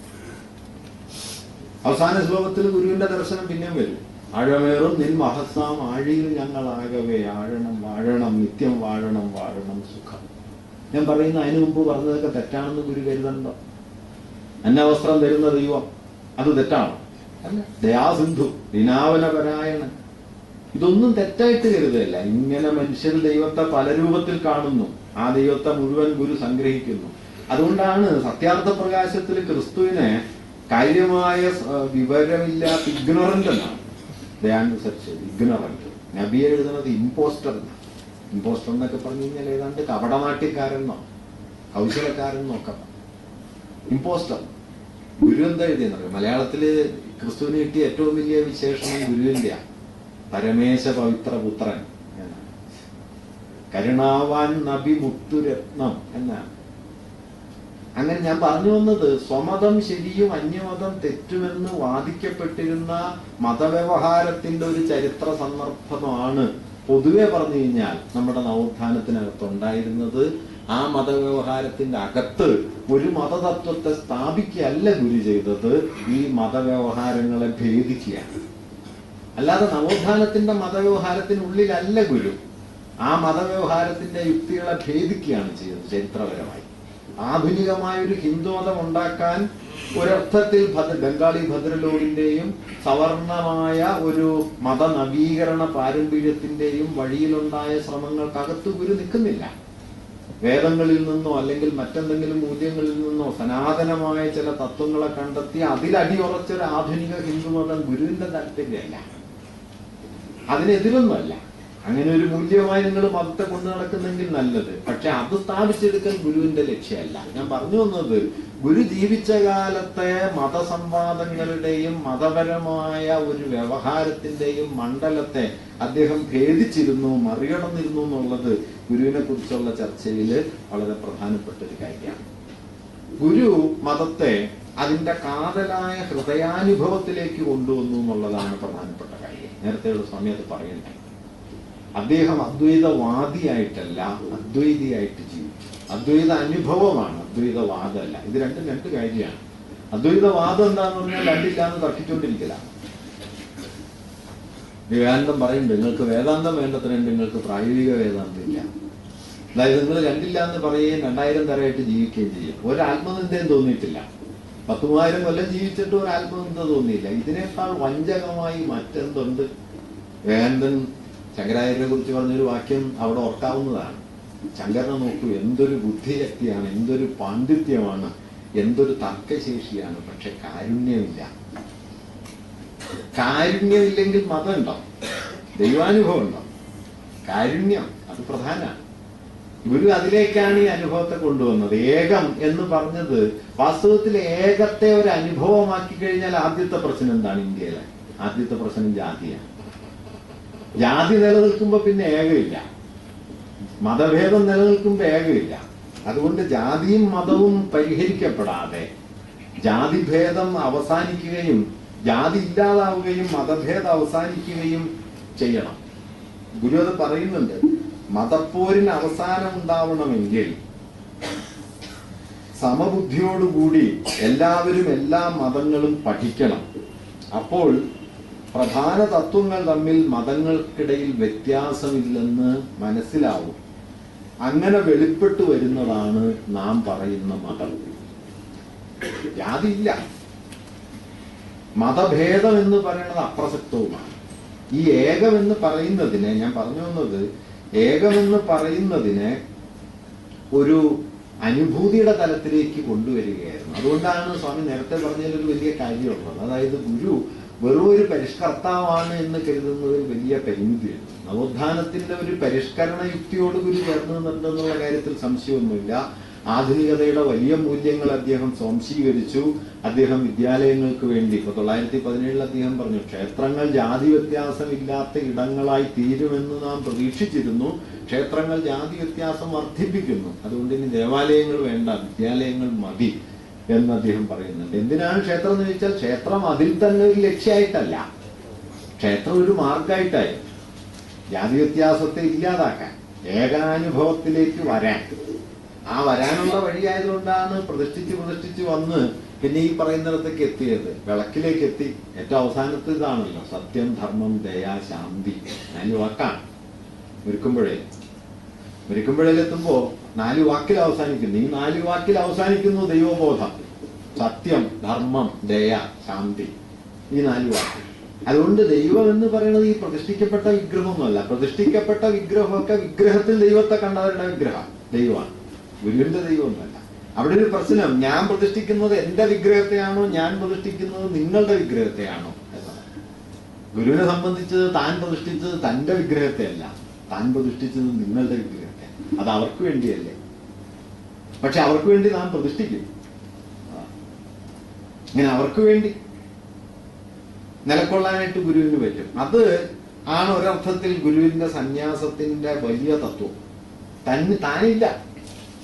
അവസാന ശ്ലോകത്തിൽ ഗുരുവിന്റെ ദർശനം പിന്നെയും വരും ആഴമേറും നിൻ മഹസാം ആഴിയിൽ ഞങ്ങളാകവേ ആഴണം വാഴണം നിത്യം വാഴണം വാഴണം സുഖം ഞാൻ പറയുന്ന അതിനു മുമ്പ് പറഞ്ഞതൊക്കെ തെറ്റാണെന്ന് ഗുരു കരുതണ്ടോ അന്നവസ്ത്രം തരുന്ന ദൈവം അത് തെറ്റാണോ അല്ല ദയാസിന്ധു ദിനാവന പരായണൻ ഇതൊന്നും തെറ്റായിട്ട് കരുതല്ല ഇങ്ങനെ മനുഷ്യർ ദൈവത്തെ പല രൂപത്തിൽ കാണുന്നു ആ ദൈവത്തെ മുഴുവൻ ഗുരു സംഗ്രഹിക്കുന്നു അതുകൊണ്ടാണ് സത്യാർത്ഥ പ്രകാശത്തിൽ ക്രിസ്തുവിനെ കാര്യമായ സ- വിവരമില്ലാത്ത ഇഗ്നോറന്റ് എന്നാണ് ദയാനുസരിച്ച് ഇഗ്നോറന്റ് നബിയെ എഴുതുന്നത് ഇമ്പോസ്റ്റർ എന്നാണ് ഇമ്പോസ്റ്റർ എന്നൊക്കെ പറഞ്ഞു കഴിഞ്ഞാൽ ഏതാണ്ട് കപടനാട്യക്കാരെന്നോ കൗശലക്കാരെന്നോ ഒക്കെ ഇമ്പോസ്റ്റർ ഗുരു എന്താ എഴുതിയെന്നറിയാം മലയാളത്തില് ക്രിസ്തുവിന് കിട്ടിയ ഏറ്റവും വലിയ വിശേഷണം ഗുരുവിന്റെയാണ് പരമേശ പവിത്ര പുത്രൻ എന്നാണ് കരുണാവാൻ നബി മുത്തുരത്നം എന്നാണ് അങ്ങനെ ഞാൻ പറഞ്ഞു വന്നത് സ്വമതം ശരിയും അന്യമതം തെറ്റുമെന്ന് വാദിക്കപ്പെട്ടിരുന്ന മതവ്യവഹാരത്തിന്റെ ഒരു ചരിത്ര സന്ദർഭമാണ് പൊതുവെ പറഞ്ഞു കഴിഞ്ഞാൽ നമ്മുടെ നവോത്ഥാനത്തിനകത്ത് ഉണ്ടായിരുന്നത് ആ മതവ്യവഹാരത്തിന്റെ അകത്ത് ഒരു മതതത്വത്തെ സ്ഥാപിക്കുകയല്ല ഗുരു ചെയ്തത് ഈ മതവ്യവഹാരങ്ങളെ ഭേദിക്കുകയാണ് അല്ലാതെ നവോത്ഥാനത്തിന്റെ മതവ്യവഹാരത്തിനുള്ളിലല്ല ഗുരു ആ മതവ്യവഹാരത്തിന്റെ യുക്തികളെ ഭേദിക്കുകയാണ് ചെയ്തത് ചരിത്രപരമായി ആധുനികമായ ഒരു ഹിന്ദുമതം ഉണ്ടാക്കാൻ ഒരർത്ഥത്തിൽ ഭദ്ര ബംഗാളി ഭദ്രലോകിന്റെയും സവർണമായ ഒരു മതനവീകരണ പാരമ്പര്യത്തിന്റെയും വഴിയിലുണ്ടായ ശ്രമങ്ങൾക്കകത്ത് ഗുരു നിൽക്കുന്നില്ല വേദങ്ങളിൽ നിന്നോ അല്ലെങ്കിൽ മറ്റെന്തെങ്കിലും മൂല്യങ്ങളിൽ നിന്നോ സനാതനമായ ചില തത്വങ്ങളെ കണ്ടെത്തി അതിലടിയുറച്ച ഒരു ആധുനിക ഹിന്ദുമതം ഗുരുവിന്റെ താല്പര്യമല്ല അതിനെതിരൊന്നുമല്ല അങ്ങനെ ഒരു മൂല്യമായി നിങ്ങൾ മതത്തെ കൊണ്ടു നടക്കുന്നെങ്കിൽ നല്ലത് പക്ഷെ അത് സ്ഥാപിച്ചെടുക്കൽ ഗുരുവിന്റെ ലക്ഷ്യമല്ല ഞാൻ പറഞ്ഞു വന്നത് ഗുരു ജീവിച്ച കാലത്തെ മതസംവാദങ്ങളുടെയും മതപരമായ ഒരു വ്യവഹാരത്തിന്റെയും മണ്ഡലത്തെ അദ്ദേഹം ഭേദിച്ചിരുന്നു മറികടന്നിരുന്നു എന്നുള്ളത് ഗുരുവിനെ കുറിച്ചുള്ള ചർച്ചയിൽ വളരെ പ്രധാനപ്പെട്ട ഒരു കാര്യമാണ് ഗുരു മതത്തെ അതിന്റെ കാതലായ ഹൃദയാനുഭവത്തിലേക്ക് കൊണ്ടുവന്നു എന്നുള്ളതാണ് പ്രധാനപ്പെട്ട കാര്യം നേരത്തെയുള്ള സമയത്ത് പറയണ്ടേ അദ്ദേഹം അദ്വൈതവാദിയായിട്ടല്ല അദ്വൈതിയായിട്ട് ജീവിച്ചു അദ്വൈത അനുഭവമാണ് അദ്വൈതവാദമല്ല ഇത് രണ്ടും രണ്ട് കാര്യമാണ് അദ്വൈതവാദം എന്താന്ന് പറഞ്ഞാൽ രണ്ടില്ലാന്ന് തർക്കിച്ചുകൊണ്ടിരിക്കലാണ് വിവേകാനന്ദം പറയുന്നുണ്ട് നിങ്ങൾക്ക് വേദാന്തം വേണ്ടത്രയുണ്ട് നിങ്ങൾക്ക് പ്രായോഗിക വേദാന്തം ഇല്ല അതായത് നിങ്ങൾ രണ്ടില്ല എന്ന് പറയുകയും രണ്ടായിരം തരമായിട്ട് ജീവിക്കുകയും ചെയ്യും ഒരു ആത്മനിന്ദയും തോന്നിയിട്ടില്ല പത്ത് മൂവായിരം കൊല്ലം ജീവിച്ചിട്ട് ഒരു ആത്മനിന്ദ തോന്നിയില്ല ഇതിനേക്കാൾ വഞ്ചകമായി മറ്റെന്തുണ്ട് വേദൻ ശങ്കരാചാര്യരെ കുറിച്ച് പറഞ്ഞൊരു വാക്യം അവിടെ ഓർക്കാവുന്നതാണ് ശങ്കരനെ നോക്കൂ എന്തൊരു ബുദ്ധിശക്തിയാണ് എന്തൊരു പാണ്ഡിത്യമാണ് എന്തൊരു തർക്കശേഷിയാണ് പക്ഷെ കാരുണ്യമില്ല കാരുണ്യമില്ലെങ്കിൽ മതം ഉണ്ടാവും ദൈവാനുഭവം ഉണ്ടാവും കാരുണ്യം അത് പ്രധാനമാണ് ഗുരു അതിലേക്കാണ് ഈ അനുഭവത്തെ കൊണ്ടുവന്നത് ഏകം എന്ന് പറഞ്ഞത് വാസ്തവത്തിൽ ഏകത്തെ ഒരു അനുഭവമാക്കി കഴിഞ്ഞാൽ ആദ്യത്തെ പ്രശ്നം എന്താണ് ഇന്ത്യയിലെ ആദ്യത്തെ പ്രശ്നം ജാതിയാണ് ജാതി നിലനിൽക്കുമ്പോ പിന്നെ ഏകമില്ല മതഭേദം നിലനിൽക്കുമ്പോ ഏകമില്ല അതുകൊണ്ട് ജാതിയും മതവും പരിഹരിക്കപ്പെടാതെ ജാതിഭേദം അവസാനിക്കുകയും ജാതി ഇല്ലാതാവുകയും മതഭേദം അവസാനിക്കുകയും ചെയ്യണം ഗുരു അത് പറയുന്നുണ്ട് മതപ്പോരിന് അവസാനം ഉണ്ടാവണമെങ്കിൽ സമബുദ്ധിയോടുകൂടി എല്ലാവരും എല്ലാ മതങ്ങളും പഠിക്കണം അപ്പോൾ പ്രധാന തത്വങ്ങൾ തമ്മിൽ മതങ്ങൾക്കിടയിൽ വ്യത്യാസമില്ലെന്ന് മനസ്സിലാവും അങ്ങനെ വെളിപ്പെട്ടു വരുന്നതാണ് നാം പറയുന്ന മതം ജാതിയില്ല മതഭേദം എന്ന് പറയുന്നത് അപ്രസക്തവുമാണ് ഈ ഏകം എന്ന് പറയുന്നതിനെ ഞാൻ പറഞ്ഞു വന്നത് ഏകമെന്ന് പറയുന്നതിനെ ഒരു അനുഭൂതിയുടെ തലത്തിലേക്ക് കൊണ്ടുവരികയായിരുന്നു അതുകൊണ്ടാണ് സ്വാമി നേരത്തെ പറഞ്ഞതിൽ ഒരു വലിയ കാര്യമുള്ളത് അതായത് ഗുരു വെറും ഒരു പരിഷ്കർത്താവാണ് എന്ന് കരുതുന്നതിൽ വലിയ പരിമിതിയുണ്ട് നവോത്ഥാനത്തിന്റെ ഒരു പരിഷ്കരണ യുക്തിയോട് ഗുരു ചേർന്ന് നിന്നുണ്ടെന്നുള്ള കാര്യത്തിൽ സംശയമൊന്നുമില്ല ആധുനികതയുടെ വലിയ മൂല്യങ്ങൾ അദ്ദേഹം സ്വാംശീകരിച്ചു അദ്ദേഹം വിദ്യാലയങ്ങൾക്ക് വേണ്ടി ഇപ്പൊ തൊള്ളായിരത്തി പതിനേഴിൽ അദ്ദേഹം പറഞ്ഞു ക്ഷേത്രങ്ങൾ ജാതി വ്യത്യാസമില്ലാത്ത ഇടങ്ങളായി തീരുമെന്ന് നാം പ്രതീക്ഷിച്ചിരുന്നു ക്ഷേത്രങ്ങൾ ജാതി വ്യത്യാസം വർദ്ധിപ്പിക്കുന്നു അതുകൊണ്ട് ഇനി ദേവാലയങ്ങൾ വേണ്ട വിദ്യാലയങ്ങൾ മതി എന്ന് അദ്ദേഹം പറയുന്നുണ്ട് എന്തിനാണ് ക്ഷേത്രം എന്ന് ചോദിച്ചാൽ ക്ഷേത്രം അതിൽ തന്നെ ഒരു ലക്ഷ്യമായിട്ടല്ല ക്ഷേത്രം ഒരു മാർഗമായിട്ടായി ജാതി വ്യത്യാസത്തെ ഇല്ലാതാക്കാൻ ഏകാനുഭവത്തിലേക്ക് വരാൻ ആ വരാനുള്ള വഴിയായതുകൊണ്ടാണ് പ്രതിഷ്ഠിച്ച് പ്രതിഷ്ഠിച്ച് വന്ന് പിന്നെ ഈ പറയുന്നിടത്തേക്ക് എത്തിയത് വിളക്കിലേക്ക് എത്തി ഏറ്റവും അവസാനത്തെ ഇതാണല്ലോ സത്യം ധർമ്മം ദയ ശാന്തി നാല് വാക്കാണ് ഒരുക്കുമ്പോഴേ ഒരുക്കുമ്പോഴേലെത്തുമ്പോ നാല് വാക്കിൽ അവസാനിക്കുന്നു ഈ നാല് വാക്കിൽ അവസാനിക്കുന്നു ദൈവബോധം സത്യം ധർമ്മം ദയ ശാന്തി ഈ നാല് വാക്ക് അതുകൊണ്ട് ദൈവം എന്ന് പറയുന്നത് ഈ പ്രതിഷ്ഠിക്കപ്പെട്ട വിഗ്രഹമൊന്നുമല്ല പ്രതിഷ്ഠിക്കപ്പെട്ട വിഗ്രഹമൊക്കെ വിഗ്രഹത്തിൽ ദൈവത്തെ കണ്ടവരുടെ വിഗ്രഹം ദൈവമാണ് ഗുരുവിന്റെ ദൈവമൊന്നുമല്ല അവിടെ ഒരു പ്രശ്നം ഞാൻ പ്രതിഷ്ഠിക്കുന്നത് എന്റെ വിഗ്രഹത്തെയാണോ ഞാൻ പ്രതിഷ്ഠിക്കുന്നത് നിങ്ങളുടെ വിഗ്രഹത്തെയാണോ എന്നതാണ് ഗുരുവിനെ സംബന്ധിച്ച് താൻ പ്രതിഷ്ഠിച്ചത് തന്റെ വിഗ്രഹത്തെയല്ല താൻ പ്രതിഷ്ഠിച്ചത് നിങ്ങളുടെ വിഗ്രഹത്തെ അത് അവർക്ക് വേണ്ടിയല്ലേ പക്ഷെ അവർക്ക് വേണ്ടി നാം പ്രതിഷ്ഠിക്കും ആ. ഇങ്ങനെ അവർക്ക് വേണ്ടി നിലക്കൊള്ളാനായിട്ട് ഗുരുവിന് പറ്റും അത് ആണ് ഒരർത്ഥത്തിൽ ഗുരുവിന്റെ സന്യാസത്തിന്റെ വലിയ തത്വം തന്നെ താനില്ല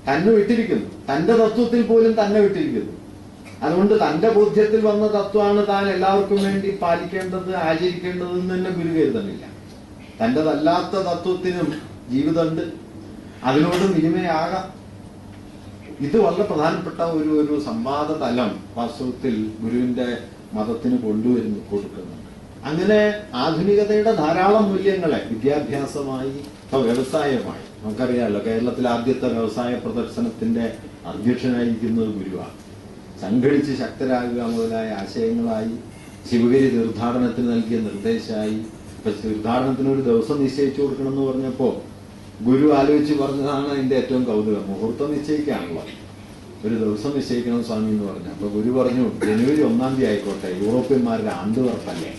തന്നെ വിട്ടിരിക്കുന്നു തന്റെ തത്വത്തിൽ പോലും തന്നെ വിട്ടിരിക്കുന്നു അതുകൊണ്ട് തന്റെ ബോധ്യത്തിൽ വന്ന തത്വമാണ് താൻ എല്ലാവർക്കും വേണ്ടി പാലിക്കേണ്ടത് ആചരിക്കേണ്ടത് എന്ന് തന്നെ ഗുരു കരുതുന്നില്ല തൻ്റെതല്ലാത്ത തത്വത്തിനും ജീവിതമുണ്ട് അതിനോട് വിനിമയാകാം ഇത് വളരെ പ്രധാനപ്പെട്ട ഒരു ഒരു സംവാദ തലം വാസ്തവത്തിൽ ഗുരുവിന്റെ മതത്തിന് കൊണ്ടുവരുന്നു കൊടുക്കുന്നുണ്ട് അങ്ങനെ ആധുനികതയുടെ ധാരാളം മൂല്യങ്ങളെ വിദ്യാഭ്യാസമായി ഇപ്പൊ വ്യവസായമായി നമുക്കറിയാമല്ലോ കേരളത്തിലെ ആദ്യത്തെ വ്യവസായ പ്രദർശനത്തിന്റെ അധ്യക്ഷനായിരിക്കുന്നത് ഗുരുവാണ് സംഘടിച്ച് ശക്തരാകുക മുതലായ ആശയങ്ങളായി ശിവഗിരി തീർത്ഥാടനത്തിന് നൽകിയ നിർദ്ദേശമായി ഇപ്പൊ തീർത്ഥാടനത്തിന് ഒരു ദിവസം നിശ്ചയിച്ചു കൊടുക്കണം എന്ന് പറഞ്ഞപ്പോ ഗുരു ആലോചിച്ച് പറഞ്ഞതാണ് അതിന്റെ ഏറ്റവും കൗതുകം മുഹൂർത്തം നിശ്ചയിക്കുകയാണല്ലോ ഒരു ദിവസം നിശ്ചയിക്കണം സ്വാമി എന്ന് പറഞ്ഞു അപ്പൊ ഗുരു പറഞ്ഞു ജനുവരി ഒന്നാം തീയതി ആയിക്കോട്ടെ യൂറോപ്യന്മാരുടെ ആണ്ടുവർപ്പല്ലേ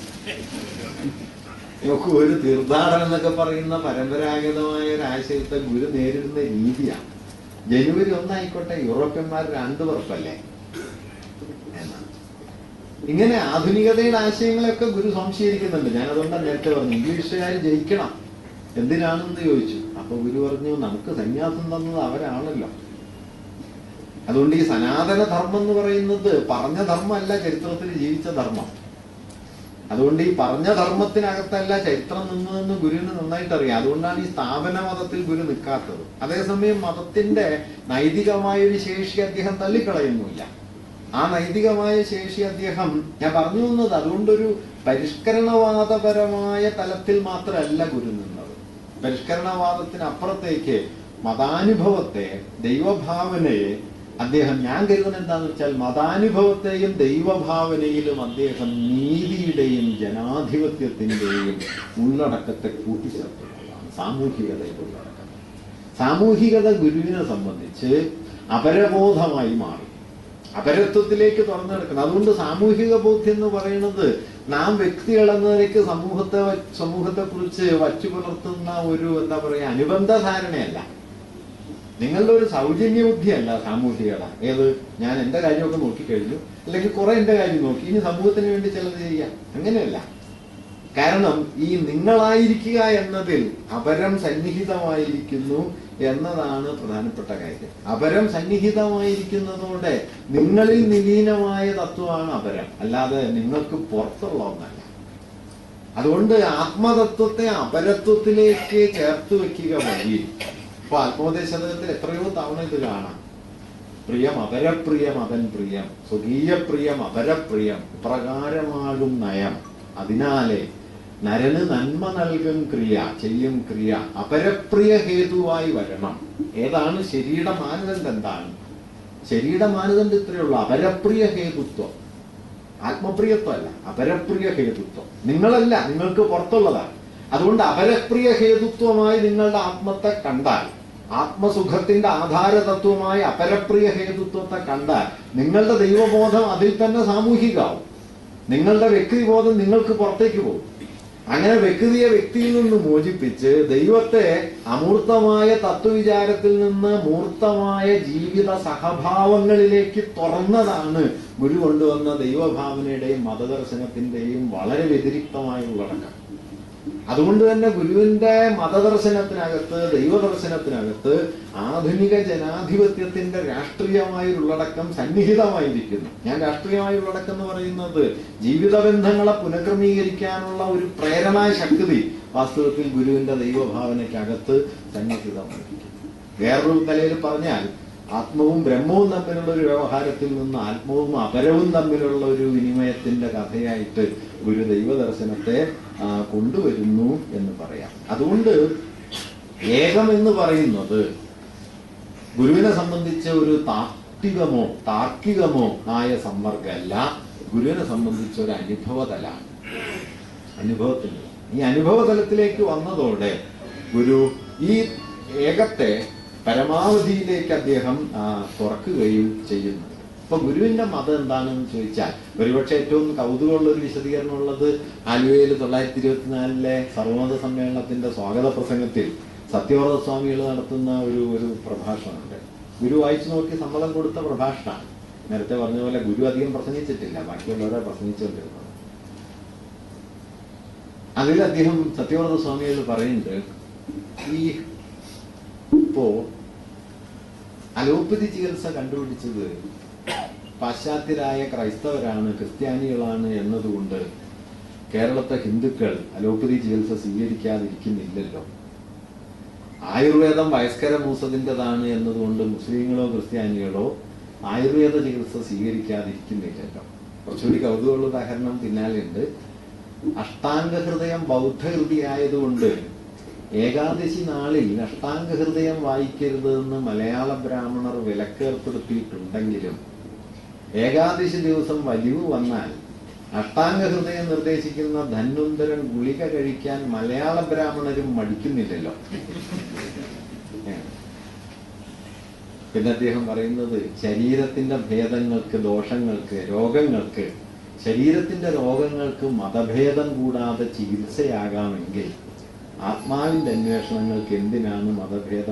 നോക്കൂ ഒരു തീർത്ഥാടനം എന്നൊക്കെ പറയുന്ന പരമ്പരാഗതമായ ഒരു ആശയത്തെ ഗുരു നേരിടുന്ന രീതിയാണ് ജനുവരി ഒന്നായിക്കോട്ടെ യൂറോപ്യന്മാരുടെ ആണ്ടുവർപ്പല്ലേ എന്നാണ് ഇങ്ങനെ ആധുനികതയുടെ ആശയങ്ങളെയൊക്കെ ഗുരു സംശയിക്കുന്നുണ്ട് ഞാൻ അതുകൊണ്ടാണ് നേരത്തെ പറഞ്ഞു ഇംഗ്ലീഷുകാർ ജയിക്കണം എന്തിനാണെന്ന് ചോദിച്ചു അപ്പൊ ഗുരു പറഞ്ഞു നമുക്ക് സന്യാസം തന്നത് അവരാണല്ലോ അതുകൊണ്ട് ഈ സനാതന ധർമ്മം എന്ന് പറയുന്നത് പറഞ്ഞ ധർമ്മമല്ല ചരിത്രത്തിൽ ജീവിച്ച ധർമ്മം അതുകൊണ്ട് ഈ പറഞ്ഞ ധർമ്മത്തിനകത്തല്ല ചരിത്രം നിന്നതെന്ന് ഗുരുവിന് നന്നായിട്ട് അറിയാം അതുകൊണ്ടാണ് ഈ സ്ഥാപന മതത്തിൽ ഗുരു നിൽക്കാത്തത് അതേസമയം മതത്തിന്റെ നൈതികമായ ഒരു ശേഷി അദ്ദേഹം തള്ളിക്കളയുന്നില്ല ആ നൈതികമായ ശേഷി അദ്ദേഹം ഞാൻ പറഞ്ഞു വന്നത് അതുകൊണ്ടൊരു പരിഷ്കരണവാദപരമായ തലത്തിൽ മാത്രമല്ല ഗുരു നിന്നത് പരിഷ്കരണവാദത്തിന് അപ്പുറത്തേക്ക് മതാനുഭവത്തെ ദൈവഭാവനയെ അദ്ദേഹം ഞാൻ കരുതുന്നത് എന്താന്ന് വെച്ചാൽ മതാനുഭവത്തെയും ദൈവഭാവനയിലും അദ്ദേഹം നീതിയുടെയും ജനാധിപത്യത്തിന്റെയും ഉള്ളടക്കത്തെ കൂട്ടിച്ചേർത്തുള്ളതാണ് സാമൂഹികതയുടെ ഉള്ളടക്കം സാമൂഹികത ഗുരുവിനെ സംബന്ധിച്ച് അപരബോധമായി മാറി അപരത്വത്തിലേക്ക് തുറന്നെടുക്കണം അതുകൊണ്ട് സാമൂഹിക ബോധ്യം എന്ന് പറയുന്നത് നാം വ്യക്തികൾ എന്ന നിലയ്ക്ക് സമൂഹത്തെ സമൂഹത്തെ കുറിച്ച് വച്ചു പുലർത്തുന്ന ഒരു എന്താ പറയാ അനുബന്ധ ധാരണയല്ല നിങ്ങളുടെ ഒരു സൗജന്യ ബുദ്ധിയല്ല സാമൂഹികത ഏത് ഞാൻ എന്റെ കാര്യമൊക്കെ നോക്കിക്കഴിഞ്ഞു അല്ലെങ്കിൽ കുറെ എന്റെ കാര്യം നോക്കി ഇനി സമൂഹത്തിന് വേണ്ടി ചിലത് ചെയ്യാം അങ്ങനെയല്ല കാരണം ഈ നിങ്ങളായിരിക്കുക എന്നതിൽ അപരം സന്നിഹിതമായിരിക്കുന്നു എന്നതാണ് പ്രധാനപ്പെട്ട കാര്യം അപരം സന്നിഹിതമായിരിക്കുന്നതോടെ നിങ്ങളിൽ നിലീനമായ തത്വമാണ് അപരം അല്ലാതെ നിങ്ങൾക്ക് പുറത്തുള്ള ഒന്നല്ല അതുകൊണ്ട് ആത്മതത്വത്തെ അപരത്വത്തിലേക്ക് ചേർത്ത് വെക്കുക വഴി ഇപ്പൊ ആത്മോപദേശത്തിൽ എത്രയോ തവണ ഇത് കാണാം പ്രിയം അപരപ്രിയം അവൻ പ്രിയം സ്വകീയ പ്രിയം അപരപ്രിയം ഇപ്രകാരമാകും നയം അതിനാലെ നരന് നന്മ നൽകും ക്രിയ ചെയ്യും ക്രിയ അപരപ്രിയ ഹേതുവായി വരണം ഏതാണ് ശരിയുടെ മാനദണ്ഡം എന്താണ് ശരിയുടെ മാനദണ്ഡം ഇത്രയേ ഉള്ളൂ അപരപ്രിയ ഹേതുത്വം ആത്മപ്രിയത്വമല്ല അപരപ്രിയ ഹേതുത്വം നിങ്ങളല്ല നിങ്ങൾക്ക് പുറത്തുള്ളതാണ് അതുകൊണ്ട് അപരപ്രിയ ഹേതുത്വമായി നിങ്ങളുടെ ആത്മത്തെ കണ്ടാൽ ആത്മസുഖത്തിന്റെ ആധാര തത്വമായ അപരപ്രിയ ഹേതുത്വത്തെ കണ്ടാൽ നിങ്ങളുടെ ദൈവബോധം അതിൽ തന്നെ സാമൂഹികമാവും നിങ്ങളുടെ വ്യക്തിബോധം നിങ്ങൾക്ക് പുറത്തേക്ക് പോകും അങ്ങനെ വ്യക്തിയെ വ്യക്തിയിൽ നിന്ന് മോചിപ്പിച്ച് ദൈവത്തെ അമൂർത്തമായ തത്വവിചാരത്തിൽ നിന്ന് മൂർത്തമായ ജീവിത സഹഭാവങ്ങളിലേക്ക് തുറന്നതാണ് ഗുരു കൊണ്ടുവന്ന ദൈവഭാവനയുടെയും മതദർശനത്തിന്റെയും വളരെ വ്യതിരിക്തമായ ഉള്ളടക്കം അതുകൊണ്ട് തന്നെ ഗുരുവിന്റെ മതദർശനത്തിനകത്ത് ദൈവദർശനത്തിനകത്ത് ആധുനിക ജനാധിപത്യത്തിന്റെ രാഷ്ട്രീയമായ ഒരു ഉള്ളടക്കം സന്നിഹിതമായിരിക്കുന്നു ഞാൻ രാഷ്ട്രീയമായ ഉള്ളടക്കം എന്ന് പറയുന്നത് ജീവിത ബന്ധങ്ങളെ പുനഃക്രമീകരിക്കാനുള്ള ഒരു പ്രേരണാ ശക്തി വാസ്തവത്തിൽ ഗുരുവിന്റെ ദൈവഭാവനയ്ക്കകത്ത് സന്നിഹിതമായിരിക്കും വേറൊരു നിലയിൽ പറഞ്ഞാൽ ആത്മവും ബ്രഹ്മവും തമ്മിലുള്ള ഒരു വ്യവഹാരത്തിൽ നിന്ന് ആത്മവും അപരവും തമ്മിലുള്ള ഒരു വിനിമയത്തിന്റെ കഥയായിട്ട് ഗുരു ദൈവദർശനത്തെ ആ, കൊണ്ടുവരുന്നു എന്ന് പറയാം അതുകൊണ്ട് ഏകം എന്ന് പറയുന്നത് ഗുരുവിനെ സംബന്ധിച്ച് ഒരു താത്വികമോ താർക്കികമോ ആയ സമ്പർക്കമല്ല ഗുരുവിനെ സംബന്ധിച്ച ഒരു അനുഭവതലാണ് അനുഭവത്തിന് ഈ അനുഭവതലത്തിലേക്ക് വന്നതോടെ ഗുരു ഈ ഏകത്തെ പരമാവധിയിലേക്ക് അദ്ദേഹം ആ, തുറക്കുകയും ചെയ്യുന്നുണ്ട് ഇപ്പൊ ഗുരുവിന്റെ മതം എന്താണെന്ന് ചോദിച്ചാൽ ഒരുപക്ഷെ ഏറ്റവും കൗതുകമുള്ള ഒരു വിശദീകരണം ഉള്ളത് ആലുവയിൽ തൊള്ളായിരത്തി ഇരുപത്തിനാലിലെ സർവമത സമ്മേളനത്തിന്റെ സ്വാഗത പ്രസംഗത്തിൽ സത്യവ്രത സ്വാമികൾ നടത്തുന്ന ഒരു ഒരു പ്രഭാഷണമുണ്ട് ഗുരു വായിച്ചു നോക്കി സമ്മതം കൊടുത്ത പ്രഭാഷണമാണ് നേരത്തെ പറഞ്ഞ പോലെ ഗുരു അധികം പ്രസംഗിച്ചിട്ടില്ല ബാക്കിയുള്ളവരെ പ്രസംഗിച്ചുകൊണ്ടിരുന്നത് അതിൽ അദ്ദേഹം സത്യവ്രത സ്വാമികൾ പറയുന്നുണ്ട് ഈ ഇപ്പോ അലോപ്പതി ചികിത്സ കണ്ടുപിടിച്ചത് പാശ്ചാത്യരായ ക്രൈസ്തവരാണ് ക്രിസ്ത്യാനികളാണ് എന്നതുകൊണ്ട് കേരളത്തെ ഹിന്ദുക്കൾ അലോപ്പതി ചികിത്സ സ്വീകരിക്കാതിരിക്കുന്നില്ലല്ലോ ആയുർവേദം വയസ്കര മൂസതിൻ്റെതാണ് എന്നതുകൊണ്ട് മുസ്ലിങ്ങളോ ക്രിസ്ത്യാനികളോ ആയുർവേദ ചികിത്സ സ്വീകരിക്കാതിരിക്കുന്നില്ലല്ലോ കുറച്ചുകൂടി കൗതുകമുള്ള ഉദാഹരണം പിന്നാലെയുണ്ട് അഷ്ടാംഗ ഹൃദയം ബൗദ്ധ ഹൃദയായതുകൊണ്ട് ഏകാദശി നാളിൽ അഷ്ടാംഗ ഹൃദയം വായിക്കരുത് എന്ന് മലയാള ബ്രാഹ്മണർ വിലക്കേർപ്പെടുത്തിയിട്ടുണ്ടെങ്കിലും ഏകാദശി ദിവസം വലിവ് വന്നാൽ അഷ്ടാംഗ ഹൃദയം നിർദ്ദേശിക്കുന്ന ധന്വന്തരൻ ഗുളിക കഴിക്കാൻ മലയാള ബ്രാഹ്മണരും മടിക്കുന്നില്ലല്ലോ ഏ. പിന്നെ അദ്ദേഹം പറയുന്നത് ശരീരത്തിന്റെ ഭേദങ്ങൾക്ക് ദോഷങ്ങൾക്ക് രോഗങ്ങൾക്ക് ശരീരത്തിന്റെ രോഗങ്ങൾക്ക് മതഭേദം കൂടാതെ ചികിത്സയാകാമെങ്കിൽ ആത്മാവിന്റെ അന്വേഷണങ്ങൾക്ക് എന്തിനാണ് മതഭേദം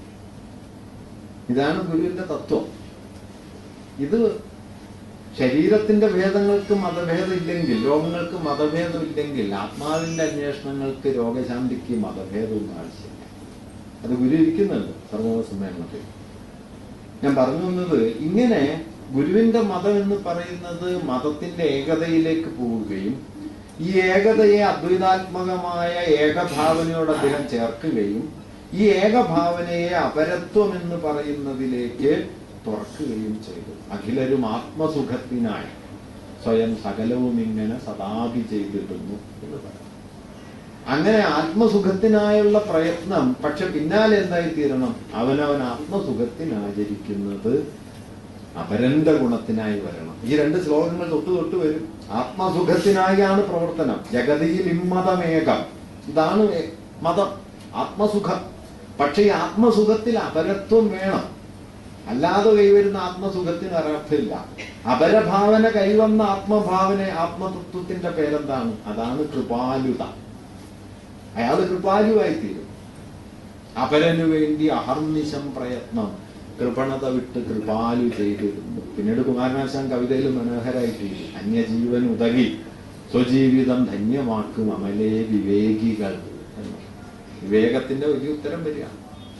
ഇതാണ് ഗുരുവിന്റെ തത്വം ഇത് ശരീരത്തിന്റെ ഭേദങ്ങൾക്ക് മതഭേദം ഇല്ലെങ്കിൽ രോഗങ്ങൾക്ക് മതഭേദം ഇല്ലെങ്കിൽ ആത്മാവിന്റെ അന്വേഷണങ്ങൾക്ക് രോഗശാന്തിക്ക് മതഭേദമൊന്നും ആവശ്യമില്ല അത് ഗുരു ഇരിക്കുന്നുണ്ട് സർവോപ സമ്മേളനത്തിൽ ഞാൻ പറഞ്ഞു വന്നത് ഇങ്ങനെ ഗുരുവിന്റെ മതം എന്ന് പറയുന്നത് മതത്തിന്റെ ഏകതയിലേക്ക് പോവുകയും ഈ ഏകതയെ അദ്വൈതാത്മകമായ ഏകഭാവനയോട് അദ്ദേഹം ചേർക്കുകയും ഈ ഏകഭാവനയെ അപരത്വം എന്ന് പറയുന്നതിലേക്ക് തുറക്കുകയും ചെയ്തു അഖിലരും ആത്മസുഖത്തിനായി സ്വയം സകലവും ഇങ്ങനെ സദാപി ചെയ്തിടുന്നു എന്ന് പറയാം അങ്ങനെ ആത്മസുഖത്തിനായുള്ള പ്രയത്നം പക്ഷെ പിന്നാലെ എന്തായി തീരണം അവനവൻ ആത്മസുഖത്തിനാചരിക്കുന്നത് അപരന്റെ ഗുണത്തിനായി വരണം ഈ രണ്ട് ശ്ലോകങ്ങൾ തൊട്ട് തൊട്ട് വരും ആത്മസുഖത്തിനായാണ് പ്രവർത്തനം ജഗതിയിൽ ഇമ്മതമേകം ഇതാണ് ഏ- മതം ആത്മസുഖം പക്ഷെ ഈ ആത്മസുഖത്തിൽ അപരത്വം വേണം അല്ലാതെ കൈവരുന്ന ആത്മസുഖത്തിന് അർത്ഥമില്ല അപരഭാവന കൈവന്ന ആത്മഭാവന ആത്മതത്വത്തിന്റെ പേരെന്താണ് അതാണ് കൃപാലുത അയാൾ കൃപാലുവായി തീരും അപരനു വേണ്ടി അഹർനിശം പ്രയത്നം കൃപണത വിട്ട് കൃപാലു ചെയ്തിരുന്നു പിന്നീട് കുമാരനാശാൻ കവിതയിൽ മനോഹരായി ചെയ്തു അന്യജീവൻ ഉതകി സ്വജീവിതം ധന്യമാക്കും അമലേ വിവേകികൾ എന്ന്. വിവേകത്തിന്റെ വലിയ ഉത്തരം വരികയാണ്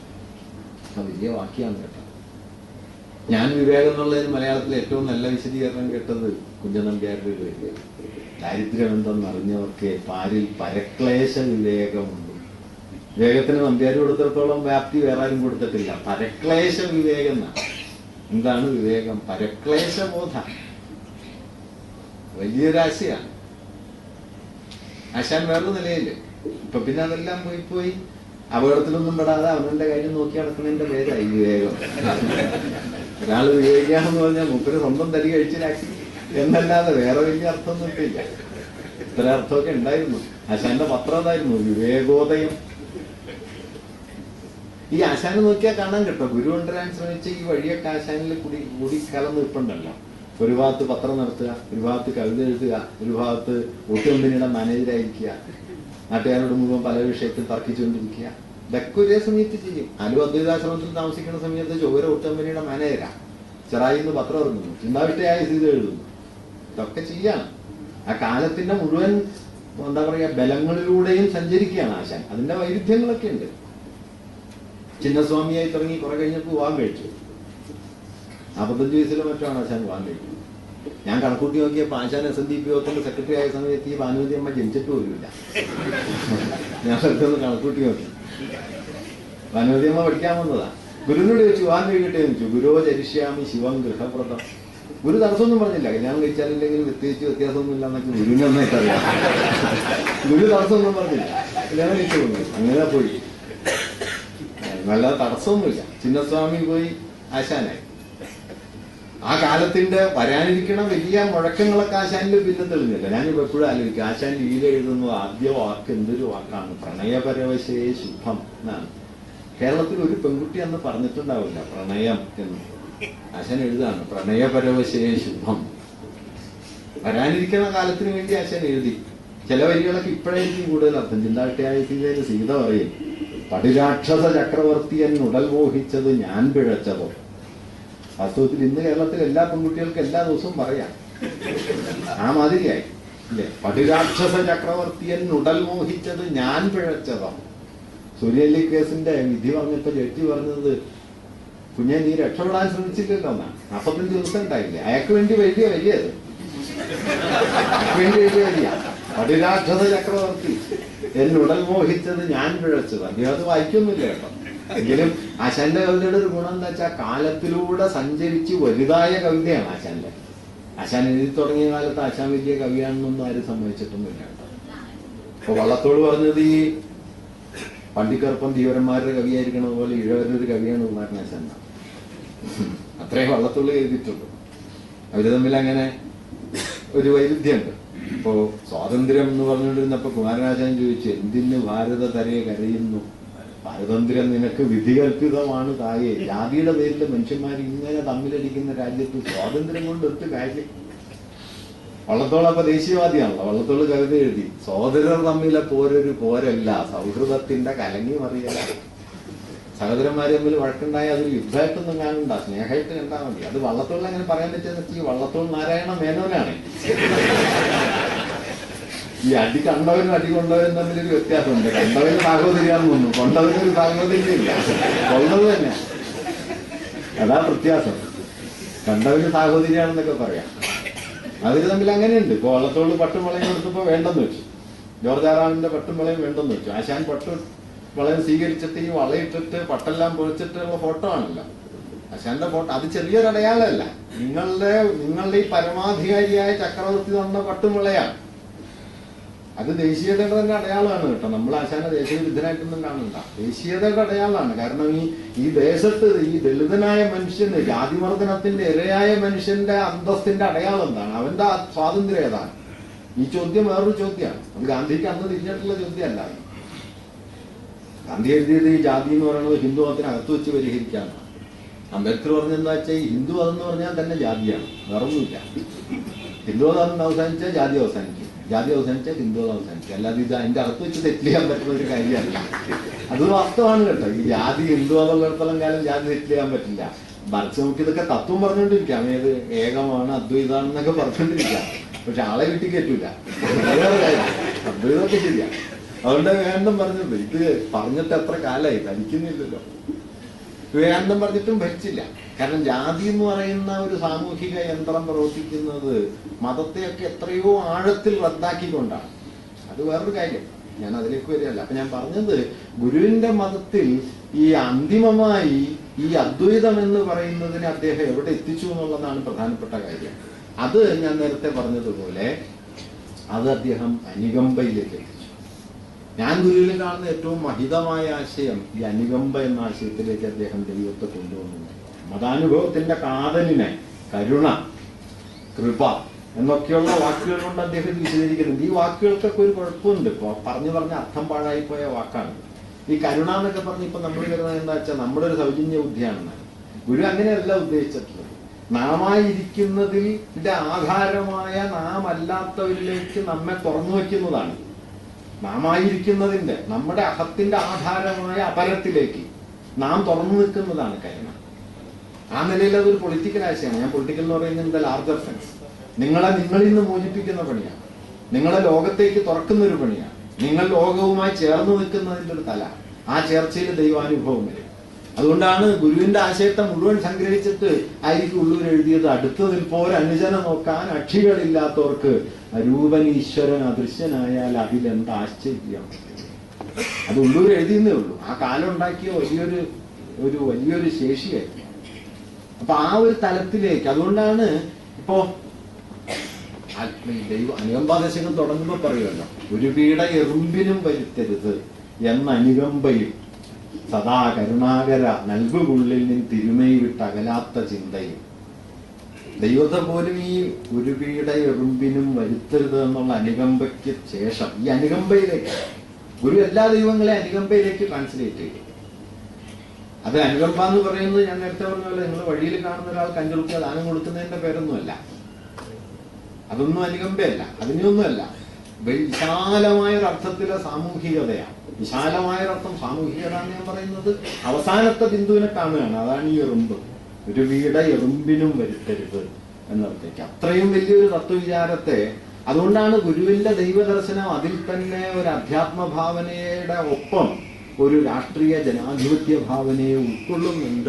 ആ വലിയ വാക്യാണ് കേട്ടോ ഞാൻ വിവേകം എന്നുള്ളതിന് മലയാളത്തിൽ ഏറ്റവും നല്ല വിശദീകരണം കേട്ടത് കുഞ്ചനമ്പ്യാരുടെ ഒരു വരിക ദാരിദ്ര്യം എന്തെന്നറിഞ്ഞവർക്ക് പാരിൽ പരക്ലേശ വിവേകമുണ്ട് വിവേകത്തിന് നമ്പ്യാർ കൊടുത്തിടത്തോളം വ്യാപ്തി വേറെ ആരും കൊടുത്തിട്ടില്ല പരക്ലേശ വിവേകം എന്നാണ് എന്താണ് വിവേകം പരക്ലേശ ബോധ വലിയൊരു ആശയാണ് ആശാൻ വേറൊരു നിലയില് ഇപ്പൊ പിന്നെ അതെല്ലാം പോയി പോയി അപകടത്തിലൊന്നും പെടാതെ അവനവന്റെ കാര്യം നോക്കി നടക്കുന്നതിന്റെ പേരായി വിവേകം ഒരാള് വിവേകിയാണെന്ന് പറഞ്ഞാൽ മുപ്പര് സ്വന്തം തടി കഴിച്ചിലാക്കി എന്നല്ലാതെ വേറെ വലിയ അർത്ഥമൊന്നും ഇട്ടില്ല ഇത്ര അർത്ഥമൊക്കെ ഉണ്ടായിരുന്നു ആശാന്റെ പത്രം അതായിരുന്നു വിവേകോദയം ഈ ആശാനെ നോക്കിയാൽ കാണാൻ കേട്ടോ ഗുരു കൊണ്ടുവരാൻ ശ്രമിച്ച ഈ വഴിയൊക്കെ ആശാനിൽ കൂടി കൂടി കലർന്ന് നിൽപ്പുണ്ടല്ലോ ഒരു ഭാഗത്ത് പത്രം നടത്തുക ഒരു ഭാഗത്ത് കവിത എഴുതുക ഒരു ഭാഗത്ത് ഒട്ടു കമ്പനിയുടെ മാനേജരായിരിക്കുക നാട്ടുകാരോട് മുഴുവൻ പല വിഷയത്തിൽ തർക്കിച്ചുകൊണ്ടിരിക്കുക ഇതൊക്കെ ഒരേ സമയത്ത് ചെയ്യും ആലു അദ്വൈതാശ്രമത്തിൽ താമസിക്കുന്ന സമയത്ത് ചൊവ്വര ഒട്ടു കമ്പനിയുടെ മാനേജരാ ചെറായി നിന്ന് പത്രം ഇറങ്ങുന്നു ചിന്താവിഷ്ടയായ സ്ഥിതി എഴുതുന്നു ഇതൊക്കെ ചെയ്യാണ് ആ കാലത്തിന്റെ മുഴുവൻ എന്താ പറയാ ബലങ്ങളിലൂടെയും സഞ്ചരിക്കുകയാണ് ആശാൻ അതിന്റെ വൈരുദ്ധ്യങ്ങളൊക്കെ ഉണ്ട് ചിന്നസ്വാമിയായി തുടങ്ങി കുറെ കഴിഞ്ഞപ്പോൾ വിവാഹം കഴിച്ചു നാൽപ്പത്തഞ്ച് വയസ്സിലോ മറ്റാണ് ആശാൻ വിവാഹം കഴിക്കുന്നത് ഞാൻ കണക്കൂട്ടി നോക്കിയപ്പോൾ Asan S N D P യോഗത്തിന്റെ സെക്രട്ടറി ആയ സമയത്ത് ഈ ഭാനുവതി അമ്മ ജനിച്ചിട്ട് പോലുമില്ല ഞാൻ വെറുതെ ഒന്ന് കണക്കൂട്ടി നോക്കി ഭാനുവതി അമ്മ പഠിക്കാൻ വന്നതാ ഗുരുവിനോട് ചോദിച്ചു വിവാഹം കഴിക്കട്ടെ എന്ന് ചോദിച്ചു ഗുരുവോ ചരിഷ്യാമി ശിവം ഗൃഹപ്രദം ഗുരു തടസ്സമൊന്നും പറഞ്ഞില്ല കല്യാണം കഴിച്ചാലില്ലെങ്കിൽ പ്രത്യേകിച്ച് വ്യത്യാസമൊന്നും ഇല്ല എന്നൊക്കെ ഗുരുവിന് നന്നായിട്ട് അറിയാം ഗുരു തടസ്സമൊന്നും പറഞ്ഞില്ല കല്യാണം കഴിച്ചു പോകുന്നു അങ്ങനെ പോയി നല്ല തടസ്സമൊന്നുമില്ല ചിന്നസ്വാമി പോയി ആശാനായി ആ കാലത്തിന്റെ വരാനിരിക്കണ വലിയ മുഴക്കങ്ങളൊക്കെ ആശാനിൽ പിന്നെ തെളിഞ്ഞില്ല ഞാനിപ്പോ എപ്പോഴും ആലോചിക്കും ആശാൻ ലീല എഴുതുന്നത് ആദ്യ വാക്ക് എന്തൊരു വാക്കാണ് പ്രണയപരവശേ ശുഭം എന്നാണ് കേരളത്തിൽ ഒരു പെൺകുട്ടി അന്ന് പറഞ്ഞിട്ടുണ്ടാവില്ല പ്രണയം എന്ന് ആശാൻ എഴുതാണ് പ്രണയപരവശേ ശുഭം വരാനിരിക്കുന്ന കാലത്തിന് വേണ്ടി ആശാൻ എഴുതി ചില വരികളൊക്കെ ഇപ്പോഴായിരിക്കും കൂടുതൽ അർത്ഥം ചിന്താട്ടിയായ സീതയിൽ സീത പറയും പടിരാക്ഷസ ചക്രവർത്തിയൻ ഉടൽ മോഹിച്ചത് ഞാൻ പിഴച്ചതോ വാസ്തവത്തിൽ ഇന്ന് കേരളത്തിൽ എല്ലാ പെൺകുട്ടികൾക്കും എല്ലാ ദിവസവും പറയാം ആ മാതിരിയായി ഇല്ലേ പടിരാക്ഷസ ചക്രവർത്തിയൻ ഉടൽ മോഹിച്ചത് ഞാൻ പിഴച്ചതോ സൂര്യലി കേസിന്റെ വിധി പറഞ്ഞപ്പോ ജഡ്ജി പറഞ്ഞത് കുഞ്ഞെ നീ രക്ഷപ്പെടാൻ ശ്രമിച്ചില്ലല്ലോ എന്നാണ് നാൽപ്പത്തഞ്ച് ദിവസം ഉണ്ടായില്ലേ അയാൾക്ക് വേണ്ടി വലിയ വലിയത് അയാൾക്ക് വേണ്ടി വലിയ വലിയ പടിരാക്ഷസ ചക്രവർത്തി എന്നുടൽ മോഹിച്ചത് ഞാൻ പിഴച്ചത് അദ്ദേഹം അത് വായിക്കൊന്നുമില്ല കേട്ടോ എങ്കിലും ആശാന്റെ കവിതയുടെ ഒരു ഗുണം എന്താ വെച്ചാൽ കാലത്തിലൂടെ സഞ്ചരിച്ച് വലുതായ കവിതയാണ് ആശാന്റെ ആശാൻ എഴുതി തുടങ്ങിയ കാലത്ത് ആശാൻ വലിയ കവിയാണെന്നൊന്നും ആരും സമ്മതിച്ചിട്ടൊന്നുമില്ല കേട്ടോ അപ്പൊ വള്ളത്തോട് പറഞ്ഞത് ഈ പണ്ടിക്കറുപ്പം ധീവരന്മാരുടെ കവിയായിരിക്കണത് പോലെ ഇഴവരുടെ ഒരു കവിയാണ് കുമാരനാശാൻ എന്നാ. അത്രയും വള്ളത്തുള്ളി എഴുതിയിട്ടുള്ളൂ അവര് തമ്മിൽ അങ്ങനെ ഒരു വൈരുദ്ധ്യമുണ്ട് ഇപ്പോ സ്വാതന്ത്ര്യം എന്ന് പറഞ്ഞുകൊണ്ടിരുന്നപ്പോ കുമാരനാശാൻ ചോദിച്ചു എന്തിന് ഭാരത തരയെ കരയുന്നു പാരതന്ത്ര്യം നിനക്ക് വിധികൽപ്പിതമാണ് തായെ ജാതിയുടെ പേരിൽ മനുഷ്യന്മാർ ഇങ്ങനെ തമ്മിലടിക്കുന്ന രാജ്യത്ത് സ്വാതന്ത്ര്യം കൊണ്ട് ഒത്തു കാര്യം വള്ളത്തോൾ അപ്പൊ ദേശീയവാദിയാണല്ലോ വള്ളത്തോൾ കവിത എഴുതി സഹോദരർ തമ്മിലെ പോരൊരു പോരല്ല സൗഹൃദത്തിന്റെ കലങ്ങി മറിയല സഹോദരന്മാർ തമ്മിൽ വഴക്കുണ്ടായ അതൊരു യുദ്ധമായിട്ടൊന്നും കാണണ്ട സ്നേഹമായിട്ട് കണ്ടാൽ മതി അത് വള്ളത്തോളിൽ അങ്ങനെ പറയാൻ പറ്റുന്ന വെച്ചാൽ ഈ വള്ളത്തോൾ നാരായണ മേനോനാണ് ഈ അടി കണ്ടവനും അടി കൊണ്ടവനും തമ്മിലൊരു വ്യത്യാസമുണ്ട് കണ്ടവന് സാഹോദര്യാന്ന് തോന്നുന്നു കൊണ്ടവനൊരു സാഹോദര്യമില്ല കൊള്ളത് തന്നെ അതാ വ്യത്യാസം കണ്ടവന് സാഹോദര്യാണെന്നൊക്കെ പറയാം അവര് തമ്മിൽ അങ്ങനെയുണ്ട് ഇപ്പൊ വള്ളത്തോള് പട്ടും വളയും കൊടുത്തപ്പോ വേണ്ടെന്ന് വെച്ചു ജോർജ് ആറാമിന്റെ പട്ടും വളയും വേണ്ടെന്ന് വെച്ചു ആശാൻ പട്ടും വളയം സ്വീകരിച്ചിട്ട് ഈ വളയിട്ടിട്ട് പട്ടെല്ലാം പൊളിച്ചിട്ടുള്ള ഫോട്ടോ ആണല്ലോ ആശാന്റെ ഫോട്ടോ അത് ചെറിയൊരു അടയാളമല്ല നിങ്ങളുടെ നിങ്ങളുടെ ഈ പരമാധികാരിയായ ചക്രവർത്തി തന്ന പട്ടും വളയാണ് അത് ദേശീയതയുടെ തന്നെ അടയാളമാണ് കേട്ടോ നമ്മൾ ആശാന ദേശീയവിരുദ്ധനായിട്ടൊന്നും കാണണ്ട ദേശീയതയുടെ അടയാളമാണ് കാരണം ഈ ഈ ദേശത്ത് ഈ ദളിതനായ മനുഷ്യന് ജാതിമർദ്ദനത്തിന്റെ ഇരയായ മനുഷ്യന്റെ അന്തസ്സിന്റെ അടയാളം എന്താണ് അവന്റെ ആ സ്വാതന്ത്ര്യം ഏതാണ് ഈ ചോദ്യം വേറൊരു ചോദ്യമാണ് അത് ഗാന്ധിക്ക് അന്ന് തിരിഞ്ഞിട്ടുള്ള ചോദ്യമല്ല ഗാന്ധി എഴുതിയത് ഈ ജാതി എന്ന് പറയുന്നത് ഹിന്ദു മതത്തിനകത്ത് വെച്ച് പരിഹരിക്കാനാണ് അംബേദ്കർ പറഞ്ഞെന്താ വെച്ചാൽ ഈ ഹിന്ദു മതം എന്ന് പറഞ്ഞാൽ തന്നെ ജാതിയാണ് വേറൊന്നുമില്ല ഹിന്ദു മതം അവസാനിച്ചാൽ ജാതി അവസാനിക്കും ജാതി അവസാനിച്ചാൽ ഹിന്ദു മതം അവസാനിക്കും അല്ലാതെ ഇത് അതിന്റെ അകത്ത് വെച്ച് തെറ്റ് ചെയ്യാൻ പറ്റുന്ന ഒരു കാര്യമല്ല അത് വാസ്തവമാണ് കേട്ടോ ഈ ജാതി ഹിന്ദു മതം ഉള്ളിടത്തോളം കാലം ജാതി തെറ്റ് ചെയ്യാൻ പറ്റില്ല മറിച്ച് നമുക്ക് ഇതൊക്കെ തത്വം പറഞ്ഞുകൊണ്ടിരിക്കാം ഏത് ഏകമാണ് അദ്വൈതാണെന്നൊക്കെ പറഞ്ഞുകൊണ്ടിരിക്കാം പക്ഷെ ആളെ വീട്ടിൽ കയറ്റൂല അത് വേറെ കാര്യം. അദ്വൈതമൊക്കെ ശരിയാ അതുകൊണ്ട് വേണ്ടം പറഞ്ഞത് ഇത് പറഞ്ഞിട്ട് എത്ര കാലായി ധരിക്കുന്നില്ലല്ലോ വിവേകാനന്ദം പറഞ്ഞിട്ടും ഭരിച്ചില്ല കാരണം ജാതി എന്ന് പറയുന്ന ഒരു സാമൂഹിക യന്ത്രം പ്രവർത്തിക്കുന്നത് മതത്തെയൊക്കെ എത്രയോ ആഴത്തിൽ റദ്ദാക്കിക്കൊണ്ടാണ് അത് വേറൊരു കാര്യം ഞാൻ അതിലേക്ക് വരികയല്ല അപ്പൊ ഞാൻ പറഞ്ഞത് ഗുരുവിന്റെ മതത്തിൽ ഈ അന്തിമമായി ഈ അദ്വൈതം എന്ന് പറയുന്നതിനെ അദ്ദേഹം എവിടെ എത്തിച്ചു എന്നുള്ളതാണ് പ്രധാനപ്പെട്ട കാര്യം അത് ഞാൻ നേരത്തെ പറഞ്ഞതുപോലെ അത് അദ്ദേഹം അനുകമ്പയിലേക്ക് എത്തിച്ചു ഞാൻ ഗുരുവിൽ കാണുന്ന ഏറ്റവും മഹിതമായ ആശയം ഈ അനുകമ്പ എന്ന ആശയത്തിലേക്ക് അദ്ദേഹം ദൈവത്തെ കൊണ്ടുവന്നു മതാനുഭവത്തിന്റെ കാതലിനെ കരുണ കൃപ എന്നൊക്കെയുള്ള വാക്കുകൾ കൊണ്ട് അദ്ദേഹം ഇത് വിശദീകരിക്കുന്നുണ്ട് ഈ വാക്കുകൾക്കൊക്കെ ഒരു കുഴപ്പമുണ്ട് ഇപ്പൊ പറഞ്ഞു പറഞ്ഞ അർത്ഥം പാഴായി പോയ വാക്കാണ് ഈ കരുണ എന്നൊക്കെ പറഞ്ഞ് ഇപ്പൊ നമ്മൾ കരുതുന്നത് എന്താ വെച്ചാൽ നമ്മുടെ ഒരു സൗജന്യ ബുദ്ധിയാണെന്നാണ് ഗുരു അങ്ങനെയല്ല ഉദ്ദേശിച്ചിട്ടുള്ളത് നാമായിരിക്കുന്നതിൽ ആധാരമായ നാം അല്ലാത്തവരിലേക്ക് നമ്മെ തുറന്നു വയ്ക്കുന്നതാണ് നാമായിരിക്കുന്നതിന്റെ നമ്മുടെ അഹത്തിന്റെ ആധാരമായ അപരത്തിലേക്ക് നാം തുറന്നു നിൽക്കുന്നതാണ് കരുണ ആ നിലയിൽ അതൊരു പൊളിറ്റിക്കൽ ആശയമാണ് ഞാൻ പൊളിറ്റിക്കൽ എന്ന് പറയുന്നത് എന്താ ലാർജർ സെൻസ് നിങ്ങളെ നിങ്ങളിൽ നിന്ന് മോചിപ്പിക്കുന്ന പണിയാണ് നിങ്ങളെ ലോകത്തേക്ക് തുറക്കുന്ന ഒരു പണിയാണ് നിങ്ങൾ ലോകവുമായി ചേർന്ന് നിൽക്കുന്നതിന്റെ ഒരു തല ആ ചേർച്ചയിൽ ദൈവാനുഭവം വരും അതുകൊണ്ടാണ് ഗുരുവിന്റെ ആശയത്തെ മുഴുവൻ സംഗ്രഹിച്ചിട്ട് ആയിരിക്കും ഉള്ളൂർ എഴുതിയത് അടുത്തതിൽ പോലെ അനുജന നോക്കാൻ അക്ഷികളില്ലാത്തവർക്ക് രൂപൻ ഈശ്വരൻ അദൃശ്യനായാൽ അതിലെന്ത് ആശ്ചര്യം അത് ഉള്ളൂർ എഴുതിയെന്നേ ഉള്ളൂ ആ കാലം ഉണ്ടാക്കിയ വലിയൊരു ഒരു വലിയൊരു ശേഷിയായിരുന്നു അപ്പൊ ആ ഒരു തലത്തിലേക്ക് അതുകൊണ്ടാണ് ഇപ്പോ ആ- ഈ ദൈവ അനുകമ്പാദശകം തുടങ്ങുമ്പോ പറയുമല്ലോ ഒരു പീഡ എറുമ്പിനും വരുത്തരുത് എന്ന അനുകമ്പയും സദാ കരുണാകര നൽകുകുള്ളിൽ നിന്ന് തിരുമൈ വിട്ട് അകലാത്ത ചിന്തയും ദൈവത്തെ പോലും ഈ ഒരു പീഡ എറുമ്പിനും വരുത്തരുത് എന്നുള്ള അനുകമ്പയ്ക്ക് ശേഷം ഈ അനുകമ്പയിലേക്ക് ഗുരു എല്ലാ ദൈവങ്ങളെ അനുകമ്പയിലേക്ക് ട്രാൻസ്ലേറ്റ് ചെയ്യും അത് അനുകമ്പ എന്ന് പറയുന്നത് ഞാൻ നേരത്തെ പറഞ്ഞ പോലെ നിങ്ങൾ വഴിയിൽ കാണുന്ന ഒരാൾക്ക് അഞ്ചു റുപ്യ ദാനം കൊടുക്കുന്നതിന്റെ പേരൊന്നുമല്ല അതൊന്നും അനുകമ്പയല്ല അതിനൊന്നുമല്ല വിശാലമായ ഒരു അർത്ഥത്തിലെ സാമൂഹികതയാണ് വിശാലമായ ഒരർത്ഥം സാമൂഹികത എന്ന് ഞാൻ പറയുന്നത് അവസാനത്തെ ബിന്ദുവിനെ കാണുകയാണ് അതാണ് ഈ എറുമ്പ് ഒരു വീട എറുമ്പിനും വരുത്തരുത് എന്നർത്ഥയ്ക്ക് അത്രയും വലിയൊരു തത്വവിചാരത്തെ അതുകൊണ്ടാണ് ഗുരുവിന്റെ ദൈവദർശനം അതിൽ തന്നെ ഒരു അധ്യാത്മ ഭാവനയുടെ ഒപ്പം ഒരു രാഷ്ട്രീയ ജനാധിപത്യ ഭാവനയെ ഉൾക്കൊള്ളുന്നുണ്ട്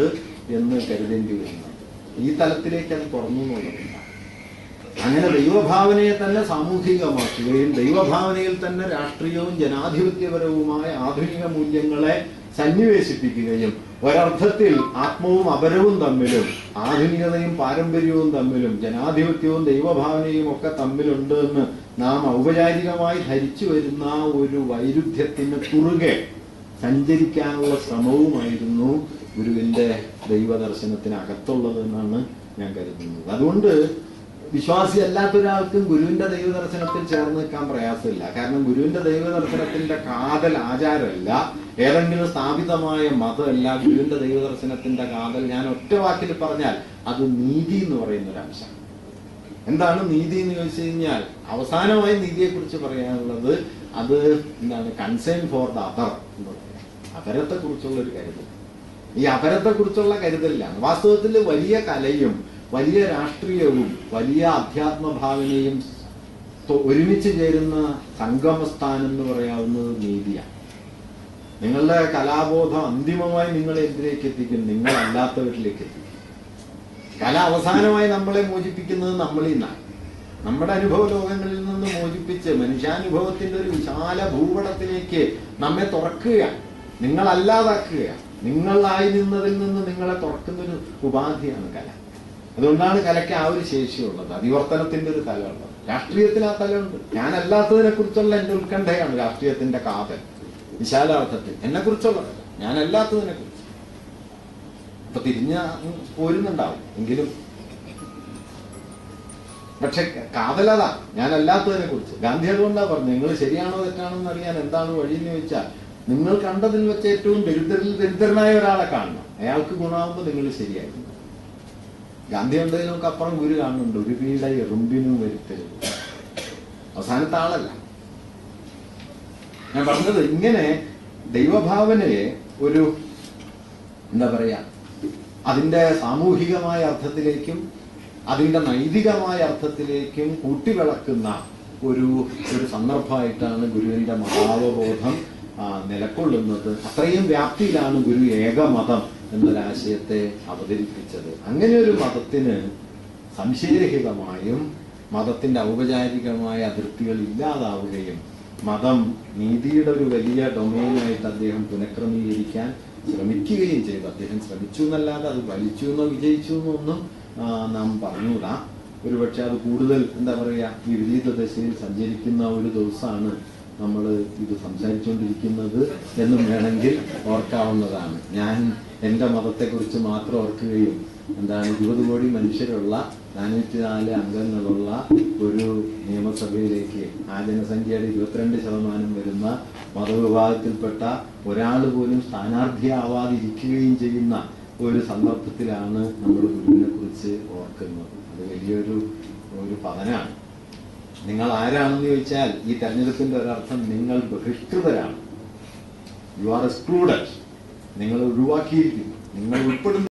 എന്ന് കരുതേണ്ടി വരുന്നത് ഈ തലത്തിലേക്ക് അത് കുറഞ്ഞു എന്നുള്ളതില്ല അങ്ങനെ ദൈവഭാവനയെ തന്നെ സാമൂഹികമാക്കുകയും ദൈവഭാവനയിൽ തന്നെ രാഷ്ട്രീയവും ജനാധിപത്യപരവുമായ ആധുനിക മൂല്യങ്ങളെ സന്നിവേശിപ്പിക്കുകയും ഒരർത്ഥത്തിൽ ആത്മവും അപരവും തമ്മിലും ആധുനികതയും പാരമ്പര്യവും തമ്മിലും ജനാധിപത്യവും ദൈവഭാവനയും ഒക്കെ തമ്മിലുണ്ട് എന്ന് നാം ഔപചാരികമായി ധരിച്ചു വരുന്ന ഒരു വൈരുദ്ധ്യത്തിന് കുറുകെ സഞ്ചരിക്കാനുള്ള ശ്രമവുമായിരുന്നു ഗുരുവിന്റെ ദൈവദർശനത്തിനകത്തുള്ളത് എന്നാണ് ഞാൻ കരുതുന്നത് അതുകൊണ്ട് വിശ്വാസി അല്ലാത്ത ഒരാൾക്കും ഗുരുവിന്റെ ദൈവദർശനത്തിൽ ചേർന്ന് നിൽക്കാൻ പ്രയാസമില്ല കാരണം ഗുരുവിന്റെ ദൈവദർശനത്തിന്റെ കാതൽ ആചാരമല്ല ഏതെങ്കിലും സ്ഥാപിതമായ മതമല്ല ഗുരുവിന്റെ ദൈവദർശനത്തിന്റെ കാതൽ ഞാൻ ഒറ്റ വാക്കിൽ പറഞ്ഞാൽ അത് നീതി എന്ന് പറയുന്ന ഒരു അംശം എന്താണ് നീതി എന്ന് ചോദിച്ചു കഴിഞ്ഞാൽ അവസാനമായി നീതിയെ കുറിച്ച് പറയാനുള്ളത് അത് എന്താണ് കൺസേൺ ഫോർ ദ അതർ എന്ന് പറയാം അപരത്തെ കുറിച്ചുള്ള ഒരു കരുതൽ ഈ അപരത്തെ കുറിച്ചുള്ള കരുതലിലാണ് വാസ്തവത്തിൽ വലിയ കലയും വലിയ രാഷ്ട്രീയവും വലിയ അധ്യാത്മ ഭാവനയും തൊ- ഒരുമിച്ച് ചേരുന്ന സംഗമസ്ഥാനം എന്ന് പറയാവുന്നത് നീതിയാണ് നിങ്ങളുടെ കലാബോധം അന്തിമമായി നിങ്ങളെ എന്തിലേക്ക് എത്തിക്കും നിങ്ങളല്ലാത്തവരിലേക്ക് എത്തിക്കും കല അവസാനമായി നമ്മളെ മോചിപ്പിക്കുന്നത് നമ്മളിൽ നിന്നാണ് നമ്മുടെ അനുഭവ ലോകങ്ങളിൽ നിന്ന് മോചിപ്പിച്ച് മനുഷ്യാനുഭവത്തിന്റെ ഒരു വിശാല ഭൂപടത്തിലേക്ക് നമ്മെ തുറക്കുകയാണ് നിങ്ങളല്ലാതാക്കുകയാണ് നിങ്ങളായി നിന്നതിൽ നിന്ന് നിങ്ങളെ തുറക്കുന്ന ഒരു ഉപാധിയാണ് കല അതുകൊണ്ടാണ് കലയ്ക്ക് ആ ഒരു ശേഷിയുള്ളത് അതിവർത്തനത്തിന്റെ ഒരു തലമുള്ളത് രാഷ്ട്രീയത്തിൽ ആ തലമുണ്ട് ഞാനല്ലാത്തതിനെ കുറിച്ചുള്ള എന്റെ ഉത്കണ്ഠയാണ് രാഷ്ട്രീയത്തിന്റെ കാതൽ വിശാലാർത്ഥത്തിൽ എന്നെ കുറിച്ചുള്ളതല്ല ഞാനല്ലാത്തതിനെ കുറിച്ച് ഇപ്പൊ തിരിഞ്ഞ പോരുന്നുണ്ടാവും എങ്കിലും പക്ഷെ കാതലതാ ഞാൻ അല്ലാത്തതിനെ കുറിച്ച് ഗാന്ധി അതുകൊണ്ടാ പറഞ്ഞു നിങ്ങൾ ശരിയാണോ തെറ്റാണോ എന്ന് അറിയാൻ എന്താണ് വഴി എന്ന് ചോദിച്ചാൽ നിങ്ങൾ കണ്ടതിൽ വെച്ച് ഏറ്റവും ദരിദ്രരിൽ ദരിദ്രനായ ഒരാളെ കാണണം അയാൾക്ക് ഗുണമാകുമ്പോൾ നിങ്ങൾ ശരിയായിരുന്നു ഗാന്ധി ഉണ്ടതിനൊക്കെ അപ്പുറം ഗുരു കാണുന്നുണ്ട് ഒരു പീഡ എറുമ്പിനും വരുത്തരുത് അവസാനത്തെ ആളല്ല ഞാൻ പറഞ്ഞത് ഇങ്ങനെ ദൈവഭാവനയെ ഒരു എന്താ പറയാ അതിന്റെ സാമൂഹികമായ അർത്ഥത്തിലേക്കും അതിന്റെ നൈതികമായ അർത്ഥത്തിലേക്കും കൂട്ടിവിളക്കുന്ന ഒരു ഒരു സന്ദർഭമായിട്ടാണ് ഗുരുവിന്റെ മഹാവബോധം ആ, നിലകൊള്ളുന്നത് അത്രയും വ്യാപ്തിയിലാണ് ഗുരു ഏകമതം എന്നൊരാശയത്തെ അവതരിപ്പിച്ചത് അങ്ങനെ ഒരു മതത്തിന് സംശയരഹിതമായും മതത്തിന്റെ ഔപചാരികമായ അതിർത്തികൾ ഇല്ലാതാവുകയും മതം നീതിയുടെ ഒരു വലിയ ഡൊമൈനായിട്ട് അദ്ദേഹം പുനഃക്രമീകരിക്കാൻ ശ്രമിക്കുകയും ചെയ്തു അദ്ദേഹം ശ്രമിച്ചു എന്നല്ലാതെ അത് വലിച്ചു എന്നോ വിജയിച്ചു എന്നോ ഒന്നും ആ, നാം പറഞ്ഞുകൂടാ ഒരുപക്ഷെ അത് കൂടുതൽ എന്താ പറയുക ഈ വിപരീത ദശയിൽ സഞ്ചരിക്കുന്ന ഒരു ദിവസമാണ് നമ്മൾ ഇത് സംസാരിച്ചുകൊണ്ടിരിക്കുന്നത് എന്നും വേണമെങ്കിൽ ഓർക്കാവുന്നതാണ് ഞാൻ എൻ്റെ മതത്തെക്കുറിച്ച് മാത്രം ഓർക്കുകയും എന്താണ് ഇരുപത് കോടി മനുഷ്യരുള്ള നാനൂറ്റി നാല് അംഗങ്ങളുള്ള ഒരു നിയമസഭയിലേക്ക് ആ ജനസംഖ്യയുടെ ഇരുപത്തിരണ്ട് ശതമാനം വരുന്ന മതവിഭാഗത്തിൽപ്പെട്ട ഒരാൾ പോലും സ്ഥാനാർത്ഥിയാവാതിരിക്കുകയും ചെയ്യുന്ന ഒരു സന്ദർഭത്തിലാണ് നമ്മൾ ഗുരുവിനെ കുറിച്ച് ഓർക്കുന്നത് അത് വലിയൊരു ഒരു പതനാണ് നിങ്ങൾ ആരാണെന്ന് ചോദിച്ചാൽ ഈ തെരഞ്ഞെടുപ്പിന്റെ ഒരർത്ഥം നിങ്ങൾ ബഹിഷ്കൃതരാണ് യു ആർ എക്സ്ക്ലൂഡഡ് നിങ്ങൾ ഒഴിവാക്കിയിരിക്കുന്നു നിങ്ങൾ ഉൾപ്പെടുന്നു